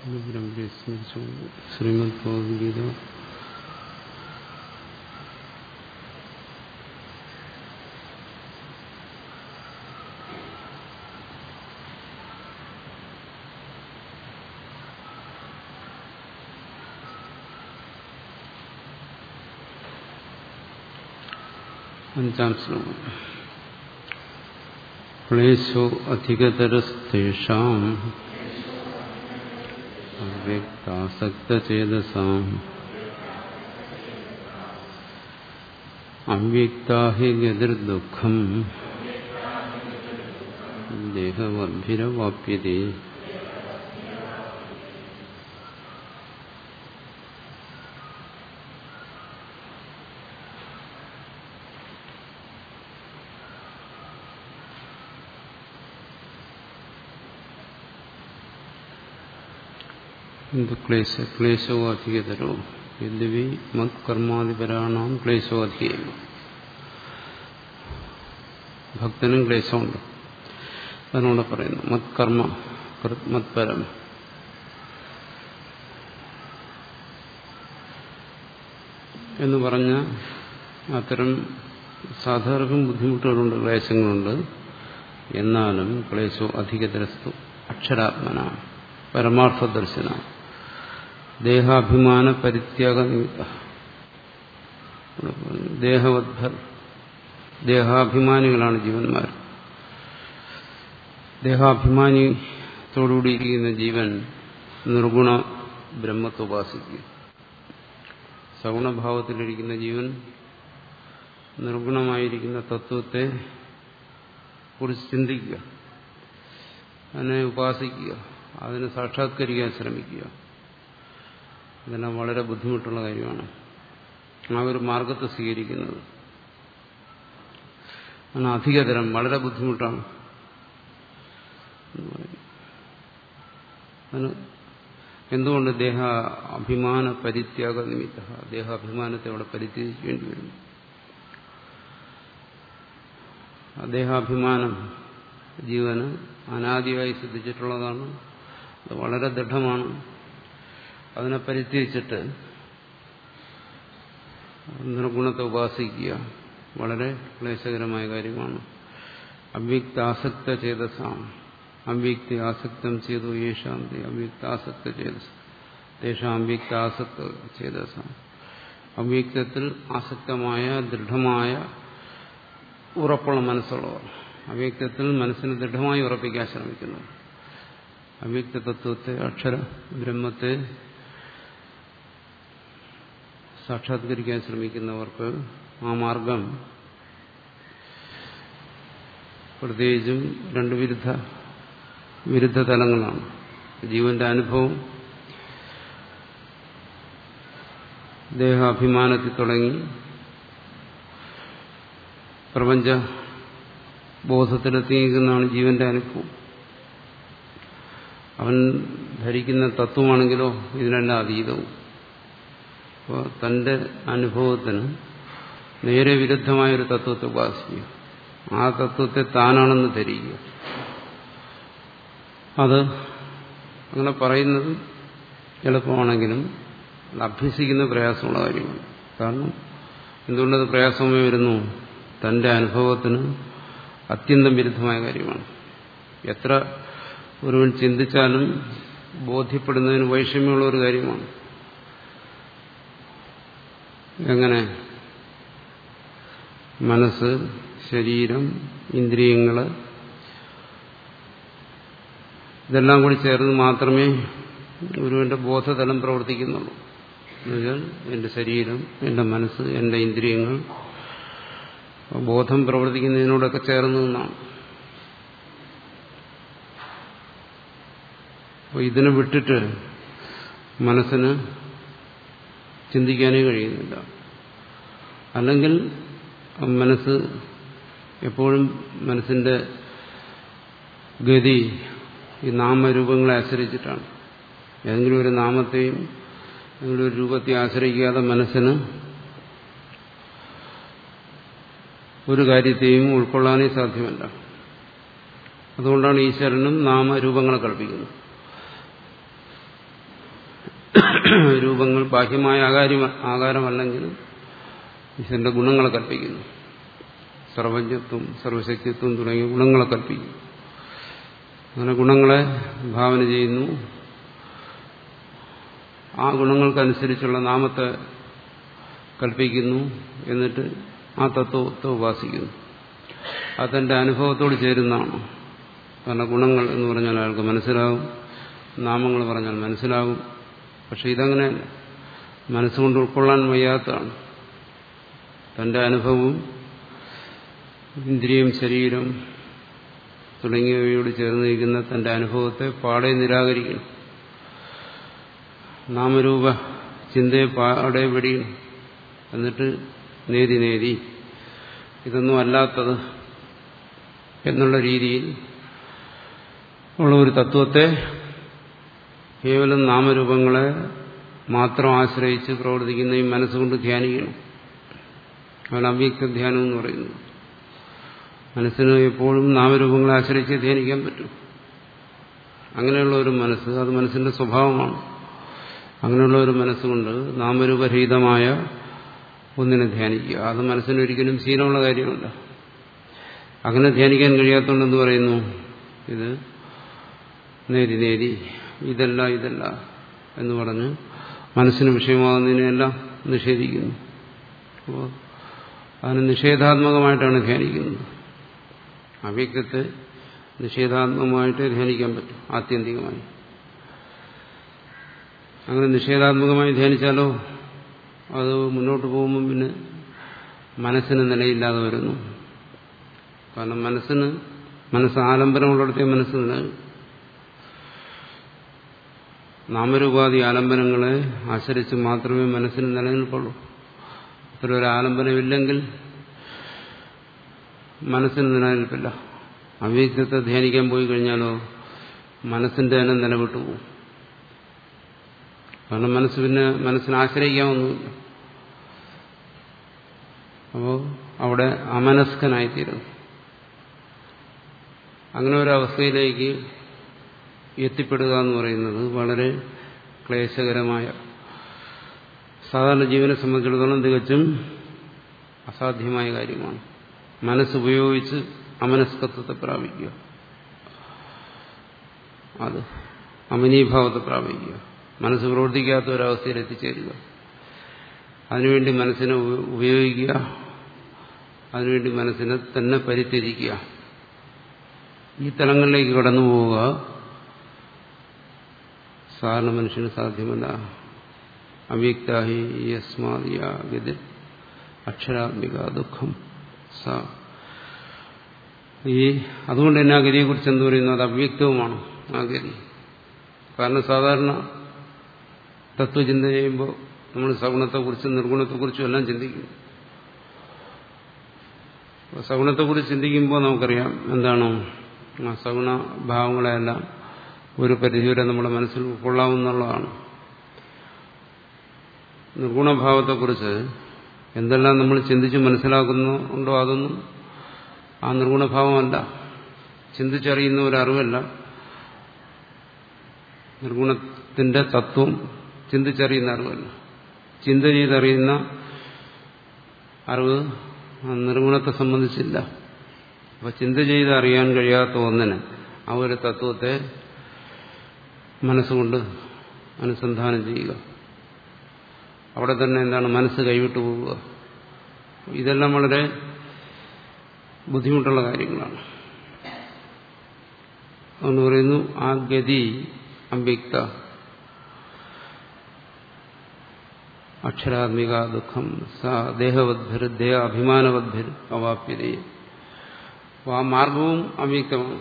ശ്രീമദ് ഭഗവത്ഗീത അഞ്ചാം ശ്ലോകം ക്ലേശോ അധികതരസ്തേഷാം അവ്യക്താസക്തചേതസാം അവ്യക്താ ഹി ഗതിർദുഃഖം ദേഹവർഭിരവാപ്യതേ എന്ത് ക്ലേശ ക്ലേശോ അധികതരോ യദ്വി മത് കർമാധിപരാണാം ക്ലേശോ അധികം ഭക്തനും ക്ലേശമുണ്ട് അതിനോട് പറയുന്നു മത് കർമ്മ മത്പരം എന്ന് പറഞ്ഞ അത്തരം സാധാരണ ബുദ്ധിമുട്ടുകളുണ്ട് ക്ലേശങ്ങളുണ്ട് എന്നാലും ക്ലേശോ അധികതരസ്തു അക്ഷരാത്മന പരമാർത്ഥ ദർശന ദേഹാഭിമാന പരിത്യാഗ നിമിത്ത ദേഹവദ്ഭർ ദേഹാഭിമാനികളാണ് ജീവന്മാർ ദേഹാഭിമാനിത്തോടുകൂടിയിരിക്കുന്ന ജീവൻ നിർഗുണ ബ്രഹ്മത്തെ ഉപാസിക്കുക സഗുണഭാവത്തിലിരിക്കുന്ന ജീവൻ നിർഗുണമായിരിക്കുന്ന തത്വത്തെ കുറിച്ച് ചിന്തിക്കുക അതിനെ ഉപാസിക്കുക അതിനെ സാക്ഷാത്കരിക്കാൻ ശ്രമിക്കുക ഇതെല്ലാം വളരെ ബുദ്ധിമുട്ടുള്ള കാര്യമാണ് ആ ഒരു മാർഗത്തെ സ്വീകരിക്കുന്നത് ആണ് അധികതരം വളരെ ബുദ്ധിമുട്ടാണ് അതിന് എന്തുകൊണ്ട് ദേഹ അഭിമാന പരിത്യാഗ നിമിത്ത ദേഹാഭിമാനത്തെ അവിടെ പരിത്യജിക്കേണ്ടി വരുന്നു ദേഹാഭിമാനം ജീവന് അനാദിയായി സിദ്ധിച്ചിട്ടുള്ളതാണ് അത് വളരെ ദൃഢമാണ് അതിനെ പരിത്യജിച്ചിട്ട് നിർഗുണത്തെ ഉപാസിക്കുക വളരെ ക്ലേശകരമായ കാര്യമാണ് അവ്യക്താസക്ത ചേതസാം അവ്യക്തി ആസക്തം ചെയ്തു യേശാന്തി അവ്യക്താസക്ത ചേതസ് തേഷാം അവ്യക്താസക്ത ചേതസാം അവ്യക്തത്തിൽ ആസക്തമായ ദൃഢമായ ഉറപ്പുള്ള മനസ്സുള്ളവർ അവ്യക്തത്തിൽ മനസ്സിനെ ദൃഢമായി ഉറപ്പിക്കാൻ ശ്രമിക്കുന്നു അവ്യക്ത തത്വത്തെ അക്ഷര ബ്രഹ്മത്തെ സാക്ഷാത്കരിക്കാൻ ശ്രമിക്കുന്നവർക്ക് ആ മാർഗം പ്രത്യേകിച്ചും രണ്ട് വിരുദ്ധ വിരുദ്ധ തലങ്ങളാണ് ജീവന്റെ അനുഭവം ദേഹാഭിമാനത്തിൽ തുടങ്ങി പ്രപഞ്ച ബോധത്തിലെത്തിയിരിക്കുന്നതാണ് ജീവന്റെ അനുഭവം അവൻ ധരിക്കുന്ന തത്വമാണെങ്കിലോ ഇതിനെല്ലാം അതീതവും അപ്പോൾ തന്റെ അനുഭവത്തിന് നേരെ വിരുദ്ധമായൊരു തത്വത്തെ ഉപാസിക്കുക ആ തത്വത്തെ താനാണെന്ന് ധരിക്കുക അത് അങ്ങനെ പറയുന്നത് എളുപ്പമാണെങ്കിലും അത് അഭ്യസിക്കുന്ന പ്രയാസമുള്ള കാര്യമാണ് കാരണം എന്തുകൊണ്ടത് പ്രയാസമായി വരുന്നു തന്റെ അനുഭവത്തിന് അത്യന്തം വിരുദ്ധമായ കാര്യമാണ് എത്ര ഒരുവൻ ചിന്തിച്ചാലും ബോധ്യപ്പെടുന്നതിന് വൈഷമ്യമുള്ള ഒരു കാര്യമാണ് എങ്ങനെ മനസ്സ് ശരീരം ഇന്ദ്രിയങ്ങള് ഇതെല്ലാം കൂടി ചേർന്ന് മാത്രമേ ഒരുവന്റെ ബോധതലം പ്രവർത്തിക്കുന്നുള്ളൂ എന്നുവെച്ചാൽ എന്റെ ശരീരം എന്റെ മനസ്സ് എന്റെ ഇന്ദ്രിയങ്ങൾ ബോധം പ്രവർത്തിക്കുന്നതിനോടൊക്കെ ചേർന്ന് നിന്നാണ് അപ്പോൾ ഇതിനെ വിട്ടിട്ട് മനസ്സിന് ചിന്തിക്കാനേ കഴിയുന്നില്ല അല്ലെങ്കിൽ മനസ്സ് എപ്പോഴും മനസ്സിന്റെ ഗതി ഈ നാമരൂപങ്ങളെ ആശ്രയിച്ചിട്ടാണ് ഏതെങ്കിലും ഒരു നാമത്തെയും ഏതെങ്കിലും ഒരു രൂപത്തെ ആശ്രയിക്കാതെ മനസ്സിന് ഒരു കാര്യത്തെയും ഉൾക്കൊള്ളാനേ സാധ്യമല്ല അതുകൊണ്ടാണ് ഈശ്വരനും നാമരൂപങ്ങളെ കൽപ്പിക്കുന്നത് രൂപങ്ങൾ ബാഹ്യമായ ആകാരം ആകാരമല്ലെങ്കിലും ഈശ്വരന്റെ ഗുണങ്ങളെ കൽപ്പിക്കുന്നു സർവജ്ഞത്വം സർവശക്തിത്വം തുടങ്ങിയ ഗുണങ്ങളെ കൽപ്പിക്കുന്നു അങ്ങനെ ഗുണങ്ങളെ ഭാവന ചെയ്യുന്നു ആ ഗുണങ്ങൾക്കനുസരിച്ചുള്ള നാമത്തെ കൽപ്പിക്കുന്നു എന്നിട്ട് ആ തത്വത്തെ ഉപാസിക്കുന്നു അത് തന്റെ അനുഭവത്തോട് ചേരുന്നതാണ് കാരണം ഗുണങ്ങൾ എന്ന് പറഞ്ഞാൽ അയാൾക്ക് മനസ്സിലാകും നാമങ്ങൾ പറഞ്ഞാൽ മനസ്സിലാകും പക്ഷെ ഇതങ്ങനെ മനസ്സുകൊണ്ട് ഉൾക്കൊള്ളാൻ വയ്യാത്തതാണ് തന്റെ അനുഭവവും ഇന്ദ്രിയം ശരീരം തുടങ്ങിയവയോട് ചേർന്നിരിക്കുന്ന തന്റെ അനുഭവത്തെ പാടെ നിരാകരിക്കണം നാമരൂപ ചിന്തയെ പാടെ വെടിയും എന്നിട്ട് നേതി നേതി ഇതൊന്നും അല്ലാത്തത് എന്നുള്ള രീതിയിൽ ഉള്ള ഒരു തത്വത്തെ കേവലം നാമരൂപങ്ങളെ മാത്രം ആശ്രയിച്ച് പ്രവർത്തിക്കുന്ന ഈ മനസ്സുകൊണ്ട് ധ്യാനിക്കണം അതാണ് അവ്യക്ത ധ്യാനം എന്ന് പറയുന്നത് മനസ്സിന് എപ്പോഴും നാമരൂപങ്ങളെ ആശ്രയിച്ച് ധ്യാനിക്കാൻ പറ്റും അങ്ങനെയുള്ള ഒരു മനസ്സ് അത് മനസ്സിന്റെ സ്വഭാവമാണ് അങ്ങനെയുള്ള ഒരു മനസ്സുകൊണ്ട് നാമരൂപരഹിതമായ ഒന്നിനെ ധ്യാനിക്കുക അത് മനസ്സിന് ഒരിക്കലും ശീലമുള്ള കാര്യമല്ല അങ്ങനെ ധ്യാനിക്കാൻ കഴിയാത്തതുകൊണ്ടെന്ന് പറയുന്നു ഇത് നേരി നേരി ഇതല്ല ഇതല്ല എന്ന് പറഞ്ഞ് മനസ്സിന് വിഷയമാകുന്നതിനെല്ലാം നിഷേധിക്കുന്നു അപ്പോൾ അതിന് നിഷേധാത്മകമായിട്ടാണ് ധ്യാനിക്കുന്നത് അവ്യക്തത്തെ നിഷേധാത്മകമായിട്ട് ധ്യാനിക്കാൻ പറ്റും ആത്യന്തികമായി അങ്ങനെ നിഷേധാത്മകമായി ധ്യാനിച്ചാലോ അത് മുന്നോട്ട് പോകുമ്പോൾ പിന്നെ മനസ്സിന് നിലയില്ലാതെ വരുന്നു കാരണം മനസ്സിന് മനസ്സ് ആലംബനമുള്ളിടത്തേ മനസ്സ് നിലനിൽക്കും നാമരൂപാധി ആലംബനങ്ങളെ ആശ്രയിച്ച് മാത്രമേ മനസ്സിന് നിലനിൽക്കുള്ളൂ അത്ര ഒരു ആലംബനമില്ലെങ്കിൽ മനസ്സിന് നിലനിൽപ്പില്ല അവ്യക്തത്തെ ധ്യാനിക്കാൻ പോയി കഴിഞ്ഞാലോ മനസ്സിന്റെ തന്നെ നിലവിട്ടു പോകും കാരണം മനസ്സ് പിന്നെ മനസ്സിനെ ആശ്രയിക്കാമൊന്നുമില്ല അപ്പോൾ അവിടെ അമനസ്കനായിത്തീരുന്നു അങ്ങനെ ഒരു അവസ്ഥയിലേക്ക് എത്തിപ്പെടുക എന്ന് പറയുന്നത് വളരെ ക്ലേശകരമായ സാധാരണ ജീവനെ സംബന്ധിച്ചിടത്തോളം തികച്ചും അസാധ്യമായ കാര്യമാണ് മനസ്സുപയോഗിച്ച് അമനസ്കത്വത്തെ പ്രാപിക്കുക അത് അമനീഭാവത്തെ പ്രാപിക്കുക മനസ്സ് പ്രവർത്തിക്കാത്ത ഒരവസ്ഥയിൽ എത്തിച്ചേരുക അതിനുവേണ്ടി മനസ്സിനെ ഉപയോഗിക്കുക അതിനുവേണ്ടി മനസ്സിനെ തന്നെ പരിത്യജിക്കുക ഈ തലങ്ങളിലേക്ക് കടന്നു പോവുക സാധാരണ മനുഷ്യന് സാധ്യമല്ല അവ്യക്താഹി യസ്മാദിയ ഗതി അക്ഷരാത്മിക ദുഃഖം സ ഈ അതുകൊണ്ട് തന്നെ ആ ഗതിയെക്കുറിച്ച് എന്ത് പറയുന്നു അത് അവ്യക്തവുമാണ് ആ ഗതി കാരണം സാധാരണ തത്വചിന്ത ചെയ്യുമ്പോൾ നമ്മൾ സഗുണത്തെക്കുറിച്ചും നിർഗുണത്തെക്കുറിച്ചും എല്ലാം ചിന്തിക്കും സഗുണത്തെക്കുറിച്ച് ചിന്തിക്കുമ്പോൾ നമുക്കറിയാം എന്താണ് ആ സഗുണ ഭാവങ്ങളെല്ലാം ഒരു പരിധിവരെ നമ്മുടെ മനസ്സിൽ ഉൾക്കൊള്ളാവുന്നതാണ് നിർഗുണഭാവത്തെക്കുറിച്ച് എന്തെല്ലാം നമ്മൾ ചിന്തിച്ച് മനസ്സിലാക്കുന്നുണ്ടോ അതൊന്നും ആ നിർഗുണഭാവമല്ല ചിന്തിച്ചറിയുന്ന ഒരു അറിവല്ല നിർഗുണത്തിന്റെ തത്വം ചിന്തിച്ചറിയുന്ന അറിവല്ല ചിന്ത ചെയ്തറിയുന്ന അറിവ് നിർഗുണത്തെ സംബന്ധിച്ചില്ല അപ്പൊ ചിന്ത ചെയ്ത് അറിയാൻ കഴിയാത്ത ഒന്നിന് ആ ഒരു തത്വത്തെ മനസ്സുകൊണ്ട് അനുസന്ധാനം ചെയ്യുക അവിടെ തന്നെ എന്താണ് മനസ്സ് കൈവിട്ടു പോവുക ഇതെല്ലാം വളരെ ബുദ്ധിമുട്ടുള്ള കാര്യങ്ങളാണ് അതുകൊണ്ട് പറയുന്നു ആ ഗതി അവ്യക്ത അക്ഷരാത്മിക ദുഃഖം സ ദേഹവദ്ഭിർ ദേഹ അഭിമാനവദ്ഭിർ അവാപ്യതയെ അപ്പോൾ ആ മാർഗവും അവ്യക്തമാണ്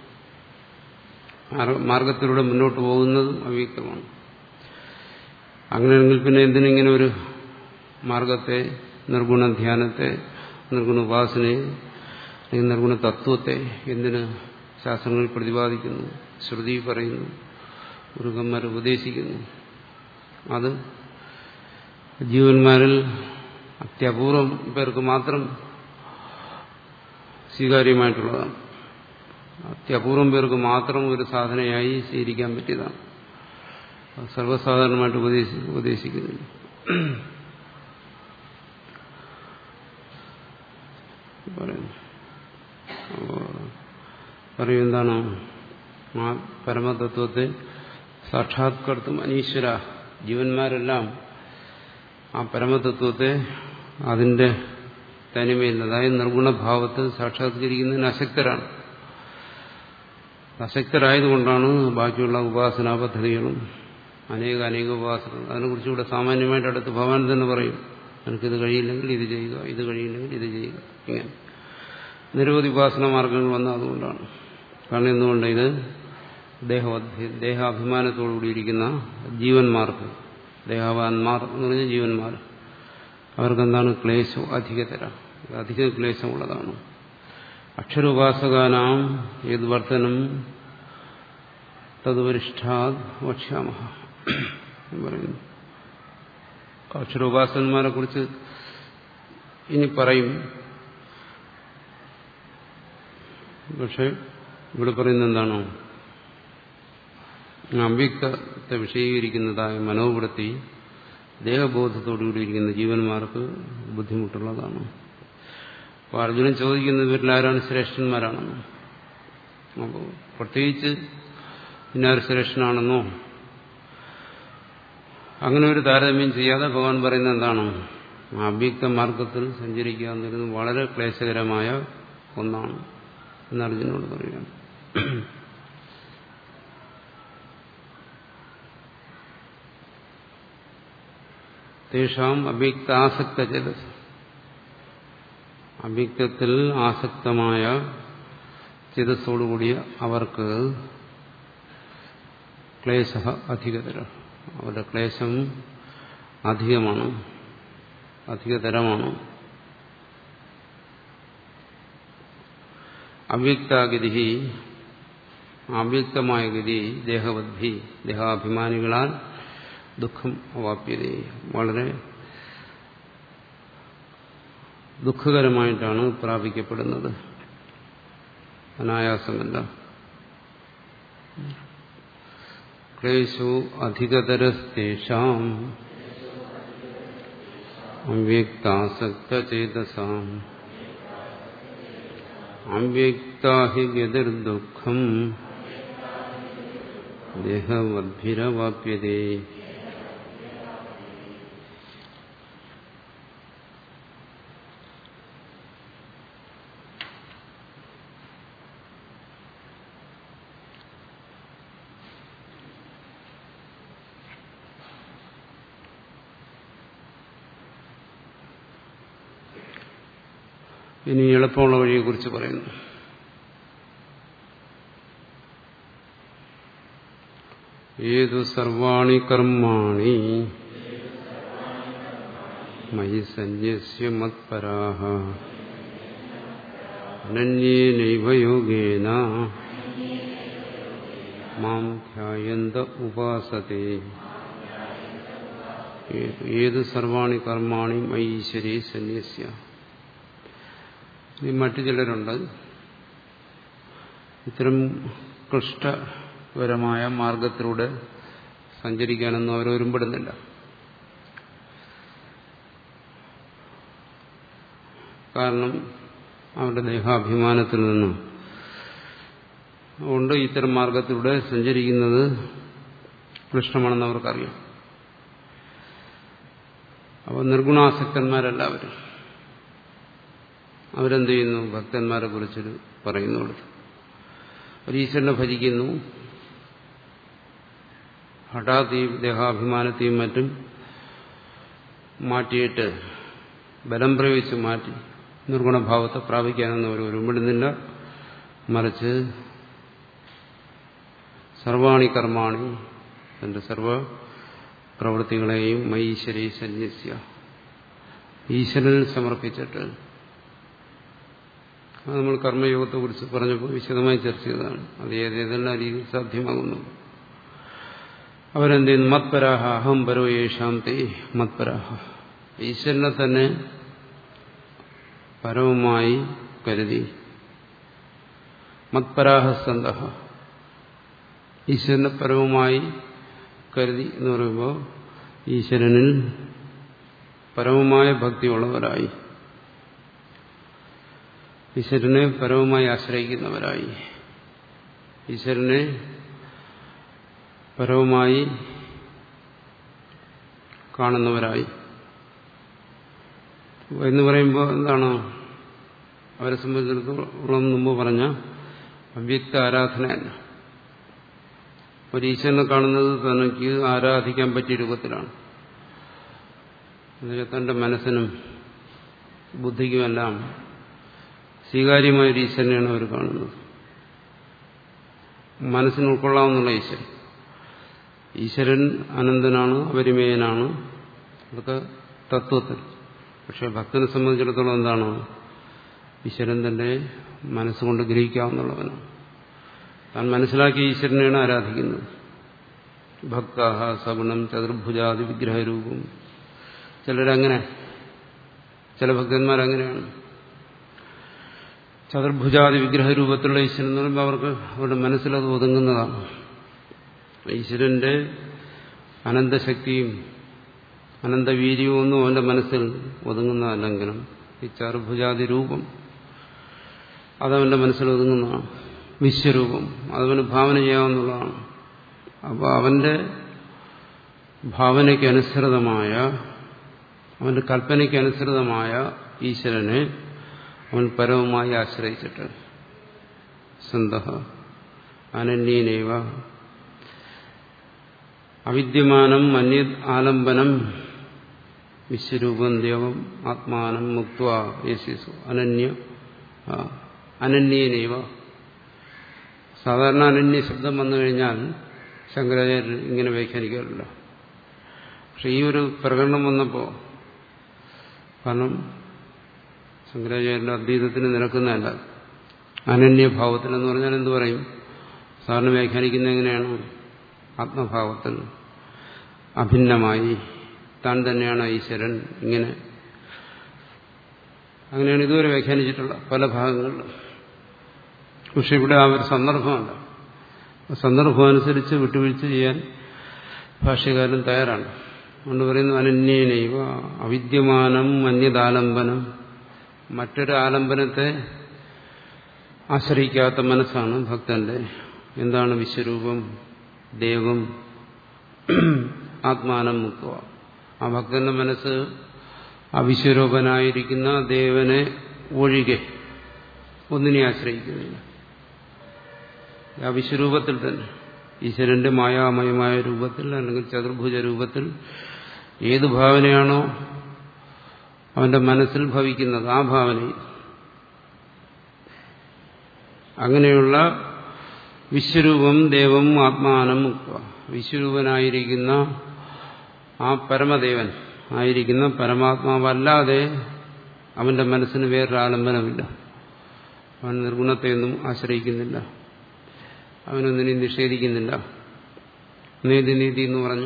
മാർഗത്തിലൂടെ മുന്നോട്ട് പോകുന്നതും അവ്യക്തമാണ് അങ്ങനെയാണെങ്കിൽ പിന്നെ എന്തിനിങ്ങനെ ഒരു മാർഗത്തെ നിർഗുണ ധ്യാനത്തെ നിർഗുണ ഉപാസനയെ അല്ലെങ്കിൽ നിർഗുണ തത്വത്തെ എന്തിന് ശാസ്ത്രങ്ങളിൽ പ്രതിപാദിക്കുന്നു ശ്രുതി പറയുന്നു ഗുരുക്കന്മാർ ഉപദേശിക്കുന്നു അത് ജീവന്മാരിൽ അത്യപൂർവം പേർക്ക് മാത്രം സ്വീകാര്യമായിട്ടുള്ളതാണ് അത്യപൂർവം പേർക്ക് മാത്രം ഒരു സാധനയായി സ്വീകരിക്കാൻ പറ്റിയതാണ് സർവ്വസാധാരണമായിട്ട് ഉപദേശി ഉപദേശിക്കുന്നില്ല പറയുന്നു അപ്പോ പറയും എന്താണ് ആ പരമതത്വത്തെ സാക്ഷാത്കർത്തും അനീശ്വര ജീവന്മാരെല്ലാം ആ പരമതത്വത്തെ അതിന്റെ തനിമയിൽ അതായത് നിർഗുണഭാവത്തിൽ സാക്ഷാത്കരിക്കുന്നതിന് അശക്തരാണ് അശക്തരായതുകൊണ്ടാണ് ബാക്കിയുള്ള ഉപാസനാ പദ്ധതികളും അനേക അനേക ഉപാസനകൾ അതിനെക്കുറിച്ച് ഇവിടെ സാമാന്യമായിട്ട് അടുത്ത് ഭഗവാൻ തന്നെ പറയും എനിക്കിത് കഴിയില്ലെങ്കിൽ ഇത് ചെയ്യുക ഇത് കഴിയില്ലെങ്കിൽ ഇത് ചെയ്യുക ഇങ്ങനെ നിരവധി ഉപാസന മാർഗങ്ങൾ വന്ന അതുകൊണ്ടാണ് കാരണം എന്തുകൊണ്ട് ഇത് ദേഹ ദേഹാഭിമാനത്തോടുകൂടിയിരിക്കുന്ന ജീവന്മാർക്ക് ദേഹവാന്മാർ എന്ന് പറഞ്ഞ ജീവന്മാർ അവർക്കെന്താണ് ക്ലേശം അധികതര അധിക ക്ലേശമുള്ളതാണ് അക്ഷരോപാസകാനാം ഏത് വർത്തനം തദ്വരിഷ്ഠാത് വക്ഷ്യാമ പറയുന്നു അക്ഷരോപാസന്മാരെ കുറിച്ച് ഇനി പറയും പക്ഷെ ഇവിടെ പറയുന്നത് എന്താണോ അവ്യക്തത്തെ വിഷയീകരിക്കുന്നതായ മനോവൃത്തി ദേഹബോധത്തോടുകൂടിയിരിക്കുന്ന ജീവന്മാർക്ക് ബുദ്ധിമുട്ടുള്ളതാണ് അപ്പോൾ അർജുനൻ ചോദിക്കുന്ന ഇവരിൽ ആരാണ് ശ്രേഷ്ഠന്മാരാണെന്ന് അപ്പോൾ പ്രത്യേകിച്ച് ഇന്നാർ ശ്രേഷ്ഠനാണെന്നോ അങ്ങനെ ഒരു താരതമ്യം ചെയ്യാതെ ഭഗവാൻ പറയുന്നത് എന്താണ് അവ്യക്ത മാർഗത്തിൽ സഞ്ചരിക്കുക എന്നിരുന്നത് വളരെ ക്ലേശകരമായ ഒന്നാണ് എന്ന് അർജുനോട് പറയുകയാണ് തേഷാം അവ്യക്താസക്ത ചേതസ് അവ്യക്തത്തിൽ ആസക്തമായ ചേതസ്സോടുകൂടിയ അവർക്ക് ക്ലേശ അധികതര അവരുടെ ക്ലേശം അധികമാണ് അധികതരമാണ് അവ്യക്താഗതി അവ്യക്തമായ ഗതി ദേഹവദ്ധി ദേഹാഭിമാനികളാൽ ദുഃഖം അവാപ്യത വളരെ ദുഃഖകരമായിട്ടാണ് പ്രാപിക്കപ്പെടുന്നത് അനായാസമല്ല ക്ലേശോ അധികതരസ്തേഷാം അവ്യക്താസക്തചേതസാം അവ്യക്താഹി ഗതിർദുഃഖം ദേഹവദ്ഭിരവാപ്യതേ ഇനി എളുപ്പമുള്ള വഴിയെക്കുറിച്ച് പറയുന്നു ഏതു സർവാണി കർമാണി മയി സന്യസ്യ മത്പരാഹ അനന്യേനൈവ യോഗേന മാം ധ്യായന്ത ഉപാസത്തെ ഏത് സർവാണി കർമാണി മൈശ്വരി സന്യസ്യ ഇനി മറ്റു ചിലരുണ്ട് ഇത്തരം ക്ലിഷ്ടപരമായ മാർഗത്തിലൂടെ സഞ്ചരിക്കാനൊന്നും അവരൊരുമ്പെടുന്നില്ല കാരണം അവരുടെ ദേഹാഭിമാനത്തിൽ നിന്നും കൊണ്ട് ഇത്തരം മാർഗത്തിലൂടെ സഞ്ചരിക്കുന്നത് ക്ലിഷ്ടമാണെന്ന് അവർക്കറിയാം അപ്പോൾ നിർഗുണാസക്തന്മാരെല്ലാവരും അവരെന്ത് ചെയ്യുന്നു ഭക്തന്മാരെ കുറിച്ചൊരു പറയുന്നുള്ളൂ ഒരു ഈശ്വരനെ ഭജിക്കുന്നു ഹഠാത് ഈ ദേഹാഭിമാനത്തെയും മറ്റും മാറ്റിയിട്ട് ബലം പ്രയോഗിച്ച് മാറ്റി നിർഗുണഭാവത്തെ പ്രാപിക്കാനൊന്നും അവർ ഒരുമിടുന്നില്ല മറിച്ച് സർവാണി കർമാണി തന്റെ സർവ പ്രവൃത്തികളെയും മൈശ്വരി സന്യസ്യ ഈശ്വരനിൽ സമർപ്പിച്ചിട്ട് അത് നമ്മൾ കർമ്മയോഗത്തെ കുറിച്ച് പറഞ്ഞപ്പോൾ വിശദമായി ചർച്ച ചെയ്തതാണ് അത് ഏതെല്ലാം രീതിയിൽ സാധ്യമാകുന്നു അവരെന്ത് ചെയ്യുന്നു മത്പരാഹ അഹം പരോ യേഷാം തേ മത്പരാഹ ഈശ്വരനെ തന്നെ പരവുമായി കരുതി മത്പരാഹ സന്ത ഈശ്വരനെ പരവുമായി കരുതി എന്ന് പറയുമ്പോൾ ഈശ്വരനിൽ പരമമായ ഭക്തിയുള്ളവരായി ഈശ്വരനെ പരമമായി ആശ്രയിക്കുന്നവരായി ഈശ്വരനെ പരമമായി കാണുന്നവരായി എന്ന് പറയുമ്പോൾ എന്താണ് അവരെ സംബന്ധിച്ചിടത്തോളം മുമ്പ് പറഞ്ഞ അവ്യക്ത ആരാധനയല്ല ഒരു ഈശ്വരനെ കാണുന്നത് തനിക്ക് ആരാധിക്കാൻ പറ്റിയ രൂപത്തിലാണ് എന്നുവെച്ചാൽ തന്റെ മനസ്സിനും ബുദ്ധിക്കുമെല്ലാം സ്വീകാര്യമായ ഒരു ഈശ്വരനെയാണ് അവർ കാണുന്നത് മനസ്സിന് ഉൾക്കൊള്ളാവുന്നുള്ള ഈശ്വരൻ ഈശ്വരൻ അനന്തനാണ് അപരിമേയനാണ് അതൊക്കെ തത്വത്തിൽ പക്ഷെ ഭക്തനെ സംബന്ധിച്ചിടത്തോളം എന്താണ് ഈശ്വരൻ തന്റെ മനസ്സുകൊണ്ട് ഗ്രഹിക്കാവുന്നുള്ളവനാണ് താൻ മനസ്സിലാക്കിയ ഈശ്വരനെയാണ് ആരാധിക്കുന്നത് ഭക്താഹ സഗുണം ചതുർഭുജാതി വിഗ്രഹരൂപം ചിലരങ്ങനെ ചില ഭക്തന്മാരങ്ങനെയാണ് ചതുർഭുജാതി വിഗ്രഹരൂപത്തിലുള്ള ഈശ്വരൻ എന്ന് പറയുമ്പോൾ അവർക്ക് അവരുടെ മനസ്സിലത് ഒതുങ്ങുന്നതാണ് ഈശ്വരന്റെ അനന്തശക്തിയും അനന്തവീര്യവും ഒന്നും അവന്റെ മനസ്സിൽ ഒതുങ്ങുന്നതല്ലെങ്കിലും ഈ ചതുർഭുജാതി രൂപം അതവന്റെ മനസ്സിൽ ഒതുങ്ങുന്നതാണ് വിശ്വരൂപം അതവന് ഭാവന ചെയ്യാവുന്നതാണ് അപ്പോൾ അവന്റെ ഭാവനയ്ക്കനുസൃതമായ അവന്റെ കൽപ്പനയ്ക്കനുസൃതമായ ഈശ്വരനെ അവൻ പരമമായി ആശ്രയിച്ചിട്ട് സന്ത അനന്യനേവ അവിദ്യമാനം അന്യ ആലംബനം വിശ്വരൂപം ദേവം ആത്മാനം മുക്ത യശിസു അനന്യ അനന്യനേവ സാധാരണ അനന്യ ശബ്ദം വന്നു കഴിഞ്ഞാൽ ശങ്കരാചാര്യർ ഇങ്ങനെ വ്യാഖ്യാനിക്കാറില്ല പക്ഷെ ഈ ഒരു പ്രകടനം വന്നപ്പോൾ കാരണം ശങ്കരാചാര്യന്റെ അദ്വൈതത്തിന് നിരക്കുന്നതല്ല അനന്യഭാവത്തിൽ എന്ന് പറഞ്ഞാൽ എന്ത് പറയും സാറിന് വ്യാഖ്യാനിക്കുന്നത് എങ്ങനെയാണ് ആത്മഭാവത്തിൽ അഭിന്നമായി താൻ തന്നെയാണ് ഈശ്വരൻ ഇങ്ങനെ അങ്ങനെയാണ് ഇതുവരെ വ്യാഖ്യാനിച്ചിട്ടുള്ള പല ഭാഗങ്ങളിലും പക്ഷെ ഇവിടെ ആ ഒരു സന്ദർഭമല്ല സന്ദർഭം അനുസരിച്ച് വിട്ടുവീഴ്ച ചെയ്യാൻ ഭാഷ്യകാരൻ തയ്യാറാണ് അതുകൊണ്ട് പറയുന്നു അനന്യനൈവ അവിദ്യമാനം അന്യതാലംബനം മറ്റൊരു ആലംബനത്തെ ആശ്രയിക്കാത്ത മനസ്സാണ് ഭക്തന്റെ എന്താണ് വിശ്വരൂപം ദേവം ആത്മാനം മുക്ത ആ ഭക്തന്റെ മനസ്സ് ആ വിശ്വരൂപനായിരിക്കുന്ന ദേവനെ ഒഴികെ ഒന്നിനെ ആശ്രയിക്കുന്നില്ല ആ വിശ്വരൂപത്തിൽ തന്നെ ഈശ്വരന്റെ മായാമയമായ രൂപത്തിൽ അല്ലെങ്കിൽ ചതുർഭുജ രൂപത്തിൽ ഏത് ഭാവനയാണോ അവന്റെ മനസ്സിൽ ഭവിക്കുന്നത് ആ ഭാവനയിൽ അങ്ങനെയുള്ള വിശ്വരൂപം ദേവം ആത്മാനം മുക്ത വിശ്വരൂപനായിരിക്കുന്ന ആ പരമദേവൻ ആയിരിക്കുന്ന പരമാത്മാവല്ലാതെ അവന്റെ മനസ്സിന് വേറൊരു ആലംബനമില്ല അവൻ നിർഗുണത്തെയൊന്നും ആശ്രയിക്കുന്നില്ല അവനൊന്നിനെയും നിഷേധിക്കുന്നില്ല നീതി നീതി എന്ന് പറഞ്ഞു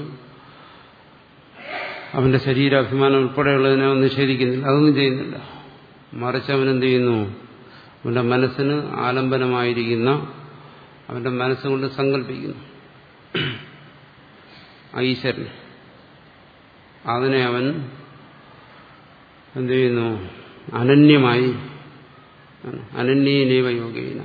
അവന്റെ ശരീരാഭിമാനം ഉൾപ്പെടെയുള്ളതിനെ അവൻ നിഷേധിക്കുന്നില്ല അതൊന്നും ചെയ്യുന്നില്ല മറിച്ച് അവനെന്ത് ചെയ്യുന്നു അവന്റെ മനസ്സിന് ആലംബനമായിരിക്കുന്ന അവന്റെ മനസ്സുകൊണ്ട് സങ്കല്പിക്കുന്നു ഈശ്വരൻ അതിനെ അവൻ എന്ത് ചെയ്യുന്നു അനന്യമായി അനന്യനേവ യോഗേന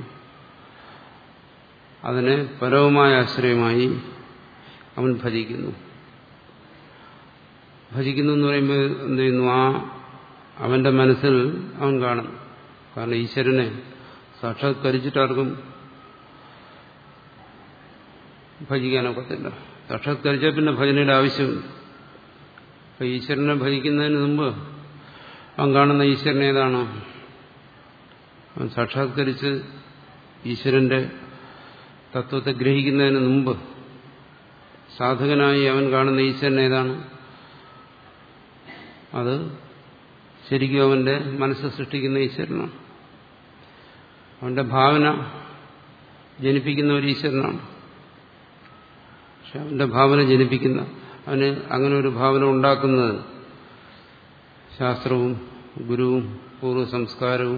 അതിനെ പരവുമായ ആശ്രയമായി അവൻ ഭജിക്കുന്നു ഭജിക്കുന്നു എന്ന് പറയുമ്പോൾ എന്ത് ചെയ്യുന്നു ആ അവന്റെ മനസ്സിൽ അവൻ കാണുന്നു കാരണം ഈശ്വരനെ സാക്ഷാത്കരിച്ചിട്ടാർക്കും ഭജിക്കാനൊക്കത്തില്ല സാക്ഷാത്കരിച്ചാൽ പിന്നെ ഭജനയുടെ ആവശ്യമില്ല അപ്പൊ ഈശ്വരനെ ഭജിക്കുന്നതിന് മുമ്പ് അവൻ കാണുന്ന ഈശ്വരൻ ഏതാണ് അവൻ സാക്ഷാത്കരിച്ച് ഈശ്വരന്റെ തത്വത്തെ ഗ്രഹിക്കുന്നതിന് മുമ്പ് സാധകനായി അവൻ കാണുന്ന ഈശ്വരൻ ഏതാണ് അത് ശരിക്കും അവന്റെ മനസ്സ് സൃഷ്ടിക്കുന്ന ഈശ്വരനാണ് അവന്റെ ഭാവന ജനിപ്പിക്കുന്ന ഒരു ഈശ്വരനാണ് പക്ഷെ അവന്റെ ഭാവന ജനിപ്പിക്കുന്ന അവന് അങ്ങനെ ഒരു ഭാവന ഉണ്ടാക്കുന്നത് ശാസ്ത്രവും ഗുരുവും പൂർവ്വ സംസ്കാരവും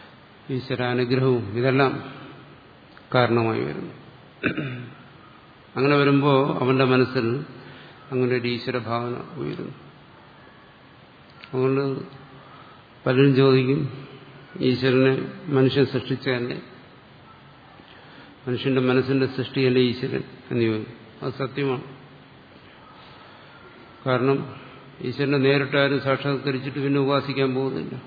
ഈശ്വരാനുഗ്രഹവും ഇതെല്ലാം കാരണമായി വരുന്നു അങ്ങനെ വരുമ്പോൾ അവന്റെ മനസ്സിൽ അങ്ങനെ ഒരു ഈശ്വര ഭാവന ഉയരുന്നു അതുകൊണ്ട് പലരും ചോദിക്കും ഈശ്വരനെ മനുഷ്യൻ സൃഷ്ടിച്ച തന്നെ മനുഷ്യന്റെ മനസ്സിന്റെ സൃഷ്ടിയല്ലേ ഈശ്വരൻ എന്ന് ചോദിക്കും അത് സത്യമാണ് കാരണം ഈശ്വരനെ നേരിട്ടാരും സാക്ഷാത്കരിച്ചിട്ട് പിന്നെ ഉപാസിക്കാൻ പോകുന്നില്ല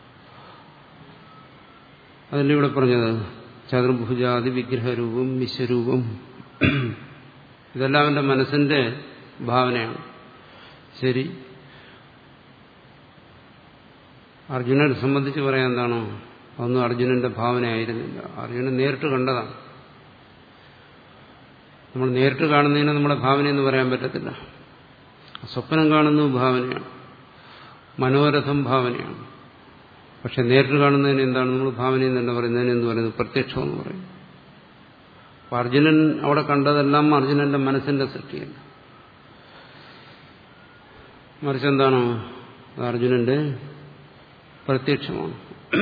അതല്ലേ ഇവിടെ പറഞ്ഞത് ചതുർഭുജാതി വിഗ്രഹരൂപം വിശ്വരൂപം ഇതെല്ലാം അവന്റെ മനസ്സിന്റെ ഭാവനയാണ് ശരി അർജുനനെ സംബന്ധിച്ച് പറയാൻ എന്താണോ അതൊന്നും അർജുനന്റെ ഭാവനയായിരുന്നില്ല അർജുനൻ നേരിട്ട് കണ്ടതാണ് നമ്മൾ നേരിട്ട് കാണുന്നതിന് നമ്മുടെ ഭാവനയെന്ന് പറയാൻ പറ്റത്തില്ല സ്വപ്നം കാണുന്നത് ഭാവനയാണ് മനോരഥം ഭാവനയാണ് പക്ഷെ നേരിട്ട് കാണുന്നതിന് എന്താണ് നമ്മൾ ഭാവനയെന്ന് തന്നെ പറയുന്നതിന് എന്ത് പറയുന്നത് പ്രത്യക്ഷം എന്ന് പറയും അപ്പൊ അർജുനൻ അവിടെ കണ്ടതെല്ലാം അർജുനന്റെ മനസ്സിന്റെ സൃഷ്ടിയല്ല മറിച്ച് എന്താണോ അത് അർജുനന്റെ പ്രത്യക്ഷമാണ്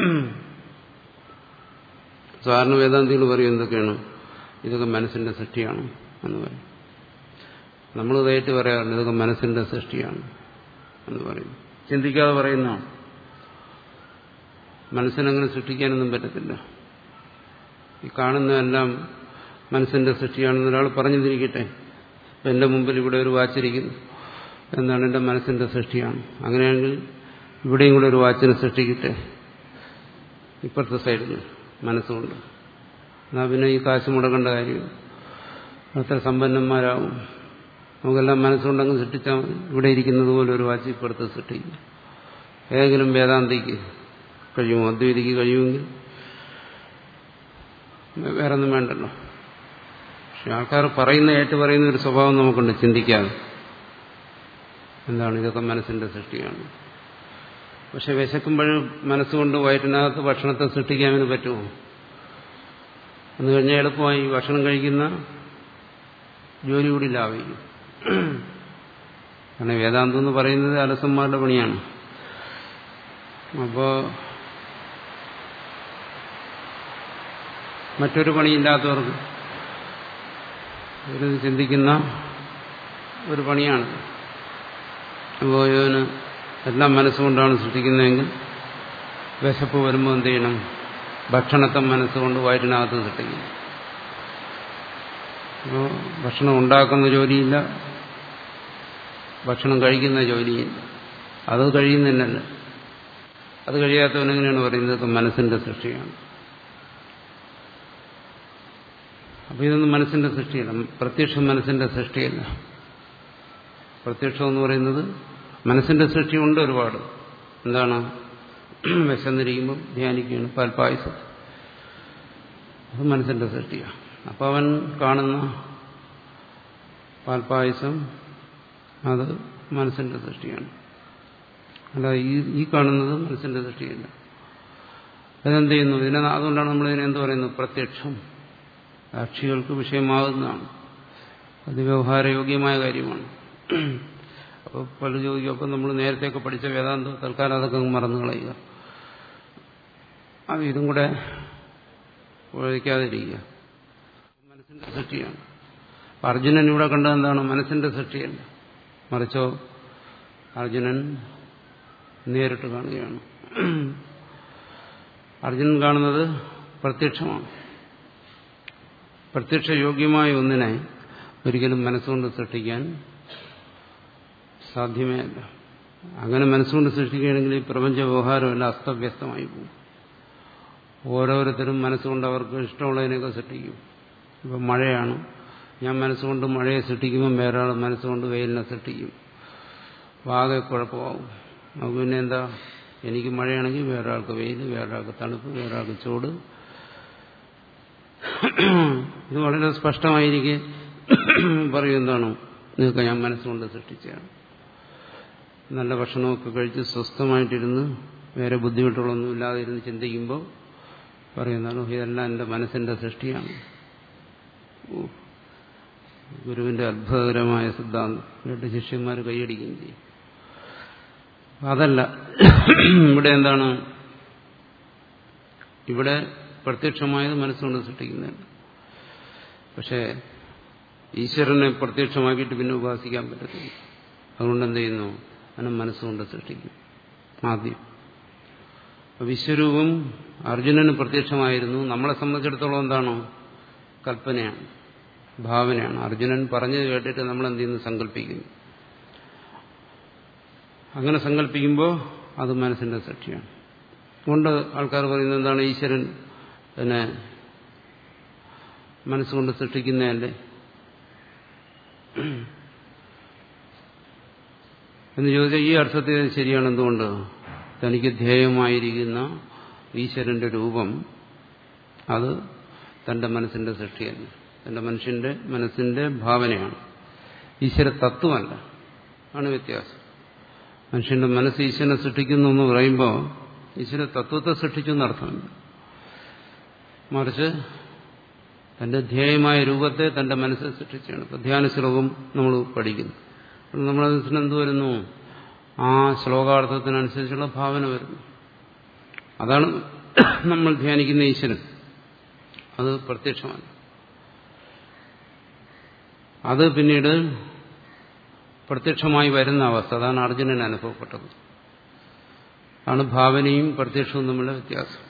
സാധാരണ വേദാന്തികൾ പറയും എന്തൊക്കെയാണ് ഇതൊക്കെ മനസ്സിന്റെ സൃഷ്ടിയാണ് എന്ന് പറയും നമ്മൾ ഇതായിട്ട് പറയാറുണ്ട് ഇതൊക്കെ മനസ്സിന്റെ സൃഷ്ടിയാണ് എന്ന് പറയും ചിന്തിക്കാതെ പറയുന്നതാണ് മനസ്സിനങ്ങനെ സൃഷ്ടിക്കാനൊന്നും പറ്റത്തില്ല ഈ കാണുന്നതെല്ലാം മനസ്സിന്റെ സൃഷ്ടിയാണെന്ന് ഒരാൾ പറഞ്ഞിരിക്കട്ടെ എന്റെ മുമ്പിൽ ഇവിടെ ഒരു വാച്ചിരിക്കുന്നു എന്താണ് എന്റെ മനസ്സിന്റെ സൃഷ്ടിയാണ് അങ്ങനെയാണെങ്കിൽ ഇവിടെയും കൂടെ ഒരു വാച്ചിനെ സൃഷ്ടിക്കട്ടെ ഇപ്പുറത്തെ സൈഡിൽ മനസ്സുകൊണ്ട് എന്നാൽ പിന്നെ ഈ കാശ് മുടക്കേണ്ട കാര്യം അത്ര സമ്പന്നന്മാരാവും നമുക്കെല്ലാം മനസ്സുകൊണ്ടങ്ങ് സൃഷ്ടിച്ചാൽ മതി ഇവിടെ ഇരിക്കുന്നത് പോലെ ഒരു വാച്ച് ഇപ്പുറത്ത് സൃഷ്ടിക്കും ഏതെങ്കിലും വേദാന്തിക്ക് കഴിയുമോ അദ്വൈതിക്ക് കഴിയുമെങ്കിൽ വേറെ ഒന്നും വേണ്ടല്ലോ പക്ഷെ ആൾക്കാർ പറയുന്ന ഏറ്റു പറയുന്ന ഒരു സ്വഭാവം നമുക്കുണ്ട് ചിന്തിക്കാതെ എന്താണ് ഇതൊക്കെ മനസ്സിന്റെ സൃഷ്ടിയാണ് പക്ഷെ വിശക്കുമ്പോഴും മനസ്സുകൊണ്ട് വയറ്റിനകത്ത് ഭക്ഷണത്തെ സൃഷ്ടിക്കാൻ പറ്റുമോ എന്ന് കഴിഞ്ഞാൽ എളുപ്പമായി ഭക്ഷണം കഴിക്കുന്ന ജോലി കൂടി ലാഭിക്കും കാരണം വേദാന്തം എന്ന് പറയുന്നത് അലസന്മാരുടെ പണിയാണ് അപ്പോ മറ്റൊരു പണിയില്ലാത്തവർക്ക് ഒരു ചിന്തിക്കുന്ന ഒരു പണിയാണ് അപ്പോൾ ഇതിന് എല്ലാം മനസ്സുകൊണ്ടാണ് സൃഷ്ടിക്കുന്നതെങ്കിൽ വിശപ്പ് വരുമ്പോൾ എന്ത് ചെയ്യണം ഭക്ഷണത്തെ മനസ്സുകൊണ്ട് വയറ്റിനകത്ത് സൃഷ്ടിക്കും അപ്പോൾ ഭക്ഷണം ഉണ്ടാക്കുന്ന ജോലിയില്ല ഭക്ഷണം കഴിക്കുന്ന ജോലിയില്ല അത് കഴിയുന്നില്ലല്ല അത് കഴിയാത്തവനെങ്ങനെയാണ് പറയുന്നത് മനസ്സിന്റെ സൃഷ്ടിയാണ് അപ്പൊ ഇതൊന്നും മനസ്സിന്റെ സൃഷ്ടിയല്ല പ്രത്യക്ഷം മനസ്സിന്റെ സൃഷ്ടിയല്ല പ്രത്യക്ഷം എന്ന് പറയുന്നത് മനസ്സിന്റെ സൃഷ്ടിയുണ്ട് ഒരുപാട് എന്താണ് വിശന്നിരിക്കുമ്പോൾ ധ്യാനിക്കുകയാണ് പാൽപ്പായസം അത് മനസ്സിന്റെ സൃഷ്ടിയാണ് അപ്പം അവൻ കാണുന്ന പാൽപ്പായസം അത് മനസ്സിന്റെ സൃഷ്ടിയാണ് അല്ല ഈ ഈ കാണുന്നത് മനസ്സിന്റെ സൃഷ്ടിയല്ല അതെന്ത് ചെയ്യുന്നു ഇതിനെ അതുകൊണ്ടാണ് നമ്മൾ ഇതിനെ എന്ത് പറയുന്നത് പ്രത്യക്ഷം സാക്ഷികൾക്ക് വിഷയമാകുന്നതാണ് അത് വ്യവഹാരയോഗ്യമായ കാര്യമാണ് അപ്പോൾ പല ചോദിക്കും അപ്പം നമ്മൾ നേരത്തെയൊക്കെ പഠിച്ച വേദാന്തം തൽക്കാലം അതൊക്കെ മറന്നു കളയുക അത് ഇതും കൂടെ ഒഴിക്കാതിരിക്കുക മനസ്സിന്റെ സൃഷ്ടിയാണ് അർജുനൻ ഇവിടെ കണ്ടത് എന്താണ് മനസ്സിന്റെ സൃഷ്ടിയല്ല മറിച്ചോ അർജുനൻ നേരിട്ട് കാണുകയാണ് അർജുനൻ കാണുന്നത് പ്രത്യക്ഷമാണ് പ്രത്യക്ഷ യോഗ്യമായ ഒന്നിനെ ഒരിക്കലും മനസ്സുകൊണ്ട് സൃഷ്ടിക്കാൻ സാധ്യമേ അല്ല അങ്ങനെ മനസ്സുകൊണ്ട് സൃഷ്ടിക്കുകയാണെങ്കിൽ ഈ പ്രപഞ്ച വ്യവഹാരമല്ല അസ്തവ്യസ്തമായി പോകും ഓരോരുത്തരും മനസ്സുകൊണ്ട് അവർക്ക് ഇഷ്ടമുള്ളതിനെയൊക്കെ സൃഷ്ടിക്കും ഇപ്പം മഴയാണ് ഞാൻ മനസ്സുകൊണ്ട് മഴയെ സൃഷ്ടിക്കുമ്പോൾ വേറൊരാൾ മനസ്സുകൊണ്ട് വെയിലിനെ സൃഷ്ടിക്കും ആകെ കുഴപ്പമാവും നമുക്ക് പിന്നെ എന്താ എനിക്ക് മഴയാണെങ്കിൽ വേറൊരാൾക്ക് വെയിൽ വേറൊരാൾക്ക് തണുപ്പ് വേറൊരാൾക്ക് ചൂട് ഇത് വളരെ സ്പഷ്ടമായിരിക്കെ പറയും എന്താണോ നിങ്ങൾക്ക് ഞാൻ മനസ്സുകൊണ്ട് സൃഷ്ടിച്ചതാണ് നല്ല ഭക്ഷണമൊക്കെ കഴിച്ച് സ്വസ്ഥമായിട്ടിരുന്ന് വേറെ ബുദ്ധിമുട്ടുകളൊന്നും ഇല്ലാതെ ഇരുന്ന് ചിന്തിക്കുമ്പോൾ പറയുന്നതാണ് ഇതെല്ലാം എൻ്റെ മനസ്സിന്റെ സൃഷ്ടിയാണ് ഗുരുവിന്റെ അത്ഭുതകരമായ സിദ്ധാന്തം രണ്ട് ശിഷ്യന്മാർ കൈയടിക്കുകയും ചെയ്യും അതല്ല ഇവിടെ എന്താണ് ഇവിടെ പ്രത്യക്ഷമായത് മനസ്സുകൊണ്ട് സൃഷ്ടിക്കുന്നതല്ല പക്ഷേ ഈശ്വരനെ പ്രത്യക്ഷമാക്കിയിട്ട് പിന്നെ ഉപാസിക്കാൻ പറ്റത്തില്ല അതുകൊണ്ട് എന്ത് ചെയ്യുന്നു അവനെ മനസ്സുകൊണ്ട് സൃഷ്ടിക്കും ആദ്യം വിശ്വരൂപം അർജുനന് പ്രത്യക്ഷമായിരുന്നു നമ്മളെ സംബന്ധിച്ചിടത്തോളം എന്താണോ കൽപ്പനയാണ് ഭാവനയാണ് അർജുനൻ പറഞ്ഞത് കേട്ടിട്ട് നമ്മൾ എന്ത് ചെയ്യുന്നു സങ്കല്പിക്കുന്നു അങ്ങനെ സങ്കല്പിക്കുമ്പോൾ അത് മനസ്സിന്റെ സൃഷ്ടിയാണ് അതുകൊണ്ട് ആൾക്കാർ പറയുന്നത് എന്താണ് ഈശ്വരൻ പിന്നെ മനസ്സുകൊണ്ട് സൃഷ്ടിക്കുന്നതല്ലേ എന്ന് ചോദിച്ചാൽ ഈ അർത്ഥത്തിൽ ശരിയാണ് എന്തുകൊണ്ട് തനിക്ക് ധ്യേയമായിരിക്കുന്ന ഈശ്വരന്റെ രൂപം അത് തന്റെ മനസ്സിന്റെ സൃഷ്ടിയല്ല തന്റെ മനുഷ്യന്റെ മനസ്സിന്റെ ഭാവനയാണ് ഈശ്വര തത്വമല്ല ആണ് വ്യത്യാസം മനുഷ്യന്റെ മനസ്സ് ഈശ്വരനെ സൃഷ്ടിക്കുന്നു എന്ന് പറയുമ്പോൾ ഈശ്വര തത്വത്തെ സൃഷ്ടിച്ചു എന്നർത്ഥമില്ല മറിച്ച് തന്റെ ധ്യേയമായ രൂപത്തെ തന്റെ മനസ്സിൽ സൃഷ്ടിച്ചാണ് ഇപ്പൊ ധ്യാന ശ്ലോകം നമ്മൾ പഠിക്കുന്നു നമ്മുടെ മനസ്സിന് എന്ത് വരുന്നു ആ ശ്ലോകാർത്ഥത്തിനനുസരിച്ചുള്ള ഭാവന വരുന്നു അതാണ് നമ്മൾ ധ്യാനിക്കുന്ന ഈശ്വരൻ അത് പ്രത്യക്ഷമാണ് അത് പിന്നീട് പ്രത്യക്ഷമായി വരുന്ന അവസ്ഥ അതാണ് അർജുനന് അനുഭവപ്പെട്ടത് ആണ് ഭാവനയും പ്രത്യക്ഷവും തമ്മിലുള്ള വ്യത്യാസം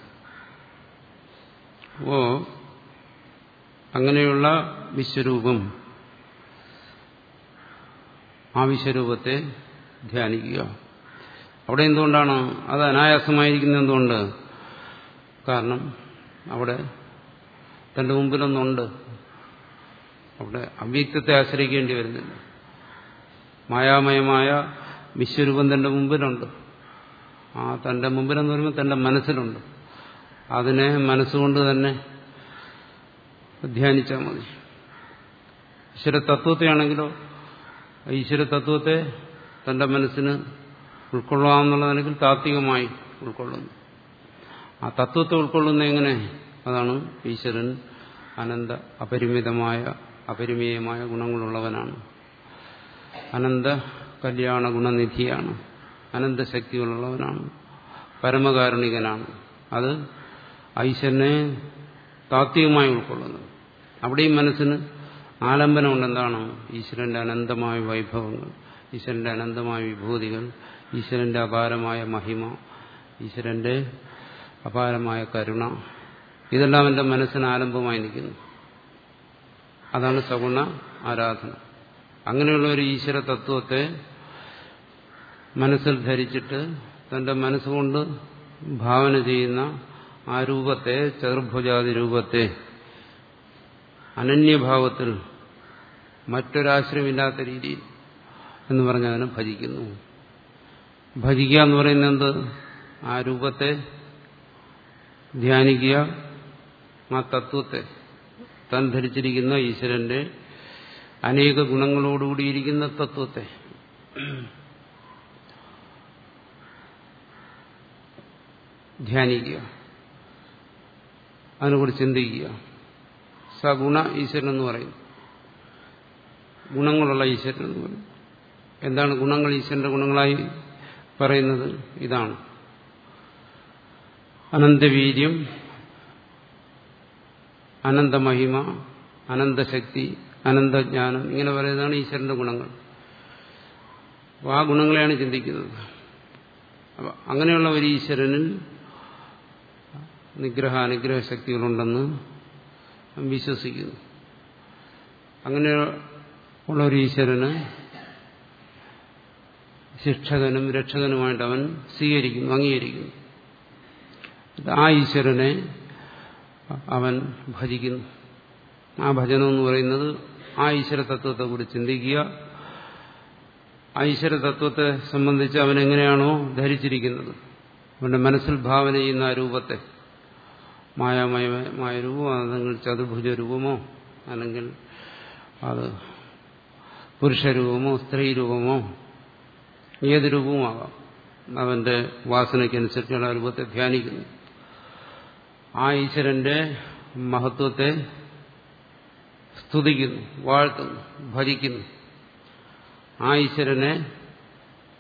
അപ്പോ അങ്ങനെയുള്ള വിശ്വരൂപം ആ വിശ്വരൂപത്തെ ധ്യാനിക്കുക അവിടെ എന്തുകൊണ്ടാണ് അത് അനായാസമായിരിക്കുന്നത് എന്തുകൊണ്ട് കാരണം അവിടെ തന്റെ മുമ്പിലൊന്നുണ്ട് അവിടെ അവ്യക്തത്തെ ആശ്രയിക്കേണ്ടി വരുന്നില്ല മായാമയമായ വിശ്വരൂപം തന്റെ മുമ്പിലുണ്ട് ആ തന്റെ മുമ്പിലെന്ന് പറയുമ്പോൾ തന്റെ മനസ്സിലുണ്ട് അതിനെ മനസ്സുകൊണ്ട് തന്നെ ധ്യാനിച്ചാൽ മതി ഈശ്വര തത്വത്തെയാണെങ്കിലോ ഈശ്വര തത്വത്തെ തന്റെ മനസ്സിന് ഉൾക്കൊള്ളാമെന്നുള്ളതാണെങ്കിൽ താത്വികമായി ഉൾക്കൊള്ളുന്നു ആ തത്വത്തെ ഉൾക്കൊള്ളുന്ന എങ്ങനെ അതാണ് ഈശ്വരൻ അനന്ത അപരിമിതമായ അപരിമേയമായ ഗുണങ്ങളുള്ളവനാണ് അനന്ത കല്യാണ ഗുണനിധിയാണ് അനന്തശക്തികളുള്ളവനാണ് പരമകാരുണികനാണ് അത് ഈശ്വരനെ താത്വികമായി ഉൾക്കൊള്ളുന്നത് അവിടെയും മനസ്സിന് ആലംബനമുണ്ട് എന്താണ് ഈശ്വരന്റെ അനന്തമായ വൈഭവങ്ങൾ ഈശ്വരന്റെ അനന്തമായ വിഭൂതികൾ ഈശ്വരന്റെ അപാരമായ മഹിമ ഈശ്വരന്റെ അപാരമായ കരുണ ഇതെല്ലാം എൻ്റെ മനസ്സിന് ആലംബമായി നിൽക്കുന്നു അതാണ് സഗുണ ആരാധന അങ്ങനെയുള്ള ഒരു ഈശ്വര തത്വത്തെ മനസ്സിൽ ധരിച്ചിട്ട് തന്റെ മനസ്സുകൊണ്ട് ഭാവന ചെയ്യുന്ന ആ രൂപത്തെ ചതുർഭുജാതി രൂപത്തെ അനന്യഭാവത്തിൽ മറ്റൊരാശ്രയമില്ലാത്ത രീതിയിൽ എന്ന് പറഞ്ഞ് അതിനെ ഭജിക്കുന്നു ഭജിക്കുക എന്ന് പറയുന്നത് എന്ത് ആ രൂപത്തെ ധ്യാനിക്കുക ആ തത്വത്തെ താൻ ധരിച്ചിരിക്കുന്ന ഈശ്വരന്റെ അനേക ഗുണങ്ങളോടുകൂടിയിരിക്കുന്ന തത്വത്തെ ധ്യാനിക്കുക അതിനെക്കുറിച്ച് ചിന്തിക്കുക സഗുണ ഈശ്വരൻ എന്ന് പറയും ഗുണങ്ങളുള്ള ഈശ്വരൻ എന്ന് പറയും എന്താണ് ഗുണങ്ങൾ ഈശ്വരന്റെ ഗുണങ്ങളായി പറയുന്നത് ഇതാണ് അനന്തവീര്യം അനന്തമഹിമ അനന്തശക്തി അനന്തജ്ഞാനം ഇങ്ങനെ പറയുന്നതാണ് ഈശ്വരന്റെ ഗുണങ്ങൾ അപ്പോൾ ആ ഗുണങ്ങളെയാണ് ചിന്തിക്കുന്നത് അപ്പൊ അങ്ങനെയുള്ള ഒരു ഈശ്വരനിൽ നിഗ്രഹ അനുഗ്രഹ ശക്തികളുണ്ടെന്ന് വിശ്വസിക്കുന്നു അങ്ങനെ ഉള്ള ഒരു ഈശ്വരന് ശിക്ഷകനും രക്ഷകനുമായിട്ട് അവൻ സ്വീകരിക്കുന്നു അംഗീകരിക്കുന്നു ആ ഈശ്വരനെ അവൻ ഭജിക്കുന്നു ആ ഭജനം എന്ന് പറയുന്നത് ആ ഈശ്വര തത്വത്തെക്കുറിച്ച് ചിന്തിക്കുക ആ ഈശ്വര തത്വത്തെ സംബന്ധിച്ച് അവൻ എങ്ങനെയാണോ ധരിച്ചിരിക്കുന്നത് അവന്റെ മനസ്സിൽ ഭാവന ചെയ്യുന്ന ആ രൂപത്തെ മായാമയമായ രൂപമോ അല്ലെങ്കിൽ ചതുർഭുജ രൂപമോ അല്ലെങ്കിൽ അത് പുരുഷരൂപമോ സ്ത്രീ രൂപമോ ഏത് രൂപവുമാകാം അവന്റെ വാസനയ്ക്കനുസരിച്ചുള്ള ആ രൂപത്തെ ധ്യാനിക്കുന്നു ആ ഈശ്വരന്റെ മഹത്വത്തെ സ്തുതിക്കുന്നു വാഴ്ത്തുന്നു ഭജിക്കുന്നു ആ ഈശ്വരനെ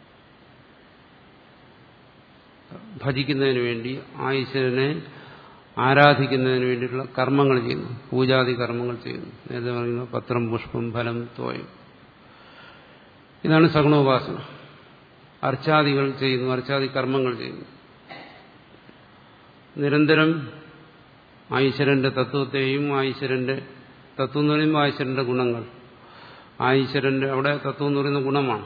ഭജിക്കുന്നതിന് വേണ്ടി ആ ഈശ്വരനെ ആരാധിക്കുന്നതിന് വേണ്ടിയിട്ടുള്ള കർമ്മങ്ങൾ ചെയ്യുന്നു പൂജാതി കർമ്മങ്ങൾ ചെയ്യുന്നു നേരത്തെ പറയുന്നു പത്രം പുഷ്പം ഫലം തോയം ഇതാണ് സഗുണോപാസന അർച്ചാദികൾ ചെയ്യുന്നു അർച്ചാദി കർമ്മങ്ങൾ ചെയ്യുന്നു നിരന്തരം ഈശ്വരന്റെ തത്വത്തെയും ഈശ്വരന്റെ തത്വം എന്ന് പറയുമ്പോൾ ഈശ്വരന്റെ ഗുണങ്ങൾ ഈശ്വരന്റെ അവിടെ തത്വം എന്ന് പറയുന്ന ഗുണമാണ്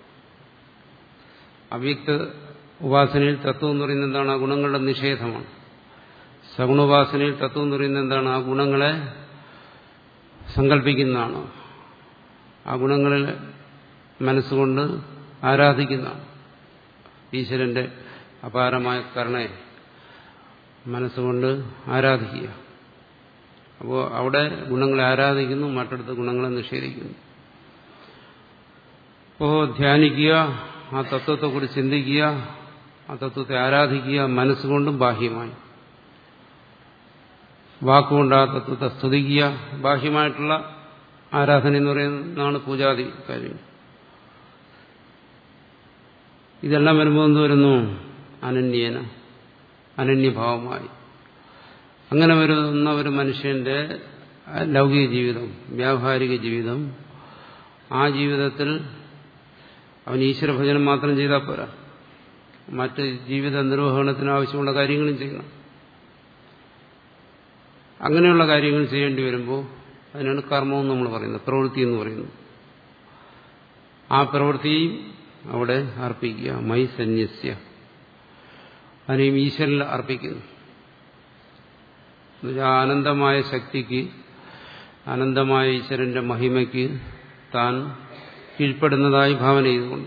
അവ്യക്ത ഉപാസനയിൽ തത്വം എന്ന് പറയുന്നത് എന്താണ് ആ ഗുണങ്ങളുടെ നിഷേധമാണ് സഗുണോപാസനയിൽ തത്വം എന്ന് പറയുന്നത് എന്താണ് ആ ഗുണങ്ങളെ സങ്കല്പിക്കുന്നതാണ് ആ ഗുണങ്ങളിൽ മനസ്സുകൊണ്ട് ആരാധിക്കുന്നതാണ് ഈശ്വരന്റെ അപാരമായ കരുണയെ മനസ്സുകൊണ്ട് ആരാധിക്കുക അപ്പോൾ അവിടെ ഗുണങ്ങളെ ആരാധിക്കുന്നു മറ്റടുത്ത ഗുണങ്ങളെ നിഷേധിക്കുന്നു അപ്പോൾ ധ്യാനിക്കുക ആ തത്വത്തെക്കുറിച്ച് ചിന്തിക്കുക ആ തത്വത്തെ ആരാധിക്കുക മനസ്സുകൊണ്ടും ബാഹ്യമായി വാക്കുകൊണ്ട് ആ തത്വത്തെ സ്തുതിക്കുക ബാഹ്യമായിട്ടുള്ള ആരാധന എന്ന് പറയുന്നതാണ് പൂജാതി കാര്യം ഇതെല്ലാം വരുമ്പോൾ എന്ത് വരുന്നു അനന്യേന അനന്യഭാവമായി അങ്ങനെ വരുന്ന ഒരു മനുഷ്യന്റെ ലൗകിക ജീവിതം വ്യാവഹാരിക ജീവിതം ആ ജീവിതത്തിൽ അവൻ ഈശ്വരഭജനം മാത്രം ചെയ്താൽ പോരാ മറ്റ് ജീവിത നിർവഹണത്തിന് ആവശ്യമുള്ള കാര്യങ്ങളും ചെയ്യണം അങ്ങനെയുള്ള കാര്യങ്ങൾ ചെയ്യേണ്ടി വരുമ്പോൾ അതിനാണ് കർമ്മം നമ്മൾ പറയുന്നത് പ്രവൃത്തി എന്ന് പറയുന്നത് ആ പ്രവൃത്തിയും അവിടെ അർപ്പിക്കുക മൈ സന്യസ്യ അതിനെയും ഈശ്വരനിൽ അർപ്പിക്കുന്നു എന്നുവെച്ചാൽ അനന്തമായ ശക്തിക്ക് അനന്തമായ ഈശ്വരന്റെ മഹിമയ്ക്ക് താൻ കീഴ്പ്പെടുന്നതായി ഭാവന ചെയ്തുകൊണ്ട്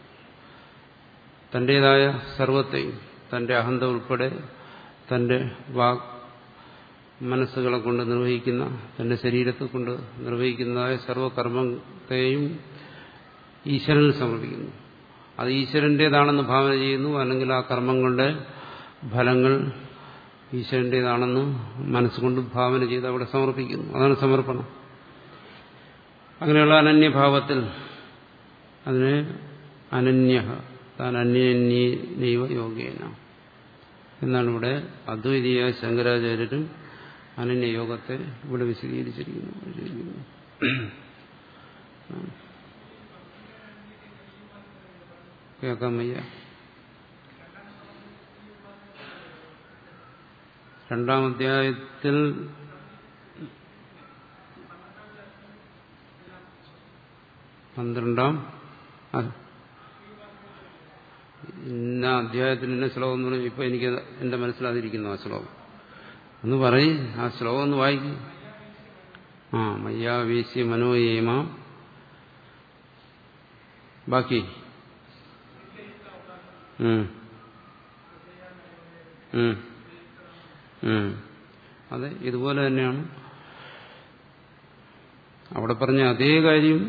തന്റേതായ സർവത്തെയും തന്റെ അഹന്ത ഉൾപ്പെടെ തന്റെ വാക് മനസ്സുകളെ കൊണ്ട് നിർവഹിക്കുന്ന തന്റെ ശരീരത്തെ കൊണ്ട് നിർവഹിക്കുന്നതായ സർവകർമ്മത്തെയും ഈശ്വരനിൽ സമർപ്പിക്കുന്നു അത് ഈശ്വരന്റേതാണെന്ന് ഭാവന ചെയ്യുന്നു അല്ലെങ്കിൽ ആ കർമ്മങ്ങളുടെ ഫലങ്ങൾ ഈശ്വരന്റേതാണെന്ന് മനസ്സുകൊണ്ട് ഭാവന ചെയ്ത് അവിടെ സമർപ്പിക്കുന്നു അതാണ് സമർപ്പണം അങ്ങനെയുള്ള അനന്യഭാവത്തിൽ അതിന് അനന്യ താൻ അന്യന്യൈവ യോഗേന എന്നാണ് ഇവിടെ അദ്വൈതീയ ശങ്കരാചാര്യരും അനന്യയോഗത്തെ ഇവിടെ വിശദീകരിച്ചിരിക്കുന്നു കേൾക്കാൻ വയ്യ രണ്ടാം അധ്യായത്തിൽ പന്ത്രണ്ടാം ഇന്ന അധ്യായത്തിൽ ഇന്ന ശ്ലോകം എന്ന് പറഞ്ഞാൽ ഇപ്പൊ എനിക്ക് എന്റെ മനസ്സിലാതിരിക്കുന്നു ആ ശ്ലോകം ഒന്ന് പറയും ആ ശ്ലോകം ഒന്ന് വായിക്കും ആ മയ്യാവേശ്യ മനോയേമ ബാക്കി അതെ ഇതുപോലെ തന്നെയാണ് അവിടെ പറഞ്ഞ അതേ കാര്യം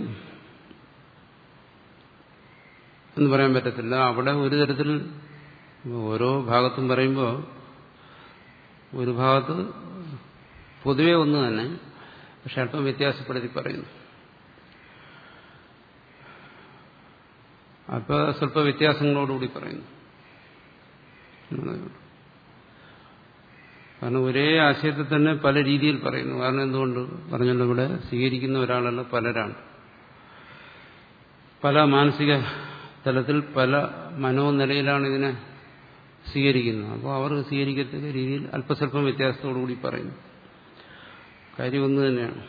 എന്ന് പറയാൻ പറ്റത്തില്ല അവിടെ ഒരു തരത്തിൽ ഓരോ ഭാഗത്തും പറയുമ്പോൾ ഒരു ഭാഗത്ത് പൊതുവെ ഒന്ന് തന്നെ പക്ഷെ അല്പം വ്യത്യാസപ്പെടുത്തി പറയുന്നു അപ്പൊ സ്വല്പ വ്യത്യാസങ്ങളോടുകൂടി പറയുന്നു കാരണം ഒരേ ആശയത്തെ തന്നെ പല രീതിയിൽ പറയുന്നു കാരണം എന്തുകൊണ്ട് പറഞ്ഞല്ലോ ഇവിടെ സ്വീകരിക്കുന്ന ഒരാളല്ല പലരാണ് പല മാനസിക തലത്തിൽ പല മനോനിലയിലാണ് ഇതിനെ സ്വീകരിക്കുന്നത് അപ്പോൾ അവർ സ്വീകരിക്കത്തക്ക രീതിയിൽ അല്പസ്വല്പം വ്യത്യാസത്തോടുകൂടി പറയുന്നു കാര്യം ഒന്ന് തന്നെയാണ്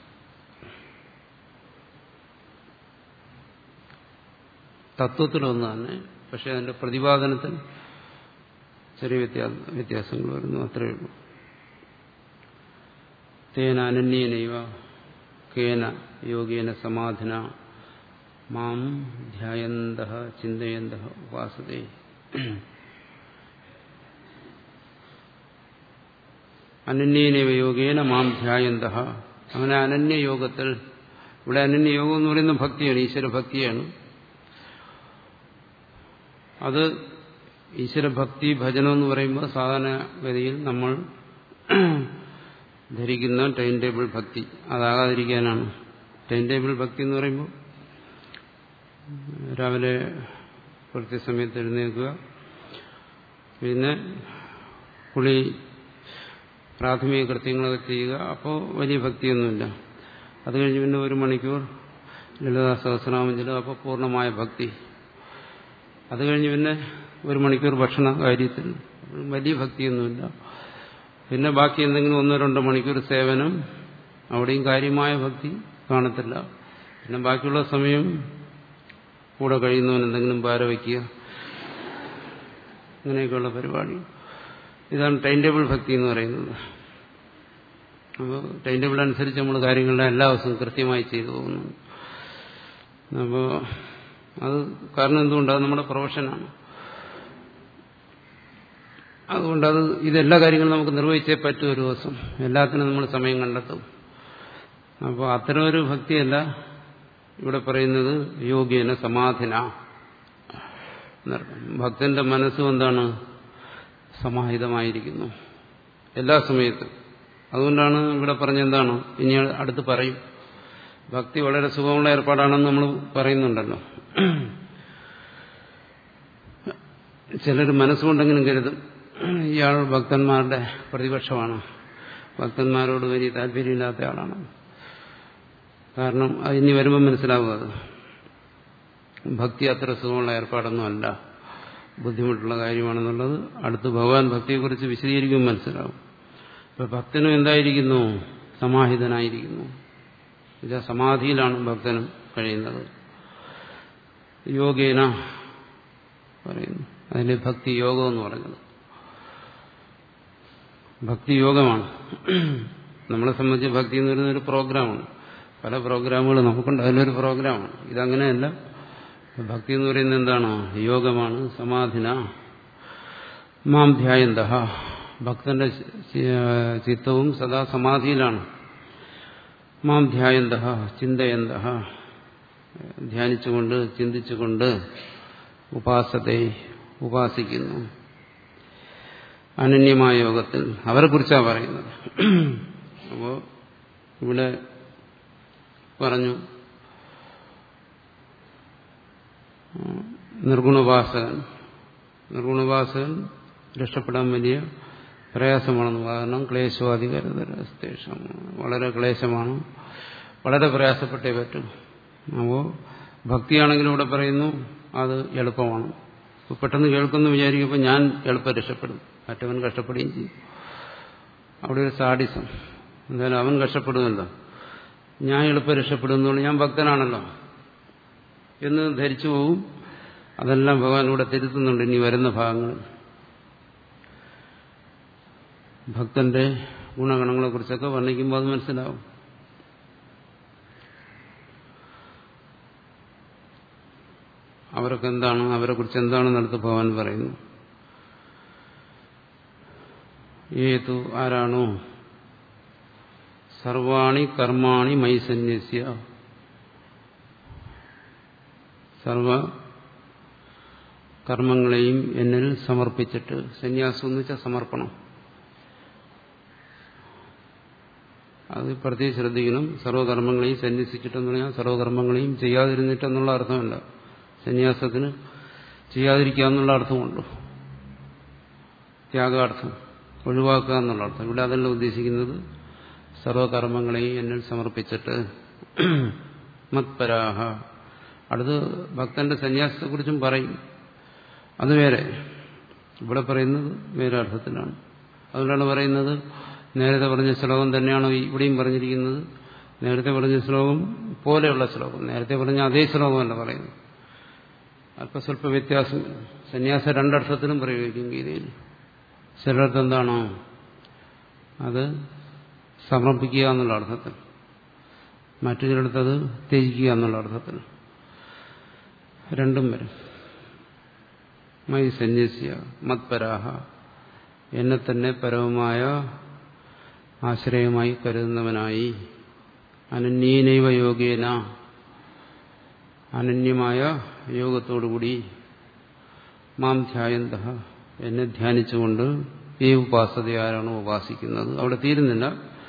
തത്വത്തിലൊന്ന് തന്നെ പക്ഷെ അതിന്റെ പ്രതിപാദനത്തിൽ ചെറിയ വ്യത്യാസങ്ങൾ വരുന്നു അത്രയേ ഉള്ളൂ തേന അനന്യേനൈവ കേന യോഗേന സമാധിന മാം ധ്യായന്ത ചിന്തയന്ത ഉപാസതേ അനന്യേനൈവ യോഗേന മാം ധ്യായന്ത അങ്ങനെ അനന്യയോഗത്തിൽ ഇവിടെ അനന്യയോഗം എന്ന് പറയുന്ന ഭക്തിയാണ് ഈശ്വരഭക്തിയാണ് അത് ഈശ്വരഭക്തി ഭജനം എന്ന് പറയുമ്പോൾ സാധാരണഗതിയിൽ നമ്മൾ ധരിക്കുന്ന ടൈം ടേബിൾ ഭക്തി അതാകാതിരിക്കാനാണ് ടൈം ടേബിൾ ഭക്തി എന്ന് പറയുമ്പോൾ രാവിലെ കൃത്യസമയത്ത് എഴുന്നേൽക്കുക പിന്നെ കുളി പ്രാഥമിക കൃത്യങ്ങളൊക്കെ ചെയ്യുക അപ്പോൾ വലിയ ഭക്തിയൊന്നുമില്ല അത് കഴിഞ്ഞ് പിന്നെ ഒരു മണിക്കൂർ ലളിതാ സഹസ്രനാമം ചെല്ലുക അപ്പോൾ പൂർണ്ണമായ ഭക്തി അത് കഴിഞ്ഞ് പിന്നെ ഒരു മണിക്കൂർ ഭക്ഷണ കാര്യത്തിൽ വലിയ ഭക്തിയൊന്നുമില്ല പിന്നെ ബാക്കി എന്തെങ്കിലും ഒന്നോ രണ്ടോ മണിക്കൂർ സേവനം അവിടെയും കാര്യമായ ഭക്തി കാണത്തില്ല പിന്നെ ബാക്കിയുള്ള സമയം കൂടെ കഴിയുന്നവൻ എന്തെങ്കിലും പാര വയ്ക്കുക അങ്ങനെയൊക്കെയുള്ള പരിപാടി ഇതാണ് ടൈം ടേബിൾ ഭക്തി എന്ന് പറയുന്നത് അപ്പോൾ ടൈം ടേബിൾ അനുസരിച്ച് നമ്മൾ കാര്യങ്ങളെല്ലാം എല്ലാ ദിവസവും കൃത്യമായി ചെയ്തു പോകുന്നു അപ്പോൾ അത് കാരണം എന്തുകൊണ്ട് അത് നമ്മുടെ പ്രൊഫഷനാണ് അതുകൊണ്ട് അത് ഇതെല്ലാ കാര്യങ്ങളും നമുക്ക് നിർവഹിച്ചേ പറ്റും ഒരു ദിവസം എല്ലാത്തിനും നമ്മൾ സമയം കണ്ടെത്തും അപ്പോൾ അത്തരമൊരു ഭക്തിയല്ല ഇവിടെ പറയുന്നത് യോഗ്യന സമാധിന ഭക്തന്റെ മനസ്സും എന്താണ് സമാഹിതമായിരിക്കുന്നു എല്ലാ സമയത്തും അതുകൊണ്ടാണ് ഇവിടെ പറഞ്ഞെന്താണ് ഇനി അടുത്ത് പറയും ഭക്തി വളരെ സുഖമുള്ള ഏർപ്പാടാണെന്ന് നമ്മൾ പറയുന്നുണ്ടല്ലോ ചിലർ മനസ്സുകൊണ്ടെങ്കിലും കരുതും ഇയാൾ ഭക്തന്മാരുടെ പ്രതിപക്ഷമാണ് ഭക്തന്മാരോട് വലിയ താല്പര്യമില്ലാത്ത ആളാണ് കാരണം അതിനി വരുമ്പോൾ മനസ്സിലാവും അത് ഭക്തി അത്ര സുഖമുള്ള ഏർപ്പാടൊന്നും അല്ല ബുദ്ധിമുട്ടുള്ള കാര്യമാണെന്നുള്ളത് അടുത്ത് ഭഗവാൻ ഭക്തിയെക്കുറിച്ച് വിശദീകരിക്കുമ്പോൾ മനസ്സിലാവും ഇപ്പൊ ഭക്തനും എന്തായിരിക്കുന്നു സമാഹിതനായിരിക്കുന്നു എന്നുവെച്ചാൽ സമാധിയിലാണ് ഭക്തനും കഴിയുന്നത് യോഗേന പറയുന്നു അതിന് ഭക്തി യോഗം എന്ന് പറഞ്ഞത് ഭക്തി യോഗമാണ് നമ്മളെ സംബന്ധിച്ച് ഭക്തി എന്ന് പറയുന്ന ഒരു പ്രോഗ്രാമാണ് പല പ്രോഗ്രാമുകൾ നമുക്കുണ്ട് അതിലൊരു പ്രോഗ്രാമാണ് ഇതങ്ങനെയല്ല ഭക്തി എന്ന് പറയുന്നത് എന്താണ് യോഗമാണ് സമാധിന മാം ധ്യായന്ത ഭക്തന്റെ ചിത്തവും സദാ സമാധിയിലാണ് മാം ധ്യായന്ത ചിന്തയന്ത ധ്യാനിച്ചുകൊണ്ട് ചിന്തിച്ചുകൊണ്ട് ഉപാസത്തെ ഉപാസിക്കുന്നു അനന്യമായ യോഗത്തിൽ അവരെ കുറിച്ചാണ് പറയുന്നത് അപ്പോൾ ഇവിടെ പറഞ്ഞു നിർഗുണോപാസകൻ നിർഗുണോപാസകൻ രക്ഷപ്പെടാൻ വലിയ പ്രയാസമാണെന്ന് കാരണം ക്ലേശവാധികരതരസ്തേഷം വളരെ ക്ലേശമാണ് വളരെ പ്രയാസപ്പെട്ടേ പറ്റും അപ്പോൾ ഭക്തിയാണെങ്കിലും ഇവിടെ പറയുന്നു അത് എളുപ്പമാണ് പെട്ടെന്ന് കേൾക്കുന്നു വിചാരിക്കുമ്പോൾ ഞാൻ എളുപ്പം രക്ഷപ്പെടും മറ്റവൻ കഷ്ടപ്പെടുകയും ചെയ്യും അവിടെ ഒരു സാഡിസം എന്തായാലും അവൻ കഷ്ടപ്പെടുമല്ലോ ഞാൻ എളുപ്പം രക്ഷപ്പെടുന്നുള്ളൂ ഞാൻ ഭക്തനാണല്ലോ എന്ന് ധരിച്ചു പോവും അതെല്ലാം ഭഗവാൻ ഇവിടെ തിരുത്തുന്നുണ്ട് ഇനി വരുന്ന ഭാഗങ്ങൾ ഭക്തന്റെ ഗുണഗണങ്ങളെ കുറിച്ചൊക്കെ വർണ്ണിക്കുമ്പോൾ അത് മനസ്സിലാവും അവരൊക്കെ എന്താണ് അവരെ കുറിച്ച് എന്താണെന്ന് അടുത്ത് ഭഗവാൻ പറയുന്നു ഏതു ആരാണോ സർവാണി കർമാണി മൈ സന്യസ്യ സർവ കർമ്മങ്ങളെയും എന്നിൽ സമർപ്പിച്ചിട്ട് സന്യാസം എന്ന് വെച്ചാൽ സമർപ്പണം അത് പ്രത്യേകം ശ്രദ്ധിക്കണം സർവകർമ്മങ്ങളെയും സന്യസിച്ചിട്ടെന്ന് പറഞ്ഞാൽ സർവകർമ്മങ്ങളെയും ചെയ്യാതിരുന്നിട്ടെന്നുള്ള അർത്ഥമല്ല സന്യാസത്തിന് ചെയ്യാതിരിക്കുക എന്നുള്ള അർത്ഥമുണ്ട് ത്യാഗാർത്ഥം ഒഴിവാക്കുക എന്നുള്ള അർത്ഥം ഇവിടെ അതല്ല ഉദ്ദേശിക്കുന്നത് സർവകർമ്മങ്ങളെയും എന്നിൽ സമർപ്പിച്ചിട്ട് മത്പരാഹ അടുത്ത് ഭക്തന്റെ സന്യാസത്തെക്കുറിച്ചും പറയും അത് വേറെ ഇവിടെ പറയുന്നത് വേറെ അർത്ഥത്തിലാണ് അതുകൊണ്ടാണ് പറയുന്നത് നേരത്തെ പറഞ്ഞ ശ്ലോകം തന്നെയാണോ ഇവിടെയും പറഞ്ഞിരിക്കുന്നത് നേരത്തെ പറഞ്ഞ ശ്ലോകം പോലെയുള്ള ശ്ലോകം നേരത്തെ പറഞ്ഞ അതേ ശ്ലോകമല്ല പറയുന്നത് അല്പസ്വല്പ വ്യത്യാസം സന്യാസം രണ്ടർത്ഥത്തിലും പ്രയോഗിക്കും ഗീതയിൽ ചിലടത്ത് എന്താണോ അത് സമർപ്പിക്കുക എന്നുള്ള അർത്ഥത്തിൽ മറ്റു ചിലടത്തത് ത്യജിക്കുക എന്നുള്ള അർത്ഥത്തിൽ രണ്ടും വരും മൈ സന്യസ്യ മത്പരാഹ എന്നെ തന്നെ പരവുമായ ആശ്രയമായി കരുതുന്നവനായി അനന്യനൈവ യോഗേന അനന്യമായ യോഗത്തോടുകൂടി മാം ധ്യായന്ത എന്നെ ധ്യാനിച്ചുകൊണ്ട് ഈ ഉപാസത ആരാണ് ഉപാസിക്കുന്നത് അവിടെ തീരുന്നില്ല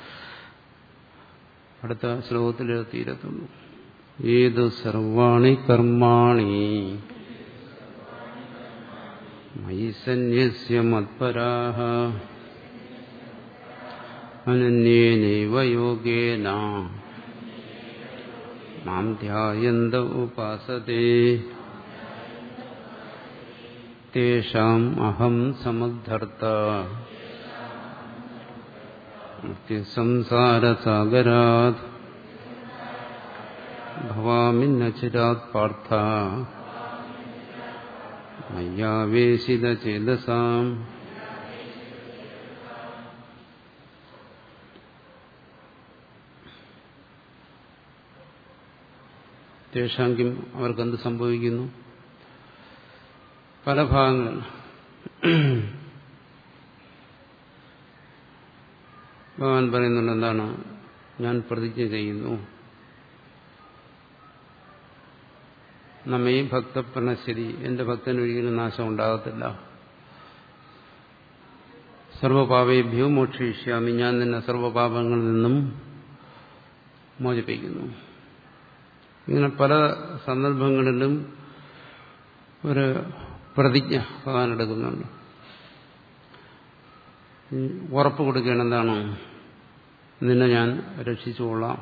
അടുത്ത ശ്ലോകത്തിൽ തീരത്തുള്ളൂ ഏത് സർവാണി കർമാണി മയി സന്യസ്യ മത്പരാഹ അനന്യേനൈവ യോഗേന മാം ധ്യായന്ത ഉപാസത്തെ തേഷാം അഹം സമുദ്ധർത്ത സംസാരസാഗരാത് ഭവാമി നചിരാത് പാർത്ഥ മയ്യാവേശിതചേതസാം തേഷാങ്ക്യം അവർക്കെന്ത് സംഭവിക്കുന്നു പല ഭാഗങ്ങളിൽ ഭഗവാൻ പറയുന്നുണ്ട് എന്താണ് ഞാൻ പ്രതിജ്ഞ ചെയ്യുന്നു നമ്മെ ഭക്തപ്രണശ്ശേരി എന്റെ ഭക്തന് ഒരിക്കലും നാശം ഉണ്ടാകത്തില്ല സർവപാപേഭ്യോ മോക്ഷിഷ്യാമി ഞാൻ നിന്നെ സർവപാപങ്ങളിൽ നിന്നും മോചിപ്പിക്കുന്നു ഇങ്ങനെ പല സന്ദർഭങ്ങളിലും ഒരു പ്രതിജ്ഞ ഭഗവാൻ എടുക്കുന്നുണ്ട് ഉറപ്പ് കൊടുക്കുകയാണ് എന്താണ് നിന്നെ ഞാൻ രക്ഷിച്ചുകൊള്ളാം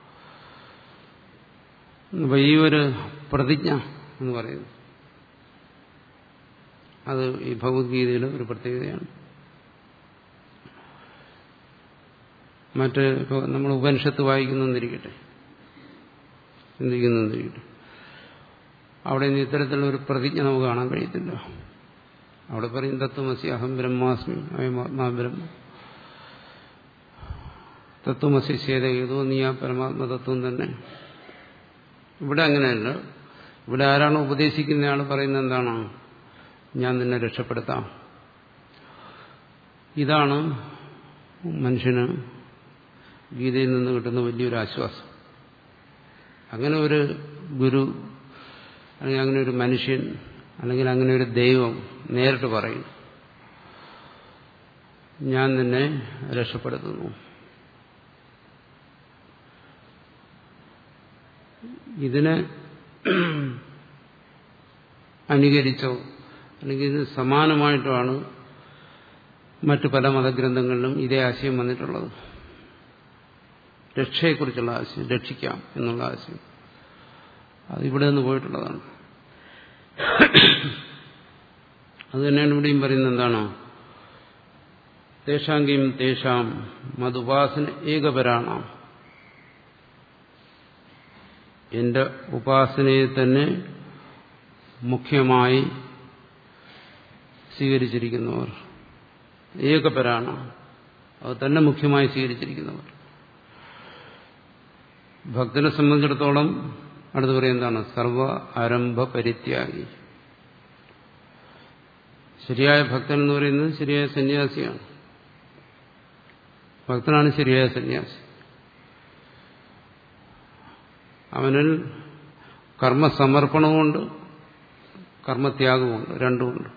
അപ്പൊ ഈ ഒരു പ്രതിജ്ഞ എന്ന് പറയുന്നു അത് ഈ ഭഗവത്ഗീതയിലെ ഒരു പ്രത്യേകതയാണ് മറ്റ് ഇപ്പോൾ നമ്മൾ ഉപനിഷത്ത് വായിക്കുന്നെന്നിരിക്കട്ടെ ചിന്തിക്കുന്നെന്നിരിക്കട്ടെ അവിടെ നിന്ന് ഇത്തരത്തിലുള്ള ഒരു പ്രതിജ്ഞ നമുക്ക് കാണാൻ കഴിയത്തില്ല അവിടെ പറയും തത്വമസി അഹം ബ്രഹ്മാസ്മി അയമാത്മാ ബ്രഹ്മ തത്വമസി ശേതേതോ നീ ആ പരമാത്മ തത്വം തന്നെ ഇവിടെ അങ്ങനെയല്ല ഇവിടെ ആരാണ് ഉപദേശിക്കുന്നയാൾ പറയുന്നത് എന്താണ് ഞാൻ നിന്നെ രക്ഷപ്പെടുത്താം ഇതാണ് മനുഷ്യന് ഗീതയിൽ നിന്ന് കിട്ടുന്ന വലിയൊരു ആശ്വാസം അങ്ങനെ ഒരു ഗുരു അല്ലെങ്കിൽ അങ്ങനെ ഒരു മനുഷ്യൻ അല്ലെങ്കിൽ അങ്ങനെ ഒരു ദൈവം നേരിട്ട് പറയും ഞാൻ നിന്നെ രക്ഷപ്പെടുത്തുന്നു ഇതിനെ അനുകരിച്ചോ അല്ലെങ്കിൽ ഇതിന് സമാനമായിട്ടാണ് മറ്റു പല മതഗ്രന്ഥങ്ങളിലും ഇതേ ആശയം വന്നിട്ടുള്ളത് രക്ഷയെക്കുറിച്ചുള്ള ആശയം രക്ഷിക്കാം എന്നുള്ള ആശയം അത് ഇവിടെ നിന്ന് പോയിട്ടുള്ളതാണ് അത് തന്നെയാണ് ഇവിടെയും പറയുന്നത് എന്താണ് തേഷാങ്കിയും തേഷാം മതുപാസന ഏകപരാണ് എന്റെ ഉപാസനയെ തന്നെ മുഖ്യമായി സ്വീകരിച്ചിരിക്കുന്നവർ ഏകപരാണ് അത് തന്നെ മുഖ്യമായി സ്വീകരിച്ചിരിക്കുന്നവർ ഭക്തനെ സംബന്ധിച്ചിടത്തോളം അടുത്ത് പറയുന്നതാണ് സർവ ആരംഭ പരിത്യാഗി ശരിയായ ഭക്തൻ എന്ന് പറയുന്നത് ശരിയായ സന്യാസിയാണ് ഭക്തനാണ് ശരിയായ സന്യാസി അവനിൽ കർമ്മസമർപ്പണവുമുണ്ട് കർമ്മത്യാഗവുമുണ്ട് രണ്ടുമുണ്ട്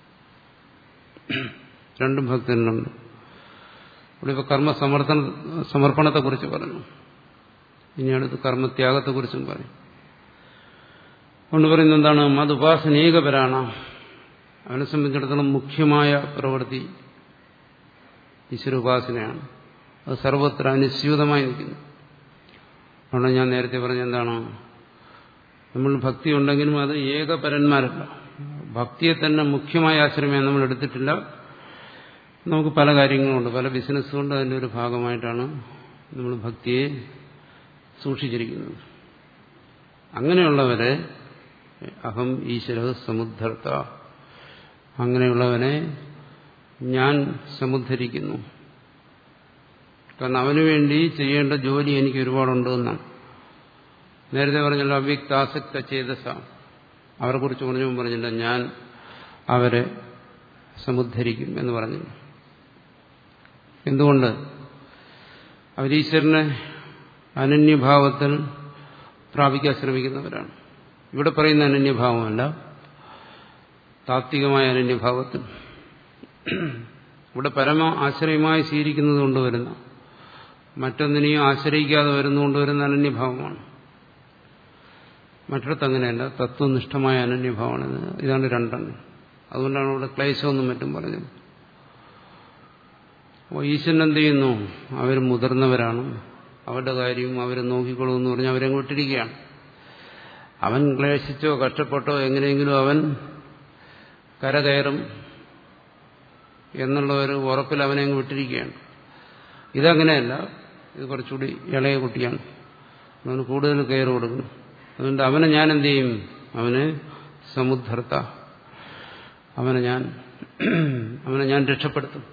രണ്ടും ഭക്തനുണ്ട് ഇവിടെ ഇപ്പോൾ കർമ്മസമർപ്പണ സമർപ്പണത്തെക്കുറിച്ച് പറഞ്ഞു ഇനി അടുത്ത് കർമ്മത്യാഗത്തെക്കുറിച്ചും പറയും കൊണ്ട് പറയുന്നത് എന്താണ് മതുപാസനേകപരാണ് അവനെ സംബന്ധിച്ചിടത്തോളം മുഖ്യമായ പ്രവൃത്തി ഈശ്വരോപാസനയാണ് അത് സർവത്ര അനുസ്യൂതമായി നിൽക്കുന്നു അതുകൊണ്ട് ഞാൻ നേരത്തെ പറഞ്ഞ എന്താണ് നമ്മൾ ഭക്തി ഉണ്ടെങ്കിലും അത് ഏകപരന്മാരല്ല ഭക്തിയെ തന്നെ മുഖ്യമായ ആശ്രമം നമ്മൾ എടുത്തിട്ടില്ല നമുക്ക് പല കാര്യങ്ങളുണ്ട് പല ബിസിനസ്സുകൊണ്ട് അതിൻ്റെ ഒരു ഭാഗമായിട്ടാണ് നമ്മൾ ഭക്തിയെ സൂക്ഷിച്ചിരിക്കുന്നത് അങ്ങനെയുള്ളവരെ അഹം ഈശ്വര സമുദ്ധർത്ത അങ്ങനെയുള്ളവനെ ഞാൻ സമുദ്ധരിക്കുന്നു കാരണം അവന് വേണ്ടി ചെയ്യേണ്ട ജോലി എനിക്ക് ഒരുപാടുണ്ട് എന്നാണ് നേരത്തെ പറഞ്ഞല്ലോ അവ്യക്താസക്ത ചേതസ അവരെ കുറിച്ച് പറഞ്ഞു പറഞ്ഞില്ല ഞാൻ അവരെ സമുദ്ധരിക്കും എന്ന് പറഞ്ഞില്ല എന്തുകൊണ്ട് അവരീശ്വരനെ അനന്യഭാവത്തിൽ പ്രാപിക്കാൻ ശ്രമിക്കുന്നവരാണ് ഇവിടെ പറയുന്ന അനന്യഭാവമല്ല താത്വികമായ അനന്യഭാവത്തിൽ ഇവിടെ പരമ ആശ്രയമായി സ്വീകരിക്കുന്നത് കൊണ്ടുവരുന്ന മറ്റൊന്നിനെയും ആശ്രയിക്കാതെ വരുന്നുകൊണ്ട് വരുന്ന അനന്യഭാവമാണ് മറ്റിടത്ത് അങ്ങനെയല്ല തത്വനിഷ്ഠമായ അനന്യഭാവമാണ് ഇതാണ് രണ്ടെണ്ണം അതുകൊണ്ടാണ് ഇവിടെ ക്ലേശമെന്നും മറ്റും പറഞ്ഞത് അപ്പോൾ ഈശ്വരൻ എന്ത് ചെയ്യുന്നു അവർ മുതിർന്നവരാണ് അവരുടെ കാര്യം അവർ നോക്കിക്കൊള്ളുമെന്ന് പറഞ്ഞ് അവരെ വിട്ടിരിക്കുകയാണ് അവൻ ക്ലേശിച്ചോ കഷ്ടപ്പെട്ടോ എങ്ങനെയെങ്കിലും അവൻ കരകയറും എന്നുള്ള ഒരു ഉറപ്പിൽ അവനെ അങ്ങ് വിട്ടിരിക്കുകയാണ് ഇതങ്ങനെയല്ല ഇത് കുറച്ചുകൂടി ഇളയ കുട്ടിയാണ് അവന് കൂടുതൽ കെയർ കൊടുക്കണം അതുകൊണ്ട് അവനെ ഞാൻ എന്ത് ചെയ്യും അവന് സമുദ്ധർത്ത അവനെ ഞാൻ അവനെ ഞാൻ രക്ഷപ്പെടുത്തും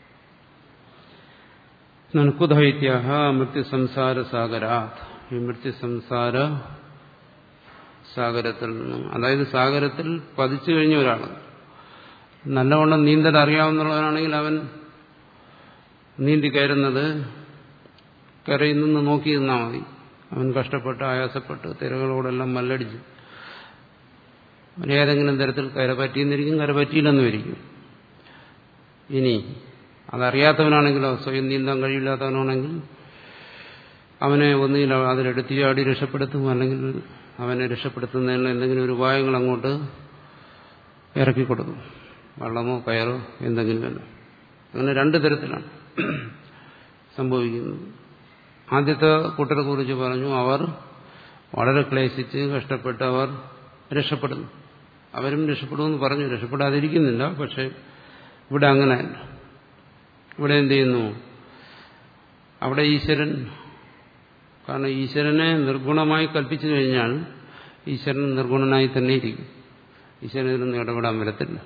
നൻകുധൈത്യാഹ മൃത്യുസംസാര സാഗരാത് ഈ മൃത്യുസംസാര സാഗരത്തിൽ നിന്ന് അതായത് സാഗരത്തിൽ പതിച്ചു കഴിഞ്ഞ ഒരാൾ നല്ലവണ്ണം നീന്തൽ അറിയാവുന്നവനാണെങ്കിൽ അവൻ നീന്തി കയറുന്നത് കരയിൽ നിന്ന് നോക്കി നിന്നാൽ മതി അവൻ കഷ്ടപ്പെട്ട് ആയാസപ്പെട്ട് തിരകളോടെല്ലാം മല്ലടിച്ച് അവൻ ഏതെങ്കിലും തരത്തിൽ കര പറ്റിയെന്നിരിക്കും കര പറ്റിയില്ലെന്ന് വരിക്കും ഇനി അതറിയാത്തവനാണെങ്കിലോ സ്വയം നീന്താൻ കഴിയില്ലാത്തവനാണെങ്കിൽ അവനെ ഒന്നുകിൽ അതിലെടുത്ത് ചാടി രക്ഷപ്പെടുത്തും അല്ലെങ്കിൽ അവനെ രക്ഷപ്പെടുത്തുന്നതിനുള്ള എന്തെങ്കിലും ഒരു ഉപായങ്ങൾ അങ്ങോട്ട് ഇറക്കി കൊടുക്കും വള്ളമോ കയറോ എന്തെങ്കിലുമല്ല അങ്ങനെ രണ്ട് തരത്തിലാണ് സംഭവിക്കുന്നത് ആദ്യത്തെ കൂട്ടരെ കുറിച്ച് പറഞ്ഞു അവർ വളരെ ക്ലേശിച്ച് കഷ്ടപ്പെട്ട് അവർ രക്ഷപ്പെടുന്നു അവരും രക്ഷപ്പെടുമെന്ന് പറഞ്ഞു രക്ഷപ്പെടാതിരിക്കുന്നില്ല പക്ഷെ ഇവിടെ അങ്ങനെയല്ല ഇവിടെ എന്ത് ചെയ്യുന്നു അവിടെ ഈശ്വരൻ കാരണം ഈശ്വരനെ നിർഗുണമായി കൽപ്പിച്ചു കഴിഞ്ഞാൽ ഈശ്വരൻ നിർഗുണനായി തന്നെ ഇരിക്കും ഈശ്വരൻ ഇതിനൊന്നും ഇടപെടാൻ വരത്തില്ല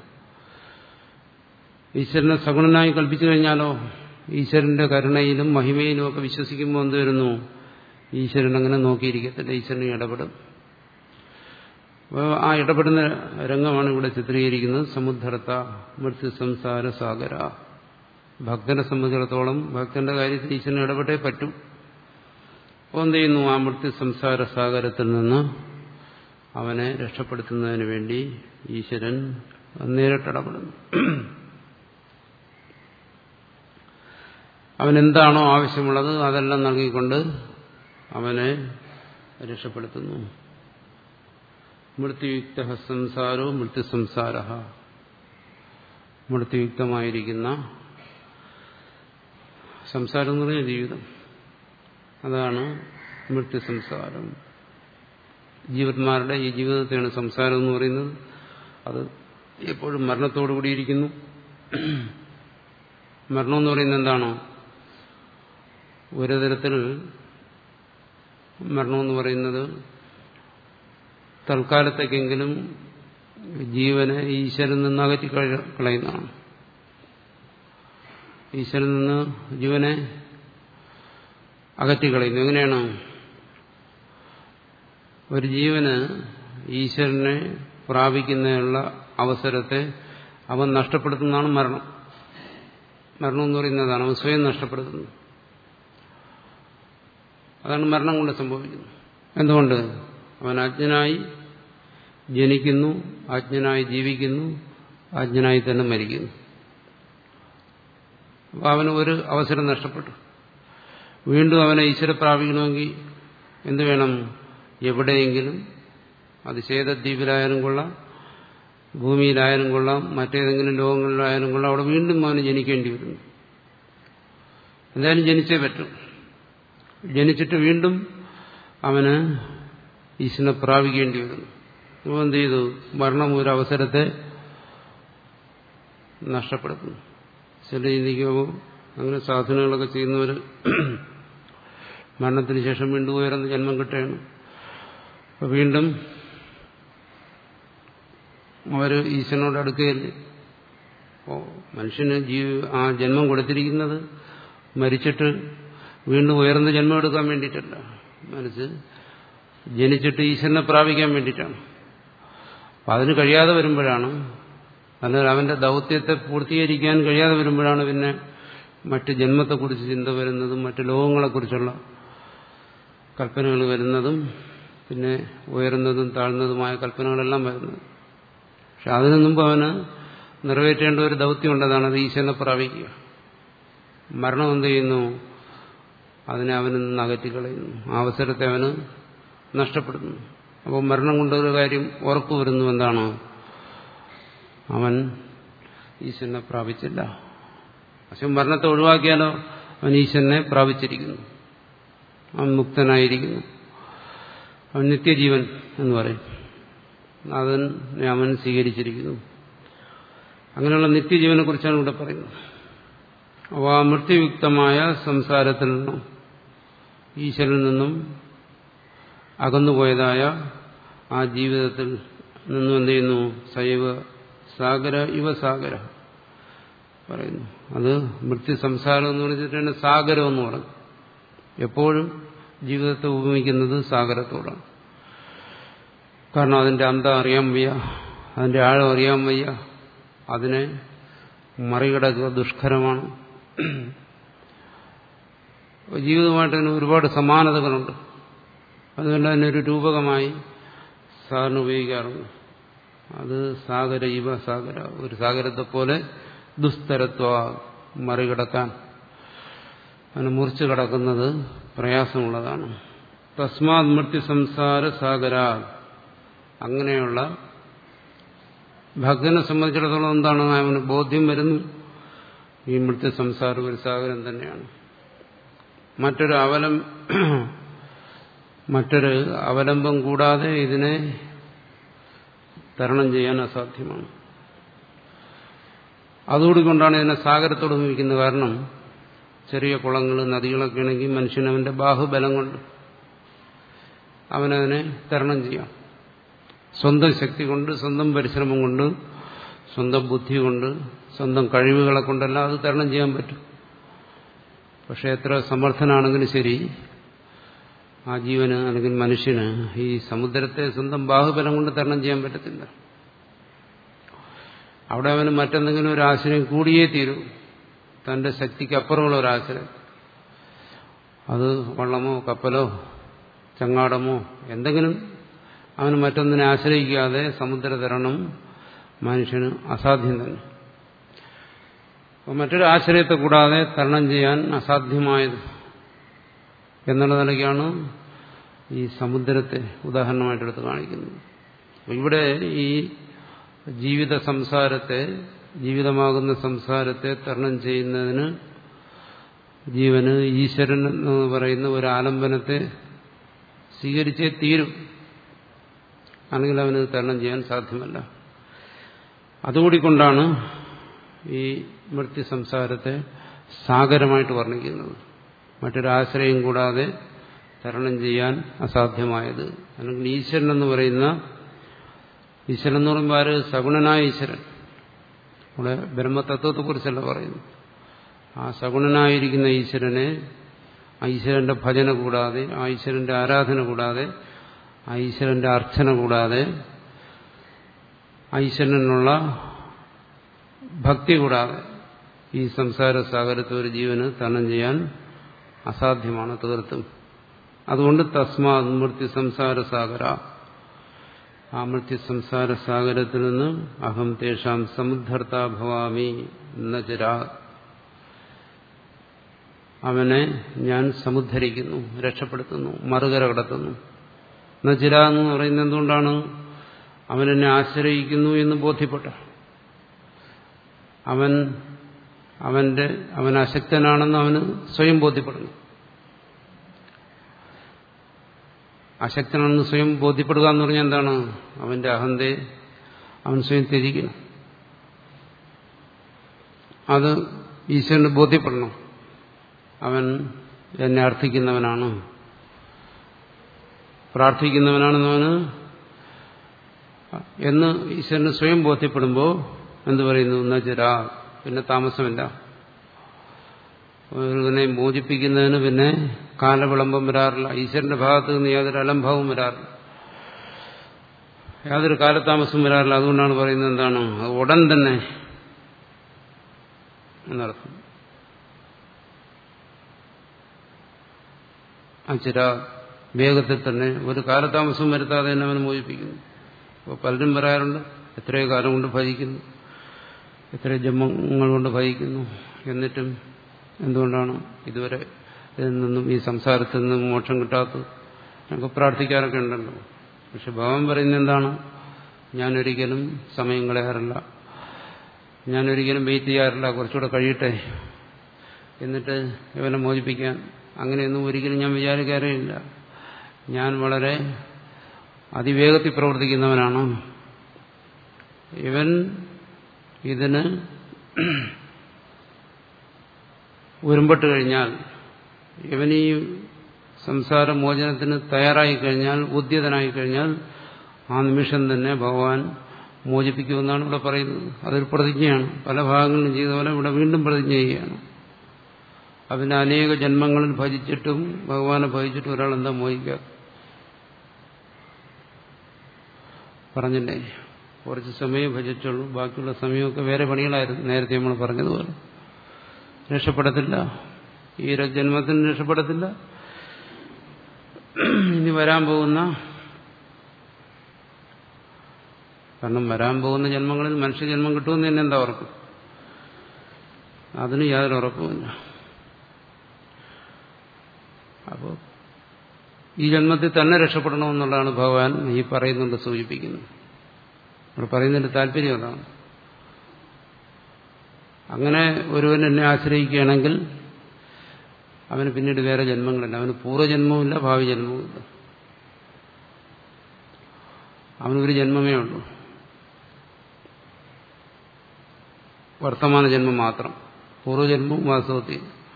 ഈശ്വരനെ സഗുണനായി കൽപ്പിച്ചു കഴിഞ്ഞാലോ ഈശ്വരന്റെ കരുണയിലും മഹിമയിലും ഒക്കെ വിശ്വസിക്കുമ്പോൾ എന്ത് വരുന്നു ഈശ്വരൻ അങ്ങനെ നോക്കിയിരിക്കത്തില്ല ഈശ്വരൻ ഇടപെടും അപ്പോൾ ആ ഇടപെടുന്ന രംഗമാണ് ഇവിടെ ചിത്രീകരിക്കുന്നത് സമുദ്ധരത്ത മൃത്യു സംസാര സാഗര ഭക്തനെ സംബന്ധിച്ചിടത്തോളം ഭക്തന്റെ കാര്യത്തിൽ ഈശ്വരൻ ഇടപെട്ടേ പറ്റൂ അപ്പോൾ എന്ത് ചെയ്യുന്നു ആ മൃത്യു സംസാര സാഗരത്തിൽ നിന്ന് അവനെ രക്ഷപ്പെടുത്തുന്നതിന് വേണ്ടി ഈശ്വരൻ നേരിട്ടിടപെടുന്നു അവൻ എന്താണോ ആവശ്യമുള്ളത് അതെല്ലാം നൽകിക്കൊണ്ട് അവനെ രക്ഷപ്പെടുത്തുന്നു മൃത്യുയുക്ത സംസാരോ മൃത്യുസംസാര മൃത്യുയുക്തമായിരിക്കുന്ന സംസാരം എന്ന് പറഞ്ഞ ജീവിതം അതാണ് മൃത്യുസംസാരം ജീവന്മാരുടെ ഈ ജീവിതത്തെയാണ് സംസാരം എന്ന് പറയുന്നത് അത് എപ്പോഴും മരണത്തോടു കൂടിയിരിക്കുന്നു മരണം എന്ന് പറയുന്നത് എന്താണോ ഒരു തരത്തിൽ മരണമെന്ന് പറയുന്നത് തൽക്കാലത്തേക്കെങ്കിലും ജീവനെ ഈശ്വരൻ നിന്ന് അകറ്റി കളയുന്നതാണ് ഈശ്വരൻ നിന്ന് ജീവനെ അകറ്റിക്കളയുന്നു എങ്ങനെയാണ് ഒരു ജീവന് ഈശ്വരനെ പ്രാപിക്കുന്നതിനുള്ള അവസരത്തെ അവൻ നഷ്ടപ്പെടുത്തുന്നതാണ് മരണം മരണം എന്ന് പറയുന്നതാണ് അവൻ സ്വയം നഷ്ടപ്പെടുത്തുന്നത് അതാണ് മരണം കൊണ്ട് സംഭവിക്കുന്നത് എന്തുകൊണ്ട് അവൻ അജ്ഞനായി ജനിക്കുന്നു അജ്ഞനായി ജീവിക്കുന്നു അജ്ഞനായി തന്നെ മരിക്കുന്നു അപ്പോൾ അവന് ഒരു അവസരം നഷ്ടപ്പെട്ടു വീണ്ടും അവനെ ഈശ്വര പ്രാപിക്കണമെങ്കിൽ എന്ത് വേണം എവിടെയെങ്കിലും അത് ശേതദ്വീപിലായാലും കൊള്ളാം ഭൂമിയിലായാലും കൊള്ളാം മറ്റേതെങ്കിലും ലോകങ്ങളിലായാലും കൊള്ളാം അവിടെ വീണ്ടും അവന് ജനിക്കേണ്ടി വരുന്നു എന്തായാലും ജനിച്ചേ പറ്റും ജനിച്ചിട്ട് വീണ്ടും അവന് ഈശ്വരനെ പ്രാപിക്കേണ്ടി വരുന്നു അപ്പോൾ എന്ത് ചെയ്തു മരണം ഒരു അവസരത്തെ നഷ്ടപ്പെടുത്തുന്നു ചില ചിന്തിക്കുമ്പോൾ അങ്ങനെ സാധനങ്ങളൊക്കെ ചെയ്യുന്നവർ മരണത്തിന് ശേഷം വീണ്ടും ഉയർന്ന ജന്മം കിട്ടുകയാണ് അപ്പോൾ വീണ്ടും അവർ ഈശ്വരനോട് അടുക്കുകയല്ലേ അപ്പോൾ മനുഷ്യന് ജീവ ആ ജന്മം കൊടുത്തിരിക്കുന്നത് മരിച്ചിട്ട് വീണ്ടും ഉയർന്ന ജന്മം എടുക്കാൻ വേണ്ടിയിട്ടല്ല മനസ്സ് ജനിച്ചിട്ട് ഈശ്വരനെ പ്രാപിക്കാൻ വേണ്ടിയിട്ടാണ് അപ്പം അതിന് കഴിയാതെ വരുമ്പോഴാണ് അല്ലെങ്കിൽ അവന്റെ ദൗത്യത്തെ പൂർത്തീകരിക്കാൻ കഴിയാതെ വരുമ്പോഴാണ് പിന്നെ മറ്റ് ജന്മത്തെക്കുറിച്ച് ചിന്ത വരുന്നതും മറ്റ് ലോകങ്ങളെക്കുറിച്ചുള്ള കൽപ്പനകൾ വരുന്നതും പിന്നെ ഉയർന്നതും താഴ്ന്നതുമായ കൽപ്പനകളെല്ലാം വരുന്നത് പക്ഷെ അതിനു മുമ്പ് അവന് നിറവേറ്റേണ്ട ഒരു ദൗത്യമുണ്ടതാണ് അത് ഈശ്വരനെ പ്രാപിക്കുക മരണം എന്ത് ചെയ്യുന്നു അതിനെ അവനിൽ നിന്ന് അകറ്റിക്കളയുന്നു ആ അവസരത്തെ അവന് നഷ്ടപ്പെടുന്നു അപ്പോൾ മരണം കൊണ്ടൊരു കാര്യം ഉറപ്പു വരുന്നു എന്താണ് അവൻ ഈശ്വരനെ പ്രാപിച്ചില്ല പക്ഷെ മരണത്തെ ഒഴിവാക്കിയാലോ അവൻ ഈശ്വരനെ പ്രാപിച്ചിരിക്കുന്നു അവൻ മുക്തനായിരിക്കുന്നു അവൻ നിത്യജീവൻ എന്ന് പറയും അതിനെ അവൻ സ്വീകരിച്ചിരിക്കുന്നു അങ്ങനെയുള്ള നിത്യജീവനെ കുറിച്ചാണ് ഇവിടെ പറയുന്നത് അപ്പോൾ ആ മൃത്യുയുക്തമായ സംസാരത്തിൽ നിന്നും ഈശ്വരനിൽ നിന്നും അകന്നുപോയതായ ആ ജീവിതത്തിൽ നിന്നും എന്ത് ചെയ്യുന്നു സൈവ സാഗര ഇവ സാഗര പറയുന്നു അത് മൃത്യു സംസാരം എന്ന് പറഞ്ഞിട്ട് തന്നെ സാഗരം എന്ന് പറഞ്ഞു എപ്പോഴും ജീവിതത്തെ ഉപമിക്കുന്നത് സാഗരത്തോടാണ് കാരണം അതിന്റെ അന്തം അറിയാൻ വയ്യ അതിന്റെ ആഴം അറിയാൻ വയ്യ അതിനെ മറികടക്കുക ദുഷ്കരമാണ് ജീവിതമായിട്ട് തന്നെ ഒരുപാട് സമാനതകളുണ്ട് അതുകൊണ്ട് തന്നെ ഒരു രൂപകമായി സാറിന് ഉപയോഗിക്കാറുണ്ട് അത് സാഗര ഇവ സാഗര ഒരു സാഗരത്തെ പോലെ ദുസ്തരത്വ മറികടക്കാൻ അതിനെ മുറിച്ചു കടക്കുന്നത് പ്രയാസമുള്ളതാണ് തസ്മാത് മൃത്യു സംസാര സാഗര അങ്ങനെയുള്ള ഭക്തനെ സംബന്ധിച്ചിടത്തോളം എന്താണ് അവന് ബോധ്യം വരുന്നു ഈ മൃത്യു സംസാരം ഒരു സാഗരം തന്നെയാണ് മറ്റൊരു അവലം മറ്റൊരു അവലംബം കൂടാതെ ഇതിനെ തരണം ചെയ്യാൻ അസാധ്യമാണ് അതുകൊണ്ടാണ് ഇതിനെ സാഗരത്തോട് ഉപയോഗിക്കുന്നത് കാരണം ചെറിയ കുളങ്ങൾ നദികളൊക്കെ ആണെങ്കിൽ മനുഷ്യനവന്റെ ബാഹുബലം കൊണ്ട് അവനതിനെ തരണം ചെയ്യാം സ്വന്തം ശക്തി കൊണ്ട് സ്വന്തം പരിശ്രമം കൊണ്ട് സ്വന്തം ബുദ്ധി കൊണ്ട് സ്വന്തം കഴിവുകളെ കൊണ്ടെല്ലാം അത് തരണം ചെയ്യാൻ പറ്റും പക്ഷെ എത്ര സമർത്ഥനാണെങ്കിലും ശരി ആ ജീവന് അല്ലെങ്കിൽ മനുഷ്യന് ഈ സമുദ്രത്തെ സ്വന്തം ബാഹുബലം കൊണ്ട് തരണം ചെയ്യാൻ പറ്റത്തില്ല അവിടെ അവന് മറ്റെന്തെങ്കിലും ഒരു ആശ്രയം കൂടിയേ തീരൂ തന്റെ ശക്തിക്ക് അപ്പുറമുള്ള ഒരു ആശ്രയം അത് വള്ളമോ കപ്പലോ ചങ്ങാടമോ എന്തെങ്കിലും അവന് മറ്റൊന്നിനെ ആശ്രയിക്കാതെ സമുദ്രതരണം മനുഷ്യന് അസാധ്യം തന്നെ അപ്പോൾ മറ്റൊരു ആശ്രയത്തെ കൂടാതെ തരണം ചെയ്യാൻ അസാധ്യമായത് എന്നുള്ള നിലയ്ക്കാണ് ഈ സമുദ്രത്തെ ഉദാഹരണമായിട്ടെടുത്ത് കാണിക്കുന്നത് ഇവിടെ ഈ ജീവിത സംസാരത്തെ ജീവിതമാകുന്ന സംസാരത്തെ തരണം ചെയ്യുന്നതിന് ജീവന് ഈശ്വരൻ എന്ന് പറയുന്ന ഒരു ആലംബനത്തെ സ്വീകരിച്ചേ തീരും അല്ലെങ്കിൽ അവന് തരണം ചെയ്യാൻ സാധ്യമല്ല അതുകൂടി കൊണ്ടാണ് ഈ മൃത്യു സംസാരത്തെ സാഗരമായിട്ട് വർണ്ണിക്കുന്നത് മറ്റൊരാശ്രയം കൂടാതെ തരണം ചെയ്യാൻ അസാധ്യമായത് അല്ലെങ്കിൽ ഈശ്വരൻ എന്ന് പറയുന്ന ഈശ്വരൻ എന്ന് പറയുമ്പോൾ ആര് സഗുണനായ ഈശ്വരൻ ഇവിടെ ബ്രഹ്മതത്വത്തെക്കുറിച്ചല്ല പറയുന്നു ആ സഗുണനായിരിക്കുന്ന ഈശ്വരനെ ആ ഈശ്വരന്റെ ഭജന കൂടാതെ ആ ഈശ്വരന്റെ ആരാധന കൂടാതെ ആ ഈശ്വരന്റെ അർച്ചന കൂടാതെ ആ ഈശ്വരനുള്ള ഭക്തി കൂടാതെ ഈ സംസാര സാഗരത്തെ ഒരു ജീവന് തരണം ചെയ്യാൻ അസാധ്യമാണ് തീർത്തും അതുകൊണ്ട് തസ്മാ മൃത്യു സംസാര സാഗര ആ മൃത്യു സംസാര സാഗരത്തിൽ നിന്ന് അഹം തേഷാം സമുദ്ധർത്ത ഭവാമി നജരാ അവനെ ഞാൻ സമുദ്ധരിക്കുന്നു രക്ഷപ്പെടുത്തുന്നു മറുകര കടത്തുന്നു നജിര എന്ന് പറയുന്നത് എന്തുകൊണ്ടാണ് അവൻ എന്നെ ആശ്രയിക്കുന്നു എന്ന് ബോധ്യപ്പെട്ട അവൻ അവന്റെ അവൻ അശക്തനാണെന്ന് അവന് സ്വയം ബോധ്യപ്പെടുന്നു അശക്തനാണെന്ന് സ്വയം ബോധ്യപ്പെടുക എന്ന് പറഞ്ഞാൽ എന്താണ് അവന്റെ അഹന്തയെ അവൻ സ്വയം ത്യജിക്കണം അത് ഈശ്വരന് ബോധ്യപ്പെടണം അവൻ എന്നെ അർത്ഥിക്കുന്നവനാണ് പ്രാർത്ഥിക്കുന്നവനാണെന്നവന് എന്ന് ഈശ്വരന് സ്വയം ബോധ്യപ്പെടുമ്പോൾ എന്തു പറയുന്നു നജരാ പിന്നെ താമസമില്ല ഒരുവനെ മോചിപ്പിക്കുന്നതിന് പിന്നെ കാലവിളംബം വരാറില്ല ഈശ്വരന്റെ ഭാഗത്ത് നിന്ന് യാതൊരു അലംഭാവവും വരാറില്ല യാതൊരു കാലതാമസവും വരാറില്ല അതുകൊണ്ടാണ് പറയുന്നത് എന്താണ് ഉടൻ തന്നെ എന്നർത്ഥം അച്ചിര വേഗത്തിൽ തന്നെ ഒരു കാലതാമസം വരുത്താതെ തന്നെ അവനെ മോചിപ്പിക്കുന്നു അപ്പോൾ പലരും പറയാറുണ്ട് എത്രയോ കാലം കൊണ്ട് ഭജിക്കുന്നു എത്രയോ ജന്മങ്ങൾ കൊണ്ട് ഭജിക്കുന്നു എന്നിട്ടും എന്തുകൊണ്ടാണ് ഇതുവരെ ഇതിൽ നിന്നും ഈ സംസാരത്തിൽ നിന്നും മോക്ഷം കിട്ടാത്തത് ഞങ്ങൾക്ക് പ്രാർത്ഥിക്കാറൊക്കെ ഉണ്ടല്ലോ പക്ഷെ ഭഗവാൻ പറയുന്നത് എന്താണ് ഞാനൊരിക്കലും സമയം കളയാറില്ല ഞാനൊരിക്കലും വെയിറ്റ് ചെയ്യാറില്ല കുറച്ചുകൂടെ കഴിയട്ടെ എന്നിട്ട് ഇവനെ മോചിപ്പിക്കാൻ അങ്ങനെയൊന്നും ഒരിക്കലും ഞാൻ വിചാരിക്കാറില്ല ഞാൻ വളരെ അതിവേഗത്തിൽ പ്രവർത്തിക്കുന്നവനാണ് ഇവൻ ഇതിന് ഉരുമ്പെട്ട് കഴിഞ്ഞാൽ ഇവൻ ഈ സംസാര മോചനത്തിന് തയ്യാറായി കഴിഞ്ഞാൽ ഉദ്യതനായി കഴിഞ്ഞാൽ ആ നിമിഷം തന്നെ ഭഗവാൻ മോചിപ്പിക്കുമെന്നാണ് ഇവിടെ പറയുന്നത് അതൊരു പ്രതിജ്ഞയാണ് പല ഭാഗങ്ങളിലും ചെയ്ത പോലെ ഇവിടെ വീണ്ടും പ്രതിജ്ഞ ചെയ്യുകയാണ് അതിന് അനേക ജന്മങ്ങളിൽ ഭജിച്ചിട്ടും ഭഗവാനെ ഭജിച്ചിട്ടും ഒരാൾ എന്താ മോഹിക്കുക പറഞ്ഞില്ലേ കുറച്ച് സമയം ഭജിച്ചുള്ളൂ ബാക്കിയുള്ള സമയമൊക്കെ വേറെ പണികളായിരുന്നു നേരത്തെ നമ്മൾ പറഞ്ഞതുപോലെ രക്ഷപ്പെടത്തില്ല ഈ ജന്മത്തിന് രക്ഷപ്പെടത്തില്ല ഇനി വരാൻ പോകുന്ന കാരണം വരാൻ പോകുന്ന ജന്മങ്ങളിൽ മനുഷ്യജന്മം കിട്ടുമെന്ന് തന്നെ എന്താ ഉറപ്പ് അതിന് യാതൊരു ഉറപ്പുമില്ല അപ്പോൾ ഈ ജന്മത്തിൽ തന്നെ രക്ഷപ്പെടണമെന്നുള്ളതാണ് ഭഗവാൻ ഈ പറയുന്നുണ്ട് സൂചിപ്പിക്കുന്നത് അവിടെ പറയുന്നതിന്റെ താല്പര്യം അതാണ് അങ്ങനെ ഒരുവൻ എന്നെ ആശ്രയിക്കുകയാണെങ്കിൽ അവന് പിന്നീട് വേറെ ജന്മങ്ങളില്ല അവന് പൂർവ്വജന്മവുമില്ല ഭാവി ജന്മവുമില്ല അവനൊരു ജന്മമേ ഉള്ളൂ വർത്തമാന ജന്മം മാത്രം പൂർവ്വജന്മവും വാസ്തവത്തിൽ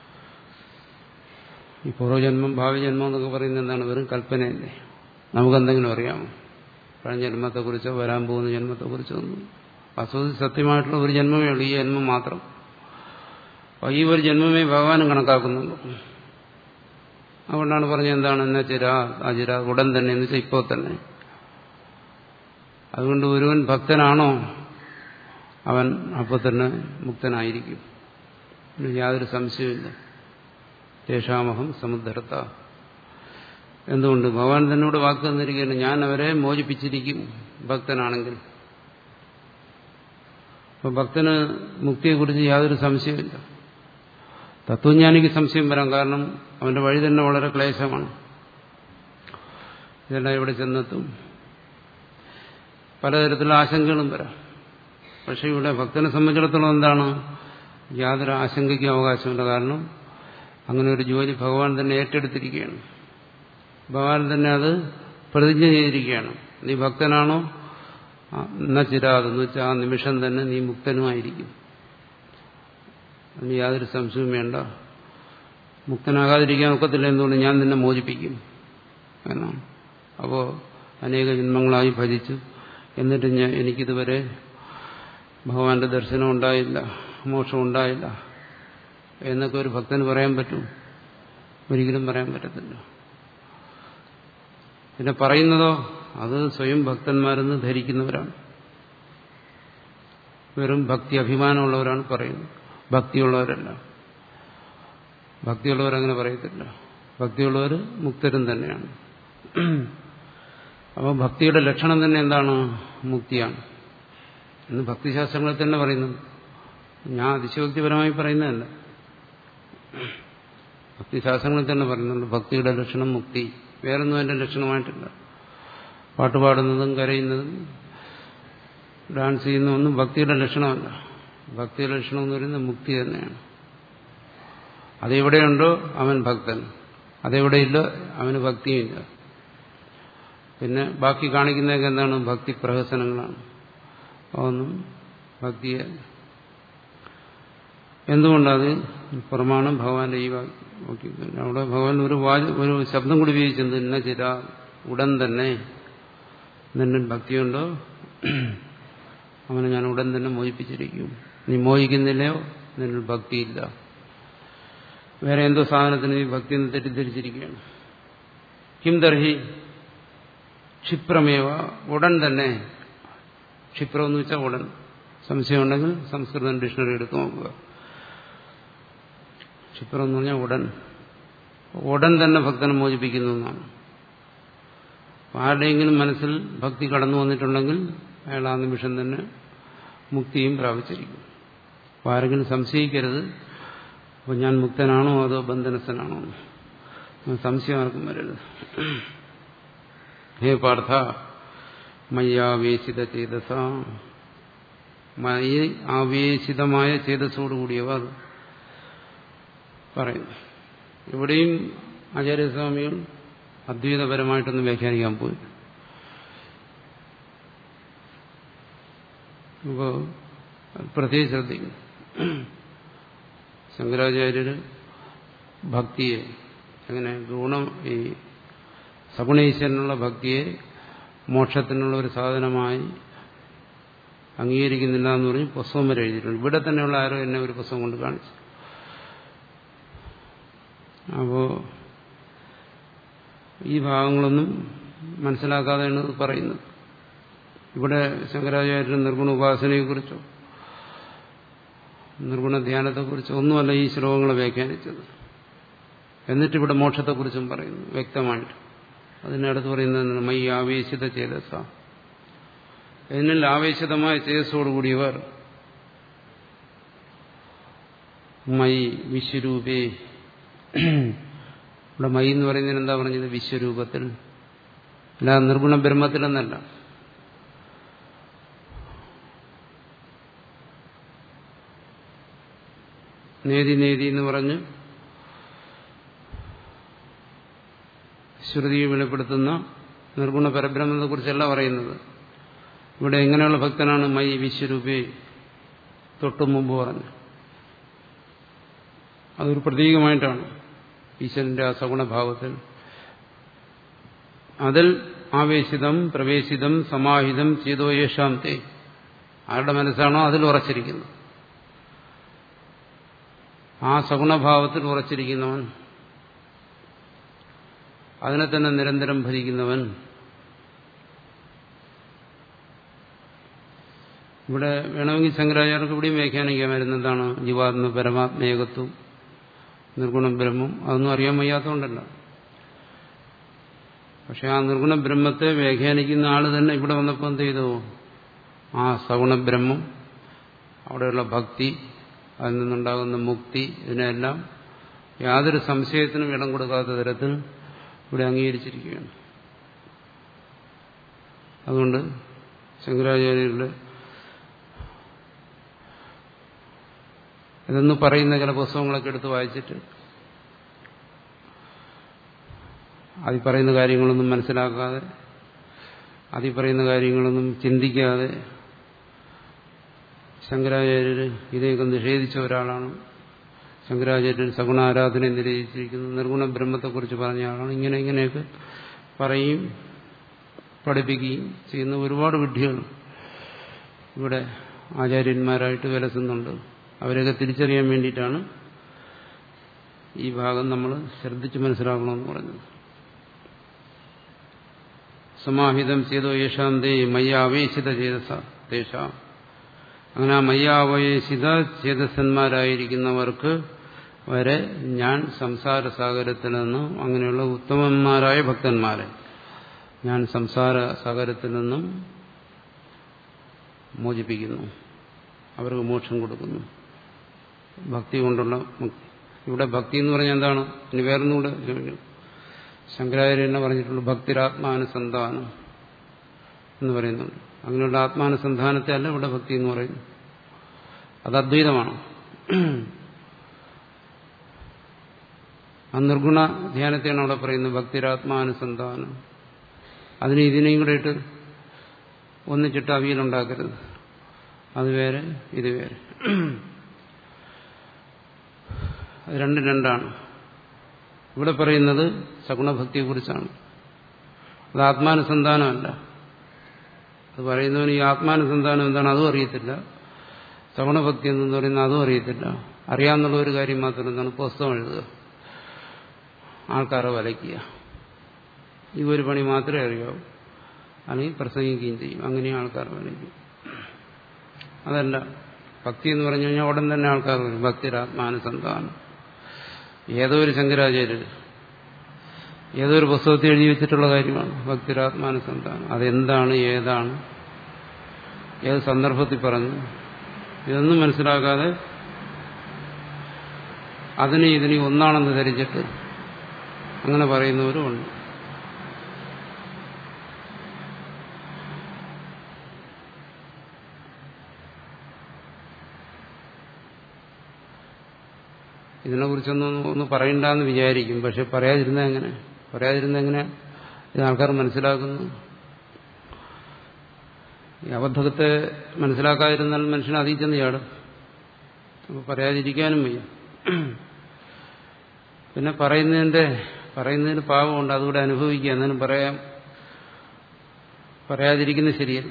ഈ പൂർവ്വജന്മം ഭാവി ജന്മം എന്നൊക്കെ പറയുന്നത് എന്താണ് വെറും കൽപ്പനയല്ലേ നമുക്കെന്തെങ്കിലും അറിയാമോ കഴിഞ്ഞ ജന്മത്തെക്കുറിച്ചോ വരാൻ പോകുന്ന ജന്മത്തെക്കുറിച്ചോ ഒന്നും വാസ്തവത്തിൽ സത്യമായിട്ടുള്ള ഒരു ജന്മമേ ഉള്ളൂ ഈ ജന്മം മാത്രം അപ്പോൾ ഈ ഒരു ജന്മമേ ഭഗവാനും കണക്കാക്കുന്നുള്ളൂ അതുകൊണ്ടാണ് പറഞ്ഞത് എന്താണ് എന്നാ ചിര ആ ചിര ഉടൻ തന്നെ എന്ന് വെച്ചാൽ ഇപ്പോൾ തന്നെ അതുകൊണ്ട് ഒരുവൻ ഭക്തനാണോ അവൻ അപ്പോൾ തന്നെ മുക്തനായിരിക്കും യാതൊരു സംശയമില്ല തേഷാമഹം സമുദ്ധരത്ത എന്തുകൊണ്ട് ഭഗവാൻ തന്നോട് വാക്ക് തന്നിരിക്കുകയാണ് ഞാൻ അവരെ മോചിപ്പിച്ചിരിക്കും ഭക്തനാണെങ്കിൽ അപ്പൊ ഭക്തന് മുക്തിയെക്കുറിച്ച് യാതൊരു സംശയമില്ല തത്വജ്ഞാനിക്ക് സംശയം വരാം കാരണം അവന്റെ വഴി തന്നെ വളരെ ക്ലേശമാണ് ഇതെല്ലാം ഇവിടെ ചെന്നെത്തും പലതരത്തിലുള്ള ആശങ്കകളും വരാം പക്ഷെ ഇവിടെ ഭക്തനെ സംബന്ധിച്ചിടത്തോളം എന്താണ് യാതൊരു ആശങ്കയ്ക്കും അവകാശമില്ല കാരണം അങ്ങനെ ഒരു ജോലി ഭഗവാൻ തന്നെ ഏറ്റെടുത്തിരിക്കുകയാണ് ഭഗവാൻ തന്നെ അത് പ്രതിജ്ഞ ചെയ്തിരിക്കുകയാണ് നീ ഭക്തനാണോ എന്നാ ചിരാതെന്ന് വെച്ചാൽ ആ നിമിഷം തന്നെ നീ മുക്തനുമായിരിക്കും അതിന് യാതൊരു സംശയവും വേണ്ട മുക്തനാകാതിരിക്കാൻ ഒക്കത്തില്ല എന്തുകൊണ്ട് ഞാൻ നിന്നെ മോചിപ്പിക്കും എന്നാണ് അപ്പോൾ അനേക ജന്മങ്ങളായി ഭജിച്ചു എന്നിട്ട് ഞാൻ എനിക്കിതുവരെ ഭഗവാന്റെ ദർശനം ഉണ്ടായില്ല മോക്ഷം ഉണ്ടായില്ല എന്നൊക്കെ ഒരു ഭക്തന് പറയാൻ പറ്റും ഒരിക്കലും പറയാൻ പറ്റത്തില്ല പിന്നെ പറയുന്നതോ അത് സ്വയം ഭക്തന്മാരെന്ന് ധരിക്കുന്നവരാണ് വെറും ഭക്തി അഭിമാനമുള്ളവരാണ് പറയുന്നത് ഭക്തിയുള്ളവരല്ല ഭക്തിയുള്ളവരങ്ങനെ പറയത്തില്ല ഭക്തിയുള്ളവർ മുക്തരും തന്നെയാണ് അപ്പോൾ ഭക്തിയുടെ ലക്ഷണം തന്നെ എന്താണ് മുക്തിയാണ് എന്ന് ഭക്തിശാസ്ത്രങ്ങളിൽ തന്നെ പറയുന്നുണ്ട് ഞാൻ അതിശയോക്തിപരമായി പറയുന്നതല്ല ഭക്തിശാസ്ത്രങ്ങളിൽ തന്നെ പറയുന്നുണ്ട് ഭക്തിയുടെ ലക്ഷണം മുക്തി വേറൊന്നും അതിന്റെ ലക്ഷണമായിട്ടില്ല പാട്ടുപാടുന്നതും കരയുന്നതും ഡാൻസ് ചെയ്യുന്നതൊന്നും ഭക്തിയുടെ ലക്ഷണമല്ല ഭക്തിയുടെ ലക്ഷണം എന്ന് പറയുന്നത് മുക്തി തന്നെയാണ് അതെവിടെയുണ്ടോ അവൻ ഭക്തൻ അതെവിടെയില്ല അവന് ഭക്തിയുമില്ല പിന്നെ ബാക്കി കാണിക്കുന്നതൊക്കെ എന്താണ് ഭക്തി പ്രഹസനങ്ങളാണ് അതൊന്നും ഭക്തിയെ എന്തുകൊണ്ടത് പ്രമാണം ഭഗവാന്റെ ഈ വാക്യം അവിടെ ഭഗവാൻ ഒരു വാച ഒരു ശബ്ദം കൂടി ഉപയോഗിച്ചത് ഇന്ന ചിര ഉടൻ തന്നെ നിന്നിൽ ഭക്തിയുണ്ടോ അവനെ ഞാൻ ഉടൻ തന്നെ മോചിപ്പിച്ചിരിക്കും നീ മോചിക്കുന്നില്ലയോ നിന്നിൽ ഭക്തിയില്ല വേറെ എന്തോ സാധനത്തിന് നീ ഭക്തി എന്ന് തെറ്റിദ്ധരിച്ചിരിക്കുകയാണ് കിം ദർഹി ക്ഷിപ്രമേവ ഉടൻ തന്നെ ക്ഷിപ്രം എന്ന് വെച്ചാൽ ഉടൻ സംശയമുണ്ടെങ്കിൽ സംസ്കൃതം ഡിക്ഷണറി എടുത്ത് നോക്കുക ക്ഷിപ്രം എന്ന് പറഞ്ഞാൽ ഉടൻ ഉടൻ തന്നെ ഭക്തനെ മോചിപ്പിക്കുന്നു എന്നാണ് ആരുടെയെങ്കിലും മനസ്സിൽ ഭക്തി കടന്നു വന്നിട്ടുണ്ടെങ്കിൽ അയാൾ ആ നിമിഷം തന്നെ മുക്തിയും പ്രാപിച്ചിരിക്കും അപ്പോൾ ആരെങ്കിലും സംശയിക്കരുത് അപ്പോൾ ഞാൻ മുക്തനാണോ അതോ ബന്ധനസ്ഥനാണോ സംശയം ആർക്കും വരരുത് ഹേ പാർത്ഥ മയ്യാവേശിത ചേതസ മയ ആവേശിതമായ ചേതസ്സോടുകൂടിയവർ പറയുന്നു ഇവിടെയും ആചാര്യസ്വാമികൾ അദ്വൈതപരമായിട്ടൊന്നും വ്യാഖ്യാനിക്കാൻ പോയി അപ്പോൾ പ്രത്യേകിച്ച് ശ്രദ്ധിക്കുന്നു ശങ്കരാചാര്യര് ഭക്തിയെ അങ്ങനെ ഗുണം ഈ സഗുണീശ്വരനുള്ള ഭക്തിയെ മോക്ഷത്തിനുള്ള ഒരു സാധനമായി അംഗീകരിക്കുന്നില്ല എന്ന് പറഞ്ഞ് പുസ്തകം വരെ എഴുതിയിട്ടുണ്ട് ഇവിടെ തന്നെയുള്ള ആരോ എന്നെ ഒരു പുസ്തകം കൊണ്ട് കാണിച്ചു അപ്പോ ഈ ഭാഗങ്ങളൊന്നും മനസ്സിലാക്കാതെയാണ് ഇത് പറയുന്നത് ഇവിടെ ശങ്കരാചാര്യൻ നിർഗുണ ഉപാസനയെക്കുറിച്ചോ നിർഗുണ ധ്യാനത്തെക്കുറിച്ചോ ഒന്നുമല്ല ഈ ശ്ലോകങ്ങളെ വ്യാഖ്യാനിച്ചത് എന്നിട്ട് ഇവിടെ മോക്ഷത്തെക്കുറിച്ചും പറയുന്നു വ്യക്തമായിട്ട് അതിനടുത്ത് പറയുന്നത് മൈ ആവേശിത ചേതസ എന്നിൽ ആവേശിതമായ ചേതസ്സോടുകൂടിയവർ മൈ വിശ്വരൂപേ ഇവിടെ മൈ എന്ന് പറയുന്നതിന് എന്താ പറഞ്ഞത് വിശ്വരൂപത്തിൽ അല്ല നിർഗുണ ബ്രഹ്മത്തിലെന്നല്ല നേതി നേതി എന്ന് പറഞ്ഞ് ശ്രുതി വെളിപ്പെടുത്തുന്ന നിർഗുണ പരബ്രഹ്മത്തെ കുറിച്ചല്ല പറയുന്നത് ഇവിടെ എങ്ങനെയുള്ള ഭക്തനാണ് മൈ വിശ്വരൂപേ തൊട്ടു മുമ്പ് പറഞ്ഞു അതൊരു പ്രതീകമായിട്ടാണ് ഈശ്വരന്റെ ആ സഗുണഭാവത്തിൽ അതിൽ ആവേശിതം പ്രവേശിതം സമാഹിതം ചെയ്തോ യേശാം തേ ആരുടെ മനസ്സാണോ അതിൽ ഉറച്ചിരിക്കുന്നത് ആ സഗുണഭാവത്തിൽ ഉറച്ചിരിക്കുന്നവൻ അതിനെ തന്നെ നിരന്തരം ഭരിക്കുന്നവൻ ഇവിടെ വേണമെങ്കിൽ ശങ്കരാചാര്യർക്ക് ഇവിടെയും വ്യാഖ്യാനിക്കാമായിരുന്നു എന്താണ് ജീവാത്മ പരമാത്മേകത്വം നിർഗുണ ബ്രഹ്മം അതൊന്നും അറിയാൻ വയ്യാത്തതുകൊണ്ടല്ല പക്ഷെ ആ നിർഗുണ ബ്രഹ്മത്തെ വ്യാഖ്യാനിക്കുന്ന ആള് തന്നെ ഇവിടെ വന്നപ്പോൾ എന്ത് ചെയ്തു ആ സഗുണ ബ്രഹ്മം അവിടെയുള്ള ഭക്തി അതിൽ നിന്നുണ്ടാകുന്ന മുക്തി ഇതിനെല്ലാം യാതൊരു സംശയത്തിനും ഇടം കൊടുക്കാത്ത തരത്തിൽ ഇവിടെ അംഗീകരിച്ചിരിക്കുകയാണ് അതുകൊണ്ട് ശങ്കരാചാര്യരുടെ ഇതെന്ന് പറയുന്ന ചില പുസ്തകങ്ങളൊക്കെ എടുത്ത് വായിച്ചിട്ട് അതിൽ പറയുന്ന കാര്യങ്ങളൊന്നും മനസ്സിലാക്കാതെ അതിൽ പറയുന്ന കാര്യങ്ങളൊന്നും ചിന്തിക്കാതെ ശങ്കരാചാര്യർ ഇതൊക്കെ നിഷേധിച്ച ഒരാളാണ് ശങ്കരാചാര്യൻ സഗുണാരാധനയെ നിരോധിച്ചിരിക്കുന്നു നിർഗുണ ബ്രഹ്മത്തെക്കുറിച്ച് പറഞ്ഞ ആളാണ് ഇങ്ങനെ ഇങ്ങനെയൊക്കെ പറയും പഠിപ്പിക്കുകയും ചെയ്യുന്ന ഒരുപാട് വിഡ്ഢികൾ ഇവിടെ ആചാര്യന്മാരായിട്ട് വിലസുന്നുണ്ട് അവരെയൊക്കെ തിരിച്ചറിയാൻ വേണ്ടിയിട്ടാണ് ഈ ഭാഗം നമ്മൾ ശ്രദ്ധിച്ച് മനസ്സിലാക്കണമെന്ന് പറഞ്ഞത് സമാഹിതം ചെയ്തോ യേശാം ദേ മയ്യാവേശിത ചേതസ തേഷ അങ്ങനെ ആ മയ്യാവേശിത ചേതസന്മാരായിരിക്കുന്നവർക്ക് വരെ ഞാൻ സംസാര സാഗരത്തിൽ നിന്നും അങ്ങനെയുള്ള ഉത്തമന്മാരായ ഭക്തന്മാരെ ഞാൻ സംസാര സാഗരത്തിൽ നിന്നും മോചിപ്പിക്കുന്നു അവർക്ക് മോക്ഷം കൊടുക്കുന്നു ഭക്തി കൊണ്ടുള്ള മുക്തി ഇവിടെ ഭക്തി എന്ന് പറഞ്ഞാൽ എന്താണ് ഇനി വേറൊന്നുകൂടെ ശങ്കരാചാര്യ എന്നെ പറഞ്ഞിട്ടുള്ളൂ ഭക്തിരാത്മാനുസന്ധാനം എന്ന് പറയുന്നുണ്ട് അങ്ങനെയുള്ള ആത്മാനുസന്ധാനത്തെ അല്ല ഇവിടെ ഭക്തി എന്ന് പറയുന്നു അത് അദ്വൈതമാണ് ആ നിർഗുണ ധ്യാനത്തെയാണ് അവിടെ പറയുന്നത് ഭക്തിരാത്മാനുസന്ധാനം അതിന് ഇതിനെയും കൂടെ ഇട്ട് ഒന്നിച്ചിട്ട് അവിയലുണ്ടാക്കരുത് അത് വേറെ ഇത് വേറെ അത് രണ്ടും രണ്ടാണ് ഇവിടെ പറയുന്നത് സഗുണഭക്തിയെക്കുറിച്ചാണ് അത് ആത്മാനുസന്ധാനമല്ല അത് പറയുന്നവന് ഈ ആത്മാനുസന്ധാനം എന്താണ് അതും അറിയത്തില്ല സഗുണഭക്തി എന്ന് പറയുന്നത് അതും അറിയത്തില്ല അറിയാവുന്നുള്ള ഒരു കാര്യം മാത്രം എന്താണ് പുസ്തകം എഴുതുക ആൾക്കാരെ വലയ്ക്കുക ഈ ഒരു പണി മാത്രമേ അറിയാവൂ അല്ലെങ്കിൽ പ്രസംഗിക്കുകയും ചെയ്യും അങ്ങനെ ആൾക്കാർ വലയ്ക്കും അതല്ല ഭക്തി എന്ന് പറഞ്ഞു കഴിഞ്ഞാൽ ഉടൻ തന്നെ ആൾക്കാർ വരും ഭക്തിരാത്മാനുസന്ധാനം ഏതോ ഒരു ശങ്കരാചാര്യർ ഏതോ ഒരു പുസ്തകത്തിൽ എഴുതി വെച്ചിട്ടുള്ള കാര്യമാണ് ഭക്തിരാത്മാനുസന്ധാനം അതെന്താണ് ഏതാണ് ഏത് സന്ദർഭത്തിൽ പറഞ്ഞു ഇതൊന്നും മനസ്സിലാക്കാതെ അതിനെ ഇതിനെ ഒന്നാണെന്ന് ധരിച്ചിട്ട് അങ്ങനെ പറയുന്നവരുമുണ്ട് ഇതിനെക്കുറിച്ചൊന്നും ഒന്ന് പറയണ്ടെന്ന് വിചാരിക്കും പക്ഷെ പറയാതിരുന്ന എങ്ങനെ പറയാതിരുന്ന എങ്ങനെ ഇത് ആൾക്കാർ മനസ്സിലാക്കുന്നു ഈ അബദ്ധത്തെ മനസ്സിലാക്കാതിരുന്നാൽ മനുഷ്യൻ അതിൽ ചെന്ന് ചാടും അപ്പോൾ പറയാതിരിക്കാനും വയ്യ പിന്നെ പറയുന്നതിന്റെ പറയുന്നതിന് പാവമുണ്ട് അതുകൂടെ അനുഭവിക്കുക എന്നാലും പറയാം പറയാതിരിക്കുന്നത് ശരിയല്ല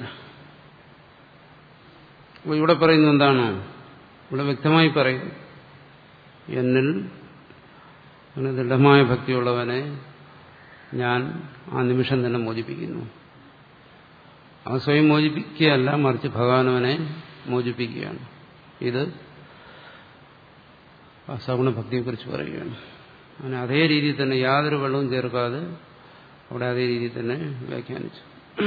അപ്പോൾ ഇവിടെ പറയുന്നത് എന്താണ് ഇവിടെ വ്യക്തമായി പറയുന്നു എന്നിൽ അങ്ങനെ ദൃഢമായ ഭക്തിയുള്ളവനെ ഞാൻ ആ നിമിഷം തന്നെ മോചിപ്പിക്കുന്നു അവൻ സ്വയം മോചിപ്പിക്കുകയല്ല മറിച്ച് ഭഗവാനവനെ മോചിപ്പിക്കുകയാണ് ഇത് സഗുണ ഭക്തിയെക്കുറിച്ച് പറയുകയാണ് അങ്ങനെ അതേ രീതിയിൽ തന്നെ യാതൊരു വെള്ളവും ചേർക്കാതെ അവിടെ അതേ രീതിയിൽ തന്നെ വ്യാഖ്യാനിച്ചു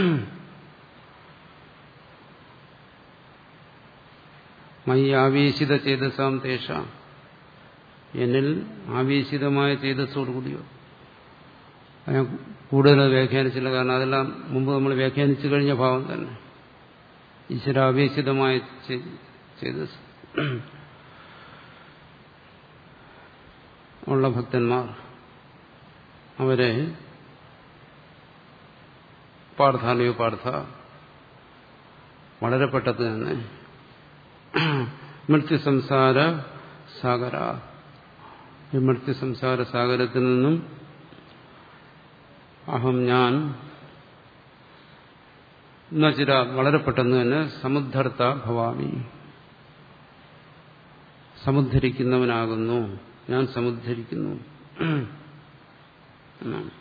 മൈ ആവേശിത ചേതസാം തേഷ എന്നിൽ ആവേശിതമായ ചേതസ്സോടുകൂടിയോ ഞാൻ കൂടുതൽ വ്യാഖ്യാനിച്ചില്ല കാരണം അതെല്ലാം മുമ്പ് നമ്മൾ വ്യാഖ്യാനിച്ചു കഴിഞ്ഞ ഭാവം തന്നെ ഈശ്വരാവേശിതമായ ചേതസ് ഉള്ള ഭക്തന്മാർ അവരെ പാർത്ഥാലയോ പാർത്ഥ വളരെ പെട്ടെന്ന് തന്നെ മൃത്യു സംസാര സാഗര ഈ മൃത്യു സംസാര സാഗരത്തിൽ നിന്നും അഹം ഞാൻ എന്നുവച്ചിര വളരെ പെട്ടെന്ന് തന്നെ സമുദ്ധർത്ത ഭവാമി സമുദ്ധരിക്കുന്നവനാകുന്നു ഞാൻ സമുദ്ധരിക്കുന്നു എന്നാണ്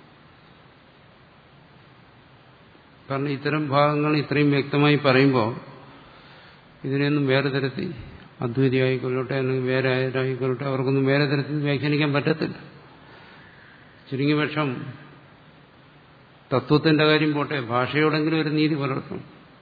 കാരണം ഇത്തരം ഭാഗങ്ങൾ ഇത്രയും വ്യക്തമായി പറയുമ്പോൾ ഇതിനെയൊന്നും വേറെ തരത്തിൽ അദ്വൈതി ആയിക്കൊള്ളട്ടെ അല്ലെങ്കിൽ വേറെ ആരായിക്കൊള്ളട്ടെ അവർക്കൊന്നും വേറെ തരത്തിൽ വ്യാഖ്യാനിക്കാൻ പറ്റത്തില്ല ചുരുങ്ങിയ പക്ഷം തത്വത്തിന്റെ കാര്യം പോട്ടെ ഭാഷയോടെങ്കിലും ഒരു നീതി പുലർത്തും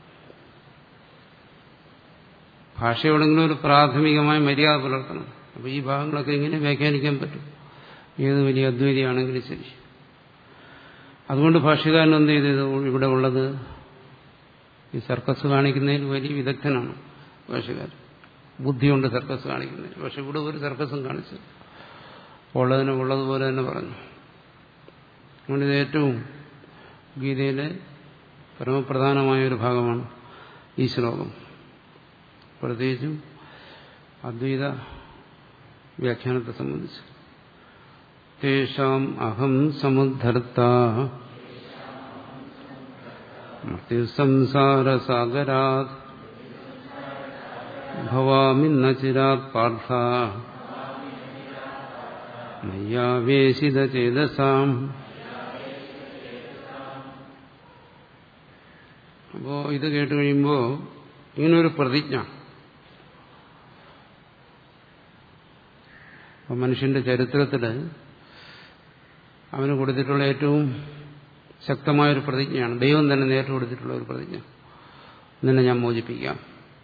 ഭാഷയോടെങ്കിലും ഒരു പ്രാഥമികമായ മര്യാദ പുലർത്തണം അപ്പോൾ ഈ ഭാഗങ്ങളൊക്കെ എങ്ങനെ വ്യാഖ്യാനിക്കാൻ പറ്റും ഏത് വലിയ അദ്വൈതിയാണെങ്കിലും ശരി അതുകൊണ്ട് ഭാഷ്യകാരൻ എന്ത് ചെയ്തത് ഇവിടെ ഉള്ളത് ഈ സർക്കസ് കാണിക്കുന്നതിൽ വലിയ വിദഗ്ധനാണ് ഭാഷകാരൻ ബുദ്ധിയുണ്ട് സർക്കസ് കാണിക്കുന്നതിൽ പക്ഷെ ഇവിടെ ഒരു സർക്കസും കാണിച്ചു ഉള്ളതിനെ ഉള്ളതുപോലെ തന്നെ പറഞ്ഞു അതുകൊണ്ട് ഇത് ഏറ്റവും ഗീതയിലെ പരമപ്രധാനമായ ഒരു ഭാഗമാണ് ഈ ശ്ലോകം പ്രത്യേകിച്ചും അദ്വൈത വ്യാഖ്യാനത്തെ സംബന്ധിച്ച് തേഷാം അഹം സമുദ്ധർത്ത മൃത്യുസംസാരസാഗരാത് ഭവാമി ചിരാത് പാർത്ഥ മയ്യാവേശിതചേതസാം അപ്പോ ഇത് കേട്ട് കഴിയുമ്പോൾ ഇങ്ങനൊരു പ്രതിജ്ഞ അപ്പം മനുഷ്യന്റെ ചരിത്രത്തിൽ അവന് കൊടുത്തിട്ടുള്ള ഏറ്റവും ശക്തമായൊരു പ്രതിജ്ഞയാണ് ദൈവം തന്നെ നേരിട്ട് കൊടുത്തിട്ടുള്ള ഒരു പ്രതിജ്ഞ നിന്നെ ഞാൻ മോചിപ്പിക്കാം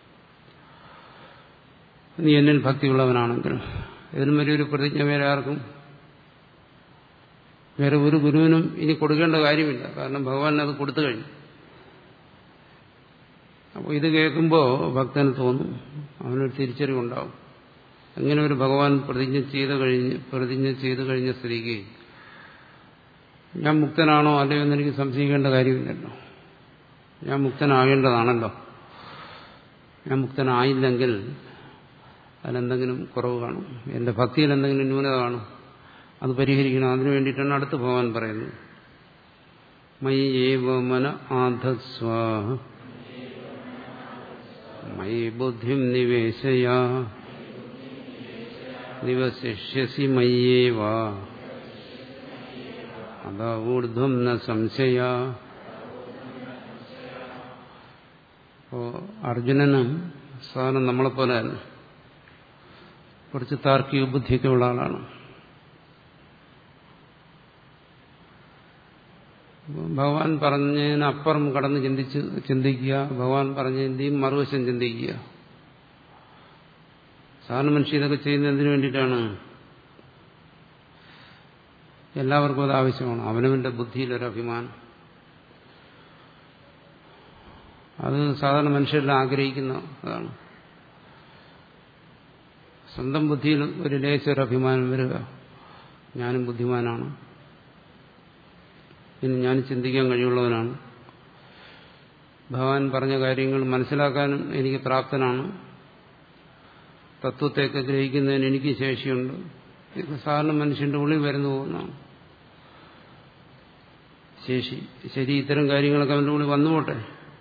നീ എന്നിൽ ഭക്തിയുള്ളവനാണെങ്കിൽ ഇതിനും വലിയൊരു പ്രതിജ്ഞ വേറെ ആർക്കും വേറെ ഒരു ഗുരുവിനും ഇനി കൊടുക്കേണ്ട കാര്യമില്ല കാരണം ഭഗവാൻ അത് കൊടുത്തു കഴിഞ്ഞു അപ്പോൾ ഇത് കേൾക്കുമ്പോൾ ഭക്തന് തോന്നും അവനൊരു തിരിച്ചറിവുണ്ടാവും അങ്ങനെ ഒരു ഭഗവാൻ പ്രതിജ്ഞ ചെയ്ത് കഴിഞ്ഞ് പ്രതിജ്ഞ ചെയ്തു കഴിഞ്ഞ സ്ഥിതിക്ക് ഞാൻ മുക്തനാണോ അല്ലയോ എന്ന് എനിക്ക് സംശയിക്കേണ്ട കാര്യമില്ലല്ലോ ഞാൻ മുക്തനാകേണ്ടതാണല്ലോ ഞാൻ മുക്തനായില്ലെങ്കിൽ അതിലെന്തെങ്കിലും കുറവ് കാണും എന്റെ ഭക്തിയിൽ എന്തെങ്കിലും ന്യൂനത കാണും അത് പരിഹരിക്കണം അതിനു വേണ്ടിയിട്ടാണ് അടുത്ത് ഭഗവാൻ പറയുന്നത് മയി ഏവ മന ആധസ്വ മയി ബുദ്ധിം നിവേശയ നിവശിഷ്യസി മയ്യേവ അത ഊർധ്വം ന സംശയ അപ്പോ അർജുനനും സാധാരണ നമ്മളെപ്പോലെ തന്നെ കുറച്ച് താർക്കിക ബുദ്ധിയൊക്കെ ഉള്ള ആളാണ് ഭഗവാൻ പറഞ്ഞതിനപ്പുറം കടന്ന് ചിന്തിച്ച് ചിന്തിക്കുക ഭഗവാൻ പറഞ്ഞതിൻ്റെയും മറുവശം ചിന്തിക്കുക സാധാരണ മനുഷ്യർ ഇതൊക്കെ ചെയ്യുന്നതിന് വേണ്ടിയിട്ടാണ് എല്ലാവർക്കും അത് ആവശ്യമാണ് അവനവന്റെ ബുദ്ധിയിലൊരു അഭിമാനം അത് സാധാരണ മനുഷ്യരെല്ലാം ആഗ്രഹിക്കുന്ന അതാണ് സ്വന്തം ബുദ്ധിയിൽ ഒരു ലേശ ഒരു അഭിമാനം വരിക ഞാനും ബുദ്ധിമാനാണ് ഇനി ഞാൻ ചിന്തിക്കാൻ കഴിവുള്ളവനാണ് ഭഗവാൻ പറഞ്ഞ കാര്യങ്ങൾ മനസ്സിലാക്കാനും എനിക്ക് പ്രാപ്തനാണ് തത്വത്തെയൊക്കെ ഗ്രഹിക്കുന്നതിന് എനിക്ക് ശേഷിയുണ്ട് ഇത് സാധാരണ മനുഷ്യന്റെ ഉള്ളിൽ വരുന്നു പോകുന്നതാണ് ശേഷി ശരി ഇത്തരം കാര്യങ്ങളൊക്കെ അവൻ്റെ ഉള്ളിൽ വന്നുപോട്ടെ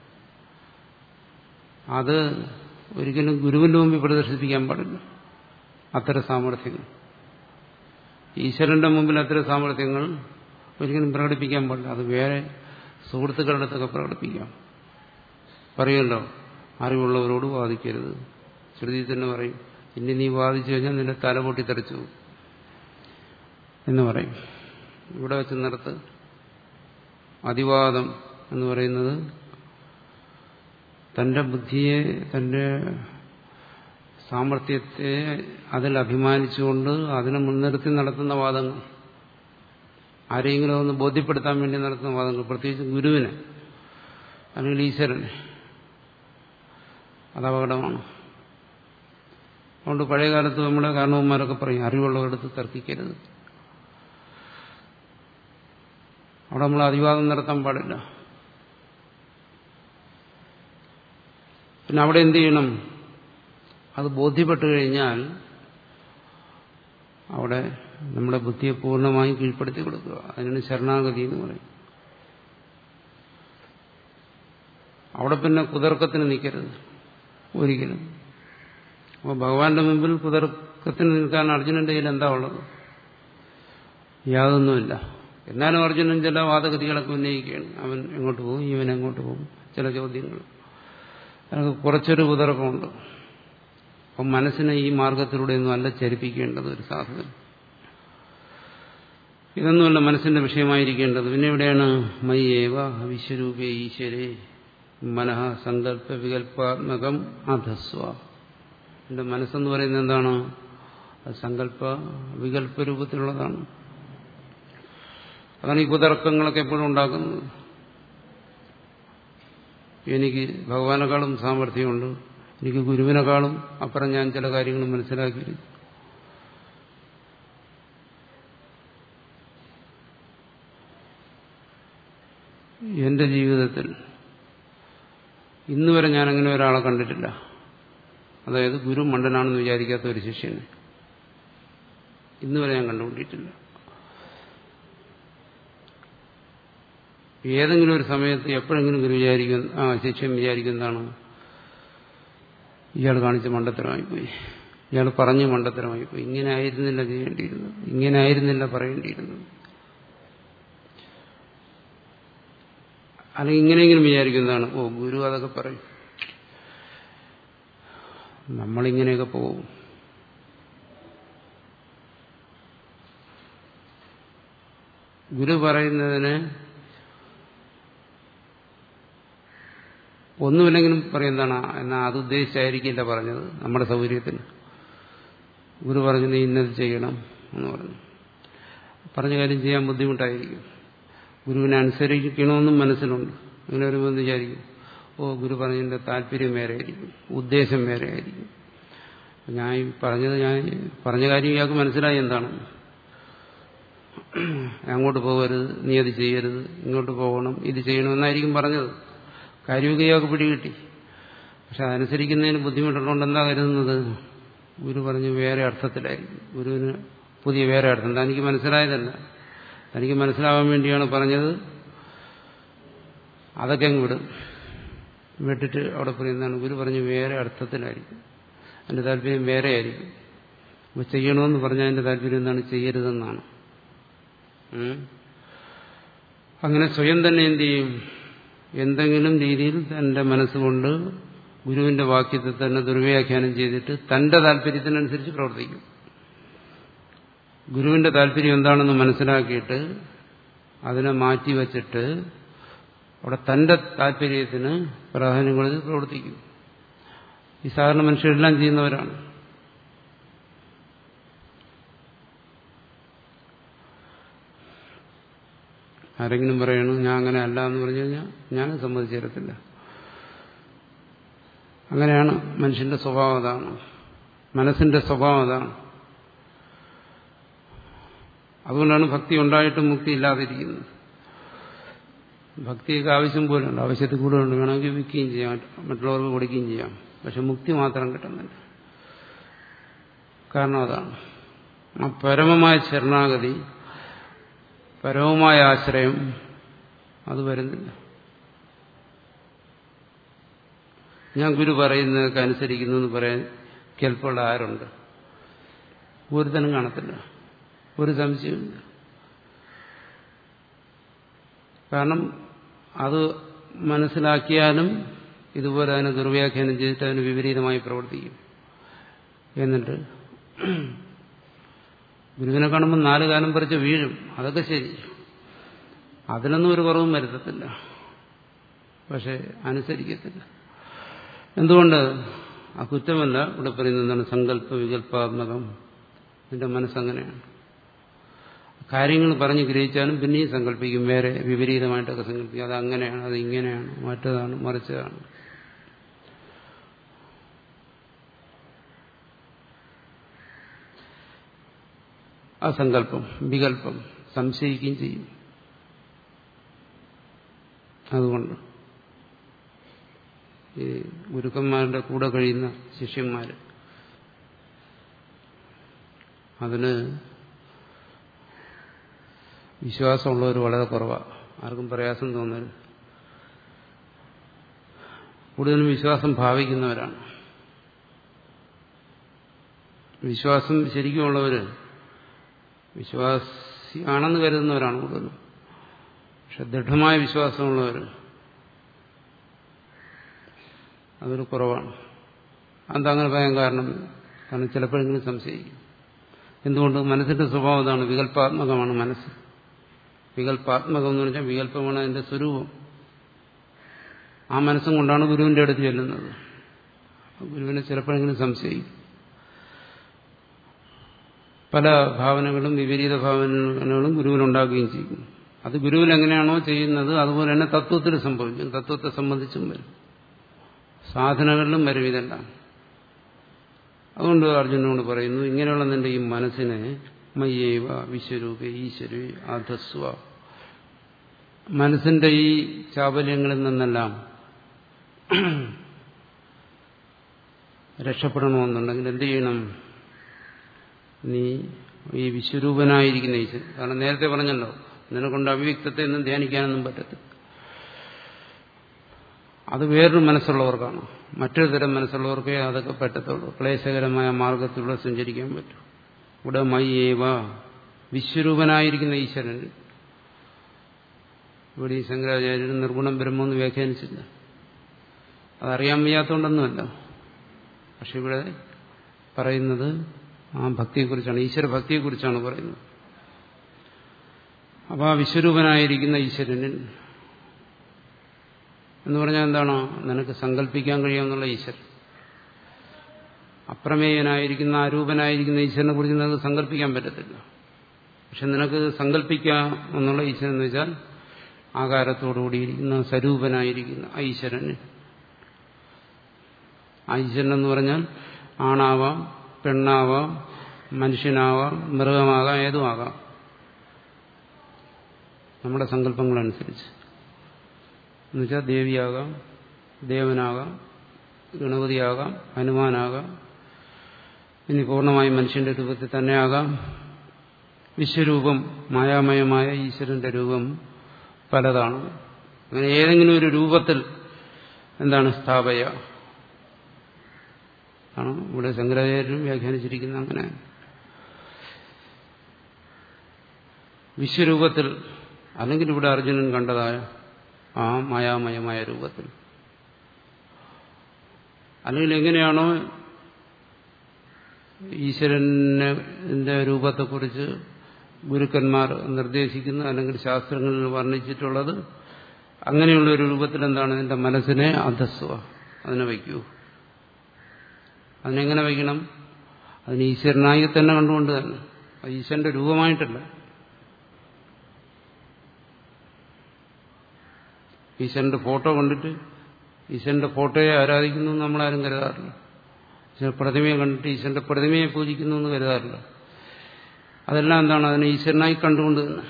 അത് ഒരിക്കലും ഗുരുവിന്റെ മുമ്പിൽ പ്രദർശിപ്പിക്കാൻ പാടില്ല അത്തരം സാമർഥ്യങ്ങൾ ഈശ്വരന്റെ മുമ്പിൽ അത്തരം സാമർഥ്യങ്ങൾ ഒരിക്കലും പ്രകടിപ്പിക്കാൻ പാടില്ല അത് വേറെ സുഹൃത്തുക്കളുടെ അടുത്തൊക്കെ പ്രകടിപ്പിക്കാം പറയുമല്ലോ അറിവുള്ളവരോട് വാദിക്കരുത് ശ്രുതി തന്നെ പറയും ഇനി നീ വാദിച്ചു കഴിഞ്ഞാൽ നിന്റെ തല പൊട്ടിത്തെറിച്ചു എന്ന് പറയും ഇവിടെ വെച്ച് നിർത്ത് അതിവാദം എന്ന് പറയുന്നത് തന്റെ ബുദ്ധിയെ തന്റെ സാമർഥ്യത്തെ അതിൽ അഭിമാനിച്ചുകൊണ്ട് അതിനെ മുൻനിർത്തി നടത്തുന്ന വാദങ്ങൾ ആരെങ്കിലും ഒന്ന് ബോധ്യപ്പെടുത്താൻ വേണ്ടി നടത്തുന്ന വാദങ്ങൾ പ്രത്യേകിച്ച് ഗുരുവിനെ അല്ലെങ്കിൽ ഈശ്വരനെ അത് അപകടമാണ് അതുകൊണ്ട് പഴയ കാലത്ത് നമ്മുടെ കാരണവന്മാരൊക്കെ പറയും അറിവുള്ളവരടുത്ത് തർക്കിക്കരുത് അവിടെ നമ്മൾ അതിവാദം നടത്താൻ പാടില്ല പിന്നെ അവിടെ എന്ത് ചെയ്യണം അത് ബോധ്യപ്പെട്ടു കഴിഞ്ഞാൽ അവിടെ നമ്മുടെ ബുദ്ധിയെ പൂർണ്ണമായും കീഴ്പ്പെടുത്തി കൊടുക്കുക അതിനാണ് ശരണാഗതി എന്ന് പറയും അവിടെ പിന്നെ കുതർക്കത്തിന് നിൽക്കരുത് ഒരിക്കലും അപ്പോൾ ഭഗവാന്റെ മുമ്പിൽ കുതർക്കത്തിന് നിൽക്കാൻ അർജുനന്റെ കയ്യിൽ എന്താ ഉള്ളത് യാതൊന്നുമില്ല എന്നാലും അർജുനൻ ചില വാദഗതികളൊക്കെ ഉന്നയിക്കുകയാണ് അവൻ എങ്ങോട്ട് പോകും ഇവൻ എങ്ങോട്ട് പോകും ചില ചോദ്യങ്ങൾ അതിനൊക്കെ കുറച്ചൊരു കുതർക്കമുണ്ട് അപ്പം മനസ്സിനെ ഈ മാർഗത്തിലൂടെയൊന്നും അല്ല ചരിപ്പിക്കേണ്ടത് ഒരു സാധനം ഇതൊന്നുമല്ല മനസ്സിന്റെ വിഷയമായിരിക്കേണ്ടത് പിന്നെ എവിടെയാണ് മയ്യേവ വിശ്വരൂപേ ഈശ്വരേ മനഃ സങ്കല്പ വികല്പാത്മകം അധസ്വ എന്റെ മനസ്സെന്ന് പറയുന്നത് എന്താണ് അത് സങ്കല്പ വികല്പ രൂപത്തിലുള്ളതാണ് അതാണ് ഈ കുതർക്കങ്ങളൊക്കെ എപ്പോഴും ഉണ്ടാക്കുന്നത് എനിക്ക് ഭഗവാനെക്കാളും സാമർഥ്യമുണ്ട് എനിക്ക് ഗുരുവിനെക്കാളും അപ്പുറം ഞാൻ ചില കാര്യങ്ങൾ മനസ്സിലാക്കിയിരുന്നു എന്റെ ജീവിതത്തിൽ ഇന്നുവരെ ഞാൻ അങ്ങനെ ഒരാളെ കണ്ടിട്ടില്ല അതായത് ഗുരു മണ്ടനാണെന്ന് വിചാരിക്കാത്ത ഒരു ശിഷ്യനെ ഇന്നുവരെ ഞാൻ കണ്ടുകൊണ്ടിട്ടില്ല ഏതെങ്കിലും ഒരു സമയത്ത് എപ്പോഴെങ്കിലും ഗുരു വിചാരിക്കുന്ന ആ ശിഷ്യൻ വിചാരിക്കുന്നതാണ് ഇയാൾ കാണിച്ച മണ്ടത്തരമായിപ്പോയി ഇയാൾ പറഞ്ഞ മണ്ടത്തരമായിപ്പോയി ഇങ്ങനെ ആയിരുന്നില്ല ചെയ്യേണ്ടിയിരുന്നത് ഇങ്ങനെ ആയിരുന്നില്ല പറയേണ്ടിയിരുന്നത് അല്ലെങ്കിൽ ഇങ്ങനെയെങ്കിലും വിചാരിക്കുന്നതാണ് ഓ ഗുരു അതൊക്കെ പറയും നമ്മളിങ്ങനെയൊക്കെ പോകും ഗുരു പറയുന്നതിന് ഒന്നുമില്ലെങ്കിലും പറയുന്നതാണ് എന്നാ അത് ഉദ്ദേശിച്ചായിരിക്കില്ല പറഞ്ഞത് നമ്മുടെ സൗകര്യത്തിന് ഗുരു പറഞ്ഞു നീ ഇന്നത് ചെയ്യണം എന്ന് പറഞ്ഞു പറഞ്ഞ കാര്യം ചെയ്യാൻ ബുദ്ധിമുട്ടായിരിക്കും ഗുരുവിനെ അനുസരിക്കണമെന്നും മനസ്സിലുണ്ട് അങ്ങനെ വരുമ്പോൾ വിചാരിക്കും ഓ ഗുരു പറഞ്ഞതിന്റെ താല്പര്യം വേറെ ആയിരിക്കും ഉദ്ദേശം വേറെ ആയിരിക്കും ഞാൻ ഈ പറഞ്ഞത് ഞാൻ പറഞ്ഞ കാര്യം ഇയാൾക്ക് മനസ്സിലായി എന്താണ് അങ്ങോട്ട് പോകരുത് നീ അത് ചെയ്യരുത് ഇങ്ങോട്ട് പോകണം ഇത് ചെയ്യണമെന്നായിരിക്കും പറഞ്ഞത് കാര്യമൊക്കെ ഇയാൾക്ക് പിടികിട്ടി പക്ഷെ അതനുസരിക്കുന്നതിന് ബുദ്ധിമുട്ടുള്ളതുകൊണ്ട് എന്താ കരുതുന്നത് ഗുരു പറഞ്ഞ് വേറെ അർത്ഥത്തിലായിരിക്കും ഗുരുവിന് പുതിയ വേറെ അർത്ഥം തനിക്ക് മനസ്സിലായതല്ല തനിക്ക് മനസ്സിലാവാൻ വേണ്ടിയാണ് പറഞ്ഞത് അതൊക്കെ അങ്ങ് വിടും വിട്ടിട്ട് അവിടെ പറയുന്നതാണ് ഗുരു പറഞ്ഞ് വേറെ അർത്ഥത്തിലായിരിക്കും അതിന്റെ താല്പര്യം വേറെ ആയിരിക്കും അപ്പോൾ ചെയ്യണമെന്ന് പറഞ്ഞാൽ അതിന്റെ താല്പര്യം എന്താണ് ചെയ്യരുതെന്നാണ് അങ്ങനെ സ്വയം തന്നെ എന്ത് ചെയ്യും എന്തെങ്കിലും രീതിയിൽ തന്റെ മനസ്സുകൊണ്ട് ഗുരുവിന്റെ വാക്യത്തെ തന്നെ ദുർവ്യാഖ്യാനം ചെയ്തിട്ട് തന്റെ താല്പര്യത്തിനനുസരിച്ച് പ്രവർത്തിക്കും ഗുരുവിന്റെ താല്പര്യം എന്താണെന്ന് മനസ്സിലാക്കിയിട്ട് അതിനെ മാറ്റിവെച്ചിട്ട് അവിടെ തന്റെ താല്പര്യത്തിന് പ്രാധാന്യം കൊടുത്ത് പ്രവർത്തിക്കും ഈ സാധാരണ മനുഷ്യരെല്ലാം ചെയ്യുന്നവരാണ് ആരെങ്കിലും പറയണു ഞാൻ അങ്ങനെ അല്ല എന്ന് പറഞ്ഞു കഴിഞ്ഞാൽ ഞാനും സമ്മതിച്ചു തരത്തില്ല അങ്ങനെയാണ് മനുഷ്യന്റെ സ്വഭാവം അതാണ് മനസ്സിന്റെ സ്വഭാവം അതാണ് അതുകൊണ്ടാണ് ഭക്തി ഉണ്ടായിട്ടും മുക്തി ഇല്ലാതിരിക്കുന്നത് ഭക്തിയൊക്കെ ആവശ്യം പോലുണ്ട് ആവശ്യത്തിൽ കൂടുതലുണ്ട് വേണമെങ്കിൽ വിൽക്കുകയും ചെയ്യാം മറ്റുള്ളവർക്ക് കൊടുക്കുകയും ചെയ്യാം പക്ഷെ മുക്തി മാത്രം കിട്ടുന്നില്ല കാരണം അതാണ് ആ പരമമായ ശരണാഗതി പരമമായ ആശ്രയം അത് വരുന്നില്ല ഞാൻ ഗുരു പറയുന്നതൊക്കെ അനുസരിക്കുന്നു എന്ന് പറയാൻ കേൾപ്പുള്ള ആരുണ്ട് ഒരുതനും കാണത്തില്ല ഒരു സംശയമില്ല കാരണം അത് മനസ്സിലാക്കിയാലും ഇതുപോലെ അതിനെ ദുർവ്യാഖ്യാനം ചെയ്തിട്ട് അതിന് വിപരീതമായി പ്രവർത്തിക്കും എന്നിട്ട് ഗുരുവിനെ കാണുമ്പോൾ നാല് കാലം പറിച്ച് വീഴും അതൊക്കെ ശരി അതിനൊന്നും ഒരു കുറവും വരുത്തത്തില്ല പക്ഷെ അനുസരിക്കത്തില്ല എന്തുകൊണ്ട് ആ കുറ്റമല്ല ഇവിടെ പറയുന്നത് എന്താണ് സങ്കല്പ വികല്പാത്മകം നിന്റെ മനസ്സങ്ങനെയാണ് കാര്യങ്ങൾ പറഞ്ഞ് ഗ്രഹിച്ചാലും പിന്നെയും സങ്കല്പിക്കും വേറെ വിപരീതമായിട്ടൊക്കെ സങ്കല്പിക്കും അത് അങ്ങനെയാണ് അത് ഇങ്ങനെയാണ് മറ്റതാണ് മറിച്ചതാണ് ആ സങ്കല്പം വികല്പം സംശയിക്കുകയും ചെയ്യും അതുകൊണ്ട് ഈ ഗുരുക്കന്മാരുടെ കൂടെ കഴിയുന്ന ശിഷ്യന്മാർ അതിന് വിശ്വാസമുള്ളവർ വളരെ കുറവാണ് ആർക്കും പ്രയാസം തോന്നരുത് കൂടുതലും വിശ്വാസം ഭാവിക്കുന്നവരാണ് വിശ്വാസം ശരിക്കുമുള്ളവർ വിശ്വാസിയാണെന്ന് കരുതുന്നവരാണ് കൂടുതലും പക്ഷെ ദൃഢമായ വിശ്വാസമുള്ളവർ അതൊരു കുറവാണ് എന്താ അങ്ങനെ പറയാൻ കാരണം കാരണം ചിലപ്പോഴെങ്കിലും സംശയിക്കും എന്തുകൊണ്ട് മനസ്സിന്റെ സ്വഭാവം അതാണ് വികല്പാത്മകമാണ് മനസ്സ് വികല്പാത്മകം എന്ന് പറഞ്ഞാൽ വികല്പമാണ് അതിന്റെ സ്വരൂപം ആ മനസ്സും കൊണ്ടാണ് ഗുരുവിന്റെ അടുത്ത് ചെല്ലുന്നത് ഗുരുവിനെ ചിലപ്പോഴെങ്കിലും സംശയിക്കും പല ഭാവനകളും വിപരീത ഭാവനകളും ഗുരുവിനുണ്ടാക്കുകയും ചെയ്യും അത് ഗുരുവിൽ എങ്ങനെയാണോ ചെയ്യുന്നത് അതുപോലെ തന്നെ തത്വത്തിൽ സംഭവിക്കും തത്വത്തെ സംബന്ധിച്ചും വരും സാധനകളിലും വരും ഇതെല്ലാം അതുകൊണ്ട് അർജുനോട് പറയുന്നു ഇങ്ങനെയുള്ള നിന്റെ ഈ മനസ്സിനെ മയ്യേവ വിശ്വരൂപ ഈശ്വരേ അധസ്വ മനസ്സിന്റെ ഈ ചാബല്യങ്ങളിൽ നിന്നെല്ലാം രക്ഷപ്പെടണമെന്നുണ്ടെങ്കിൽ എന്ത് ചെയ്യണം നീ ഈ വിശ്വരൂപനായിരിക്കുന്ന ഈശ്വരൻ കാരണം നേരത്തെ പറഞ്ഞല്ലോ നിന്നെക്കൊണ്ട് അവ്യക്തത്തെ ഒന്നും ധ്യാനിക്കാനൊന്നും പറ്റത്തില്ല അത് വേറൊരു മനസ്സുള്ളവർക്കാണ് മറ്റൊരു തരം മനസ്സുള്ളവർക്കേ അതൊക്കെ പറ്റത്തുള്ളൂ ക്ലേശകരമായ മാർഗത്തിലൂടെ സഞ്ചരിക്കാൻ പറ്റും ഇവിടെ മയ്യേവ വിശ്വരൂപനായിരിക്കുന്ന ഈശ്വരൻ ഇവിടെ ഈ ശങ്കരാചാര്യർ നിർഗുണം ബ്രഹ്മെന്ന് വ്യാഖ്യാനിച്ചില്ല അതറിയാൻ വയ്യാത്തതുകൊണ്ടൊന്നുമല്ല പക്ഷെ ഇവിടെ പറയുന്നത് ആ ഭക്തിയെക്കുറിച്ചാണ് ഈശ്വര ഭക്തിയെക്കുറിച്ചാണ് പറയുന്നത് അപ്പോൾ ആ വിശ്വരൂപനായിരിക്കുന്ന ഈശ്വരനിൽ എന്ന് പറഞ്ഞാൽ എന്താണ് നിനക്ക് സങ്കല്പിക്കാൻ കഴിയാമെന്നുള്ള ഈശ്വരൻ അപ്രമേയനായിരിക്കുന്ന അരൂപനായിരിക്കുന്ന ഈശ്വരനെ കുറിച്ച് നിനക്ക് സങ്കല്പിക്കാൻ പറ്റത്തില്ല പക്ഷെ നിനക്ക് സങ്കല്പിക്കാം എന്നുള്ള ഈശ്വരൻ എന്ന് വെച്ചാൽ ആകാരത്തോടുകൂടിയിരിക്കുന്ന സ്വരൂപനായിരിക്കുന്ന ഈശ്വരന് ഈശ്വരൻ എന്ന് പറഞ്ഞാൽ ആണാവാം പെണ്ണാവാം മനുഷ്യനാവാം മൃഗമാകാം ഏതുമാകാം നമ്മുടെ സങ്കല്പങ്ങളനുസരിച്ച് എന്നുവെച്ചാൽ ദേവിയാകാം ദേവനാകാം ഗണപതിയാകാം ഹനുമാനാകാം ഇനി പൂർണ്ണമായും മനുഷ്യന്റെ രൂപത്തിൽ തന്നെയാകാം വിശ്വരൂപം മായാമയമായ ഈശ്വരന്റെ രൂപം പലതാണ് അങ്ങനെ ഏതെങ്കിലും ഒരു രൂപത്തിൽ എന്താണ് സ്ഥാപയ ആണ് ഇവിടെ ശങ്കരാചാര്യരും വ്യാഖ്യാനിച്ചിരിക്കുന്നത് അങ്ങനെ വിശ്വരൂപത്തിൽ അല്ലെങ്കിൽ ഇവിടെ അർജുനൻ കണ്ടതായ ആ മായാമയമായ രൂപത്തിൽ അല്ലെങ്കിൽ എങ്ങനെയാണോ ഈശ്വരന്റെ രൂപത്തെക്കുറിച്ച് ഗുരുക്കന്മാർ നിർദ്ദേശിക്കുന്നത് അല്ലെങ്കിൽ ശാസ്ത്രങ്ങളിൽ വർണ്ണിച്ചിട്ടുള്ളത് അങ്ങനെയുള്ള ഒരു രൂപത്തിൽ എന്താണ് എന്റെ മനസ്സിനെ അധസ്വ അതിനെ വയ്ക്കൂ അതിനെങ്ങനെ വയ്ക്കണം അതിന് ഈശ്വരനായി തന്നെ കണ്ടുകൊണ്ട് തന്നെ അത് ഈശ്വരന്റെ രൂപമായിട്ടല്ല ഈശ്വരന്റെ ഫോട്ടോ കണ്ടിട്ട് ഈശ്വരന്റെ ഫോട്ടോയെ ആരാധിക്കുന്നു നമ്മളാരും കരുതാറില്ല ചില പ്രതിമയെ കണ്ടിട്ട് ഈശ്വരന്റെ പ്രതിമയെ പൂജിക്കുന്നു എന്ന് കരുതാറില്ല അതെല്ലാം എന്താണ് അതിനെ ഈശ്വരനായി കണ്ടുകൊണ്ട് തന്നെ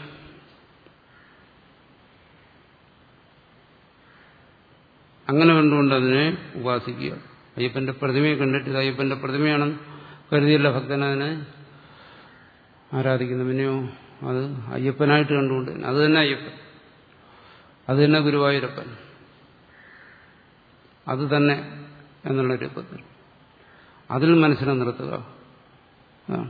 അങ്ങനെ കണ്ടുകൊണ്ട് അതിനെ ഉപാസിക്കുക അയ്യപ്പന്റെ പ്രതിമയെ കണ്ടിട്ട് ഇത് അയ്യപ്പന്റെ പ്രതിമയാണെന്ന് കരുതിയല്ല ഭക്തൻ അതിനെ ആരാധിക്കുന്നു പിന്നെയോ അത് അയ്യപ്പനായിട്ട് കണ്ടുകൊണ്ട് തന്നെ അത് തന്നെ അയ്യപ്പൻ അത് തന്നെ ഗുരുവായൂരപ്പൻ അത് തന്നെ എന്നുള്ള രൂപത്തിൽ അതിൽ മനസ്സിനെ നിർത്തുക അതാണ്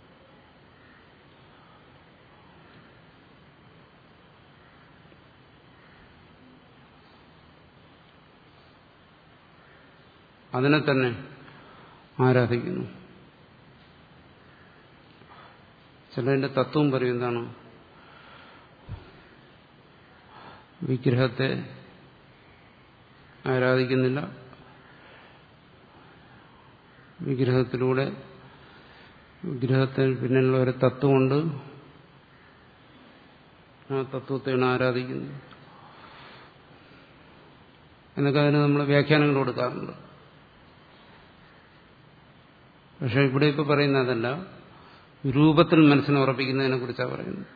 അതിനെ തന്നെ ആരാധിക്കുന്നു ചിലതിന്റെ തത്വം പറയും എന്താണ് വിഗ്രഹത്തെ ആരാധിക്കുന്നില്ല വിഗ്രഹത്തിലൂടെ വിഗ്രഹത്തിന് പിന്നിലുള്ള ഒരു തത്വമുണ്ട് ആ തത്വത്തെയാണ് ആരാധിക്കുന്നത് എന്നൊക്കെ അതിന് നമ്മൾ വ്യാഖ്യാനങ്ങൾ കൊടുക്കാറുണ്ട് പക്ഷെ ഇവിടെ ഇപ്പോൾ പറയുന്ന അതല്ല രൂപത്തിൽ മനസ്സിനെ ഉറപ്പിക്കുന്നതിനെ കുറിച്ചാണ് പറയുന്നത്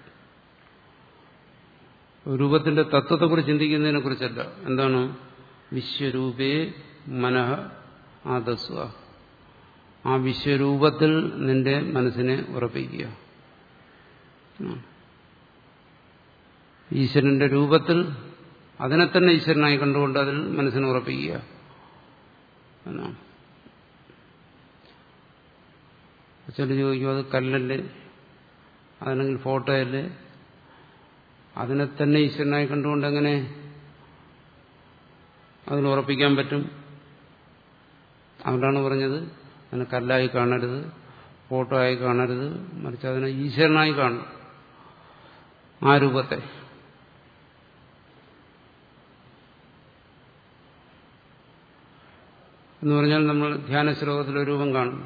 രൂപത്തിന്റെ തത്വത്തെക്കുറിച്ച് ചിന്തിക്കുന്നതിനെ കുറിച്ചല്ല എന്താണ് വിശ്വരൂപേ മനഃ ആദസ്വ ആ വിശ്വരൂപത്തിൽ നിന്റെ മനസ്സിനെ ഉറപ്പിക്കുക ഈശ്വരന്റെ രൂപത്തിൽ അതിനെ തന്നെ ഈശ്വരനായി കണ്ടുകൊണ്ട് അതിൽ മനസ്സിനെ ഉറപ്പിക്കുക എന്നാണ് ചില ചോദിക്കും അത് കല്ലല്ലേ അതല്ലെങ്കിൽ ഫോട്ടോയല്ലേ അതിനെ തന്നെ ഈശ്വരനായി കണ്ടുകൊണ്ട് എങ്ങനെ അതിൽ ഉറപ്പിക്കാൻ പറ്റും അതുകൊണ്ടാണ് പറഞ്ഞത് അതിനെ കല്ലായി കാണരുത് ഫോട്ടോ ആയി കാണരുത് മറിച്ച് അതിനെ ഈശ്വരനായി കാണണം ആ രൂപത്തെ എന്ന് പറഞ്ഞാൽ നമ്മൾ ധ്യാന ശ്ലോകത്തിലെ രൂപം കാണും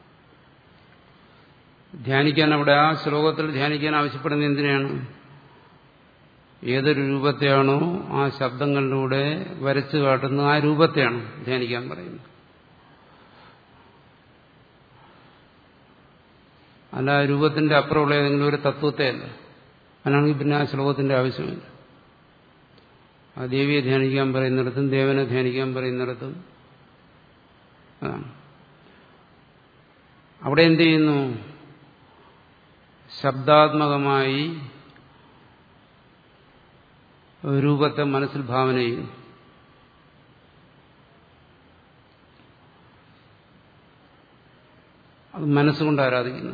ധ്യാനിക്കാൻ അവിടെ ആ ശ്ലോകത്തിൽ ധ്യാനിക്കാൻ ആവശ്യപ്പെടുന്നത് എന്തിനാണ് ഏതൊരു രൂപത്തെയാണോ ആ ശബ്ദങ്ങളിലൂടെ വരച്ചു കാട്ടുന്ന ആ രൂപത്തെയാണ് ധ്യാനിക്കാൻ പറയുന്നത് അല്ല ആ രൂപത്തിന്റെ അപ്പുറമുള്ള ഏതെങ്കിലും ഒരു തത്വത്തെയല്ല അതിനാണെങ്കിൽ പിന്നെ ആ ശ്ലോകത്തിന്റെ ആവശ്യമില്ല ആ ദേവിയെ ധ്യാനിക്കാൻ പറയുന്നിടത്തും ദേവനെ ധ്യാനിക്കാൻ പറയുന്നിടത്തും അതാണ് അവിടെ എന്ത് ചെയ്യുന്നു ശബ്ദാത്മകമായി രൂപത്തെ മനസ്സിൽ ഭാവന ചെയ്യുന്നു അത് മനസ്സുകൊണ്ട് ആരാധിക്കുന്നത്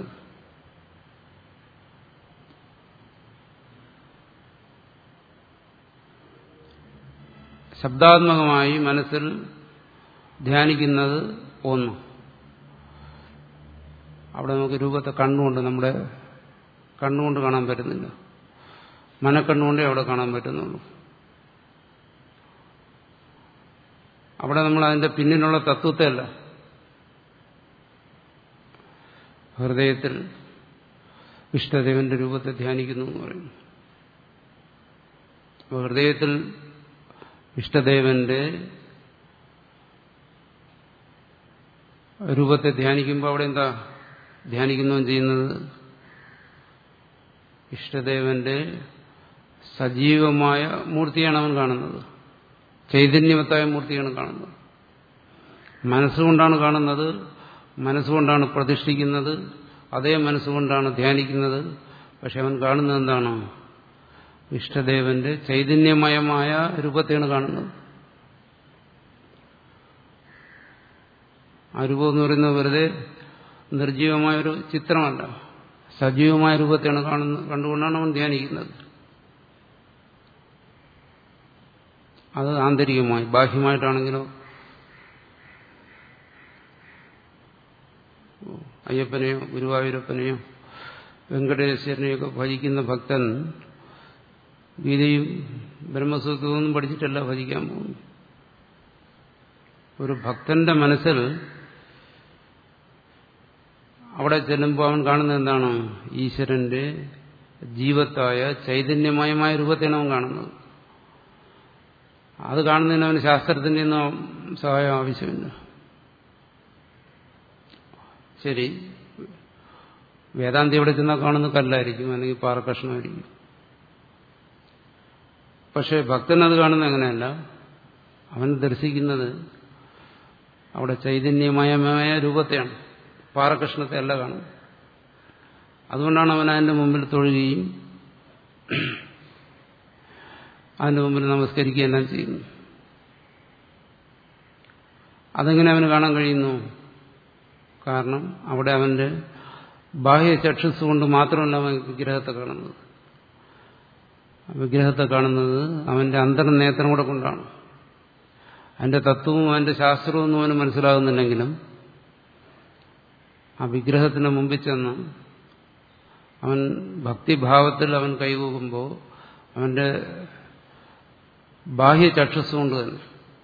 ശബ്ദാത്മകമായി മനസ്സിൽ ധ്യാനിക്കുന്നത് ഒന്ന് അവിടെ നമുക്ക് രൂപത്തെ കണ്ണുകൊണ്ട് നമ്മുടെ കണ്ണുകൊണ്ട് കാണാൻ പറ്റുന്നില്ല മനക്കണ്ണുകൊണ്ടേ അവിടെ കാണാൻ പറ്റുന്നുള്ളൂ അവിടെ നമ്മൾ അതിന്റെ പിന്നിലുള്ള തത്വത്തെ അല്ല ഹൃദയത്തിൽ ഇഷ്ടദേവന്റെ രൂപത്തെ ധ്യാനിക്കുന്നു എന്ന് പറയുന്നു അപ്പോൾ ഹൃദയത്തിൽ ഇഷ്ടദേവന്റെ രൂപത്തെ ധ്യാനിക്കുമ്പോൾ അവിടെ എന്താ ധ്യാനിക്കുന്നതും ചെയ്യുന്നത് ഇഷ്ടദേവന്റെ സജീവമായ മൂർത്തിയാണ് അവൻ കാണുന്നത് ചൈതന്യവത്തായ മൂർത്തിയാണ് കാണുന്നത് മനസ്സുകൊണ്ടാണ് കാണുന്നത് മനസ്സുകൊണ്ടാണ് പ്രതിഷ്ഠിക്കുന്നത് അതേ മനസ്സുകൊണ്ടാണ് ധ്യാനിക്കുന്നത് പക്ഷെ അവൻ കാണുന്നത് എന്താണ് ഇഷ്ടദേവന്റെ ചൈതന്യമയമായ രൂപത്തെയാണ് കാണുന്നത് ആ രൂപം എന്ന് പറയുന്നത് വെറുതെ നിർജീവമായൊരു ചിത്രമല്ല സജീവമായ രൂപത്തെയാണ് കാണുന്നത് കണ്ടുകൊണ്ടാണ് അവൻ ധ്യാനിക്കുന്നത് അത് ആന്തരികമായി ബാഹ്യമായിട്ടാണെങ്കിലോ അയ്യപ്പനെയോ ഗുരുവായൂരപ്പനെയോ വെങ്കടേശ്വരനെയൊക്കെ ഭജിക്കുന്ന ഭക്തൻ ഗീതയും ബ്രഹ്മസൂത്രവും പഠിച്ചിട്ടല്ല ഭജിക്കാൻ പോകുന്നു ഒരു ഭക്തന്റെ മനസ്സിൽ അവിടെ ചെല്ലുമ്പോൾ അവൻ കാണുന്നത് എന്താണ് ഈശ്വരന്റെ ജീവത്തായ ചൈതന്യമയമായ രൂപത്തെയാണ് അവൻ കാണുന്നത് അത് കാണുന്നതിന് അവന് ശാസ്ത്രത്തിന്റെ ഒന്നും സഹായം ആവശ്യമില്ല ശരി വേദാന്തി എവിടെ ചെന്നാൽ കാണുന്ന കല്ലായിരിക്കും അല്ലെങ്കിൽ പാറക്കഷ്ണമായിരിക്കും പക്ഷെ ഭക്തൻ അത് കാണുന്ന അങ്ങനെയല്ല അവൻ ദർശിക്കുന്നത് അവിടെ ചൈതന്യമയമായ രൂപത്തെയാണ് പാറകൃഷ്ണത്തെ അല്ല കാണുന്നത് അതുകൊണ്ടാണ് അവൻ അതിന്റെ മുമ്പിൽ തൊഴുകയും അതിന്റെ മുമ്പിൽ നമസ്കരിക്കുകയും എല്ലാം ചെയ്യുന്നു അതെങ്ങനെ അവന് കാണാൻ കഴിയുന്നു കാരണം അവിടെ അവന്റെ ബാഹ്യ ചക്ഷസ് കൊണ്ട് മാത്രമല്ല അവൻ വിഗ്രഹത്തെ കാണുന്നത് വിഗ്രഹത്തെ കാണുന്നത് അവന്റെ അന്തർനേത്രം കൂടെ കൊണ്ടാണ് അതിന്റെ തത്വവും അതിന്റെ ശാസ്ത്രവും ഒന്നും അവന് മനസ്സിലാകുന്നില്ലെങ്കിലും ആ വിഗ്രഹത്തിന് മുമ്പിൽ ചെന്ന് അവൻ ഭക്തിഭാവത്തിൽ അവൻ കൈകൂകുമ്പോൾ അവന്റെ ബാഹ്യ ചക്ഷസ് കൊണ്ട് തന്നെ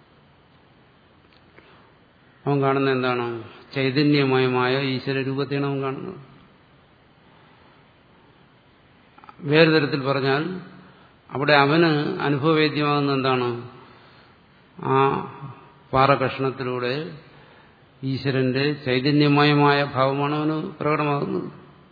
അവൻ കാണുന്ന എന്താണ് ചൈതന്യമയമായ ഈശ്വര രൂപത്തെയാണ് അവൻ കാണുന്നത് വേറെ തരത്തിൽ പറഞ്ഞാൽ അവിടെ അവന് അനുഭവവേദ്യമാകുന്ന എന്താണ് ആ പാറകഷ്ണത്തിലൂടെ ഈശ്വരന്റെ ചൈതന്യമയമായ ഭാവമാണ് അവന് പ്രകടമാകുന്നത്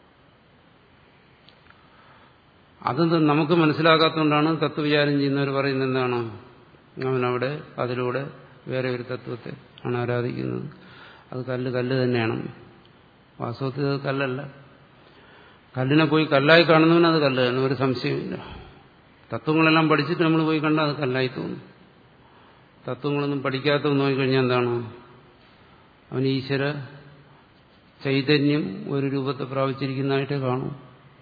അത് നമുക്ക് മനസ്സിലാകാത്തതുകൊണ്ടാണ് തത്വവിചാരം ചെയ്യുന്നവർ പറയുന്നത് എന്താണ് അവനവിടെ അതിലൂടെ വേറെ ഒരു തത്വത്തെ ആണ് ആരാധിക്കുന്നത് അത് കല്ല് കല്ല് തന്നെയാണ് വാസ്തവത്തിൽ അത് കല്ലല്ല കല്ലിനെ പോയി കല്ലായി കാണുന്നവന് അത് കല്ല് തന്നെ ഒരു സംശയമില്ല തത്വങ്ങളെല്ലാം പഠിച്ചിട്ട് നമ്മൾ പോയി കണ്ടാൽ അത് കല്ലായി തോന്നും തത്വങ്ങളൊന്നും പഠിക്കാത്ത നോക്കിക്കഴിഞ്ഞാൽ എന്താണ് അവൻ ഈശ്വര ചൈതന്യം ഒരു രൂപത്തെ പ്രാപിച്ചിരിക്കുന്നതായിട്ടേ കാണും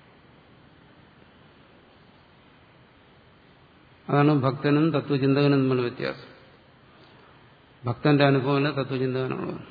അതാണ് ഭക്തനും തത്വചിന്തകനും തമ്മിൽ വ്യത്യാസം ഭക്തന്റെ അനുഭവമല്ല തത്വചിന്തകനുള്ളത്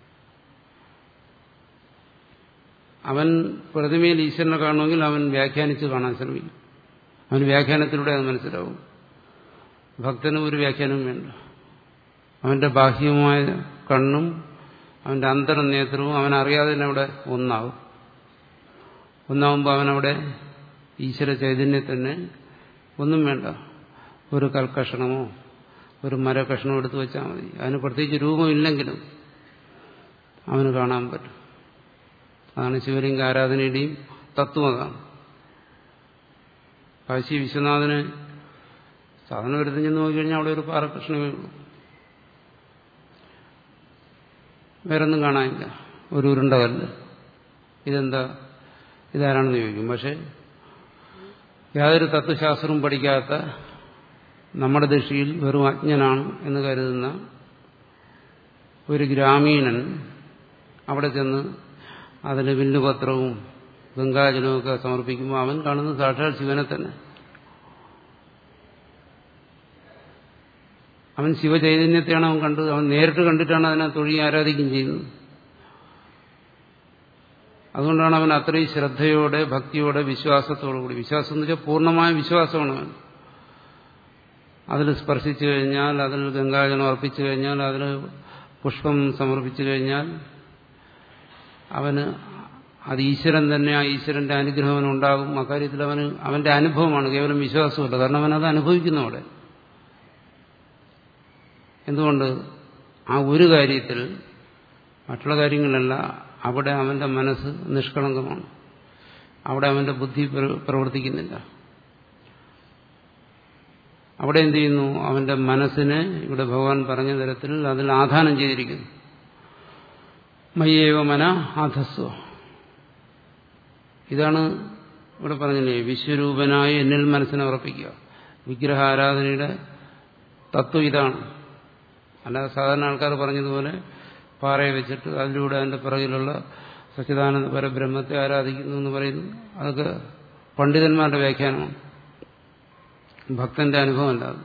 അവൻ പ്രതിമയിൽ ഈശ്വരനെ കാണുമെങ്കിൽ അവൻ വ്യാഖ്യാനിച്ച് കാണാൻ ശ്രമിക്കും അവന് വ്യാഖ്യാനത്തിലൂടെ അത് മനസ്സിലാവും ഭക്തനും ഒരു വ്യാഖ്യാനവും വേണ്ട അവന്റെ ബാഹ്യമായ കണ്ണും അവന്റെ അന്തർനേത്രവും അവനറിയാതെ തന്നെ അവിടെ ഒന്നാവും ഒന്നാവുമ്പോൾ അവനവിടെ ഈശ്വര ചൈതന്യം തന്നെ ഒന്നും വേണ്ട ഒരു കൽക്കഷണമോ ഒരു മരക്കഷണമോ എടുത്തു വെച്ചാൽ മതി അതിന് പ്രത്യേകിച്ച് രൂപമില്ലെങ്കിലും അവന് കാണാൻ പറ്റും അതാണ് ശിവലിംഗ ആരാധനയുടെയും തത്വം അതാണ് കാശി വിശ്വനാഥന് സാധനം എടുത്ത് ചെന്ന് നോക്കിക്കഴിഞ്ഞാൽ അവിടെ ഒരു പാറകൃഷ്ണമേ ഉള്ളൂ വേറൊന്നും കാണാനില്ല ഒരു ഉരുണ്ട കല്ല് ഇതെന്താ ഇതാരാണെന്ന് ചോദിക്കും പക്ഷെ യാതൊരു തത്വശാസ്ത്രവും പഠിക്കാത്ത നമ്മുടെ ദൃഷ്ടിയിൽ വെറും അജ്ഞനാണ് എന്ന് കരുതുന്ന ഒരു ഗ്രാമീണൻ അവിടെ ചെന്ന് അതിന് വില്ലുപത്രവും ഗംഗാജലവും ഒക്കെ സമർപ്പിക്കുമ്പോൾ അവൻ കാണുന്നത് സാക്ഷാൽ ശിവനെ തന്നെ അവൻ ശിവചൈതന്യത്തെയാണ് അവൻ കണ്ടത് അവൻ നേരിട്ട് കണ്ടിട്ടാണ് അതിനെ തൊഴി ആരാധിക്കുകയും ചെയ്യുന്നത് അതുകൊണ്ടാണ് അവൻ അത്രയും ശ്രദ്ധയോടെ ഭക്തിയോടെ വിശ്വാസത്തോടു കൂടി വിശ്വാസം എന്ന് വെച്ചാൽ പൂർണ്ണമായ വിശ്വാസമാണ് അവൻ അതിൽ സ്പർശിച്ചു കഴിഞ്ഞാൽ അതിൽ ഗംഗാജലം അർപ്പിച്ചു കഴിഞ്ഞാൽ അതിൽ പുഷ്പം സമർപ്പിച്ചു കഴിഞ്ഞാൽ അവന് അത് ഈശ്വരൻ തന്നെ ആ ഈശ്വരന്റെ അനുഗ്രഹം അവനുണ്ടാകും അക്കാര്യത്തിൽ അവന് അവന്റെ അനുഭവമാണ് കേവലം വിശ്വാസമല്ല കാരണം അവനത് അനുഭവിക്കുന്നു അവിടെ എന്തുകൊണ്ട് ആ ഒരു കാര്യത്തിൽ മറ്റുള്ള കാര്യങ്ങളല്ല അവിടെ അവന്റെ മനസ്സ് നിഷ്കളങ്കമാണ് അവിടെ അവന്റെ ബുദ്ധി പ്രവർത്തിക്കുന്നില്ല അവിടെ എന്ത് ചെയ്യുന്നു അവന്റെ മനസ്സിനെ ഇവിടെ ഭഗവാൻ പറഞ്ഞ തരത്തിൽ അതിൽ ആധാനം ചെയ്തിരിക്കുന്നു മയ്യേവ മന ആധസ്വ ഇതാണ് ഇവിടെ പറഞ്ഞില്ലേ വിശ്വരൂപനായി എന്നിൽ മനസ്സിനെ ഉറപ്പിക്കുക വിഗ്രഹാരാധനയുടെ തത്വം ഇതാണ് അല്ലാതെ സാധാരണ ആൾക്കാർ പറഞ്ഞതുപോലെ പാറയെ വെച്ചിട്ട് അതിലൂടെ അതിന്റെ പിറകിലുള്ള സച്ചിദാനന്ദ പരബ്രഹ്മത്തെ ആരാധിക്കുന്നു എന്ന് പറയുന്നു അതൊക്കെ പണ്ഡിതന്മാരുടെ വ്യാഖ്യാനമാണ് ഭക്തന്റെ അനുഭവമല്ല അത്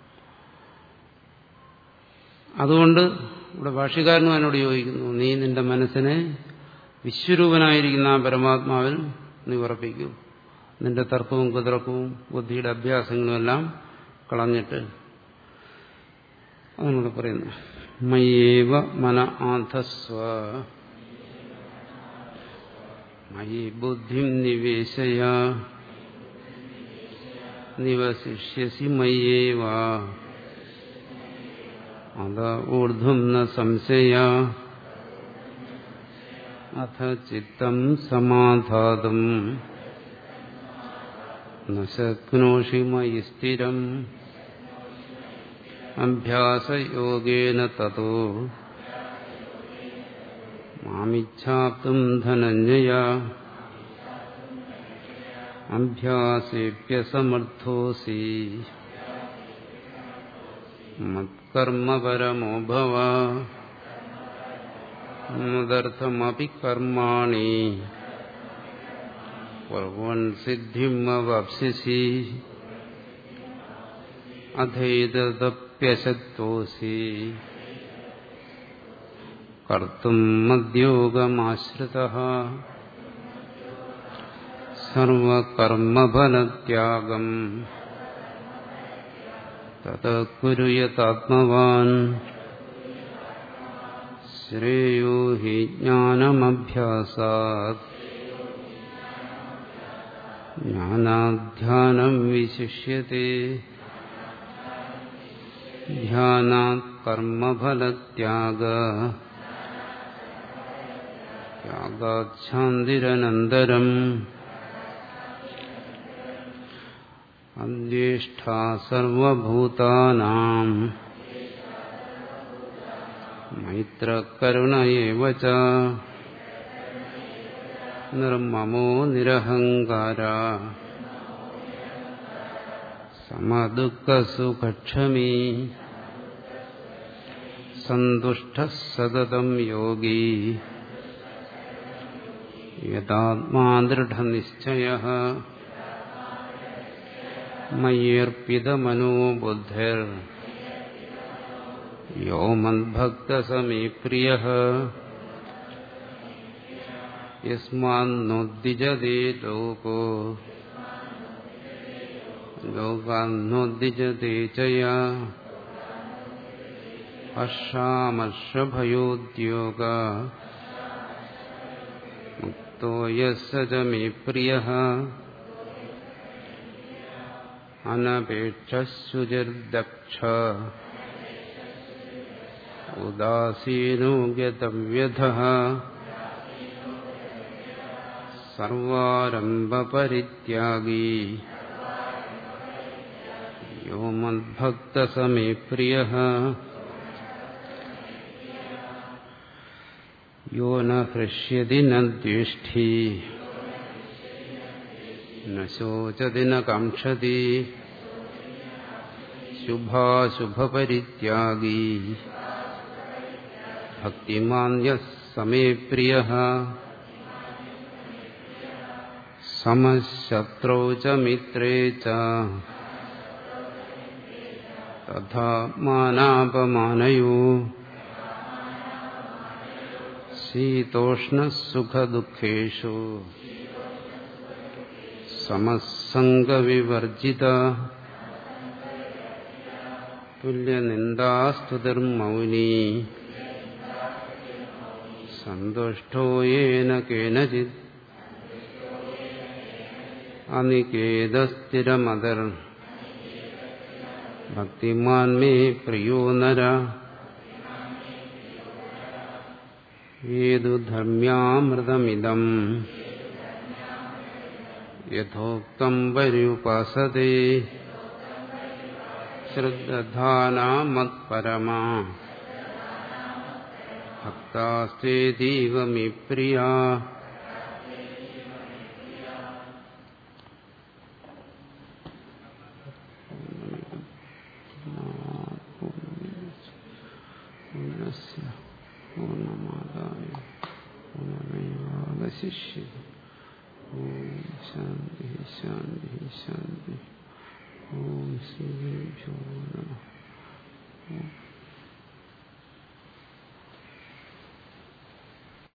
അതുകൊണ്ട് ഇവിടെ ഭാഷ്യക്കാരനും എന്നോട് ചോദിക്കുന്നു നീ നിന്റെ മനസ്സിനെ വിശ്വരൂപനായിരിക്കുന്ന ആ പരമാത്മാവിൽ നീ ഉറപ്പിക്കൂ നിന്റെ തർക്കവും കുതിർക്കവും ബുദ്ധിയുടെ അഭ്യാസങ്ങളും എല്ലാം കളഞ്ഞിട്ട് അതിനോട് പറയുന്നു മയ്യേവ മന ആധസ്വ മയി ബുദ്ധിം നിവേശയ നിവശിഷ്യസി മയ്യേവ അത ഊർധ്വം ന സംശയ അഥ ചിത്തം സമാധാതും ന ശക്നോഷി മയി സ്ഥിരം അഭ്യാസയോഗേന തതോ മാമിച്ഛാപ്തും ധനഞ്ജയ അഭ്യാസേഭ്യസമർത്ഥോസി മത്കർമ്മപരമോ ഭവ മദർത്ഥമപി കർമാണി കുർവൻ സിദ്ധിം അവാപ്സ്യസി അധൈതപ്യശക്തോസി കർത്തും മദ്യോഗമാശ്രിത സർവകർമ്മഫലത്യാഗം തത് കുരുയതാത്മവാൻ ശ്രേയോ ഹി ജ്ഞാനമഭ്യാസാത് ജ്ഞാനാധ്യാനം വിശിഷ്യത്തെ ധ്യാനാത് കർമ്മഫലത്യാഗ ത്യാഗാത് ശാന്തിരനന്തരം അദ്വേഷ്ടാ സർവഭൂതാനാം മൈത്രകരുണ ഏവ ച നിർമ്മമോ നിരഹങ്കാര സമദുഃഖസുഖക്ഷമീ സന്തുഷ്ട സതതം യോഗി യഥാത്മാ ദൃഢനിശ്ചയ മയ്യർപ്പിതമനോ ബുദ്ധിർ യോ മദ്ഭക്തസമേ പ്രിയ യസ്മാന്നോദ്ദിജതേ ലോകോ ലോകാന്നോദ്ദിജതേ ചയ ഹർഷാമർഷഭയോദ്യോഗ മുക്തോ യസ്സ ച മേ പ്രിയ അനപേക്ഷുചിർദക്ഷ ഉദാസീനോ ഗതവ്യഥ സർവാരംഭപരിത്യാഗീ യോ മദ്ഭക്തസമേ പ്രിയ യോ ന ഹൃഷ്യതി ന ദ്വേഷ്ഠി ന ശോചതി ന കാക്ഷതി ശുഭാശുഭപരിത്യാഗീ ഭക്തിമാന്യ സമേ പ്രിയ സമശത്രോ ച മിത്രേ ച തഥാ മാനാപമാനയോ ശീതോഷ്ണസുഖദുഃഖേഷു സമസംഗവിവർജിത തുല്യനിന്ദാസ്തുതിർമൗനീ സന്തുഷ്ടോ യേന കേനചിത് അനികേതസ്ഥിരമതർ ഭക്തിമാൻ മേ പ്രിയോ നര ഏതു ധർമ്മ്യാമൃതമിതം യഥോക്തം പര്യുപാസത്തെ ശ്രദ്ധാനാമത്പരമാ ഭക്താസ്തേതീവ മേ പ്രിയാ പൂർണ്ണമാതായ പൂർണ്ണമേവാവശിഷ്യത് ഓം ശാന്തി ശാന്തി ശാന്തി ഓം ശ്രീ നമ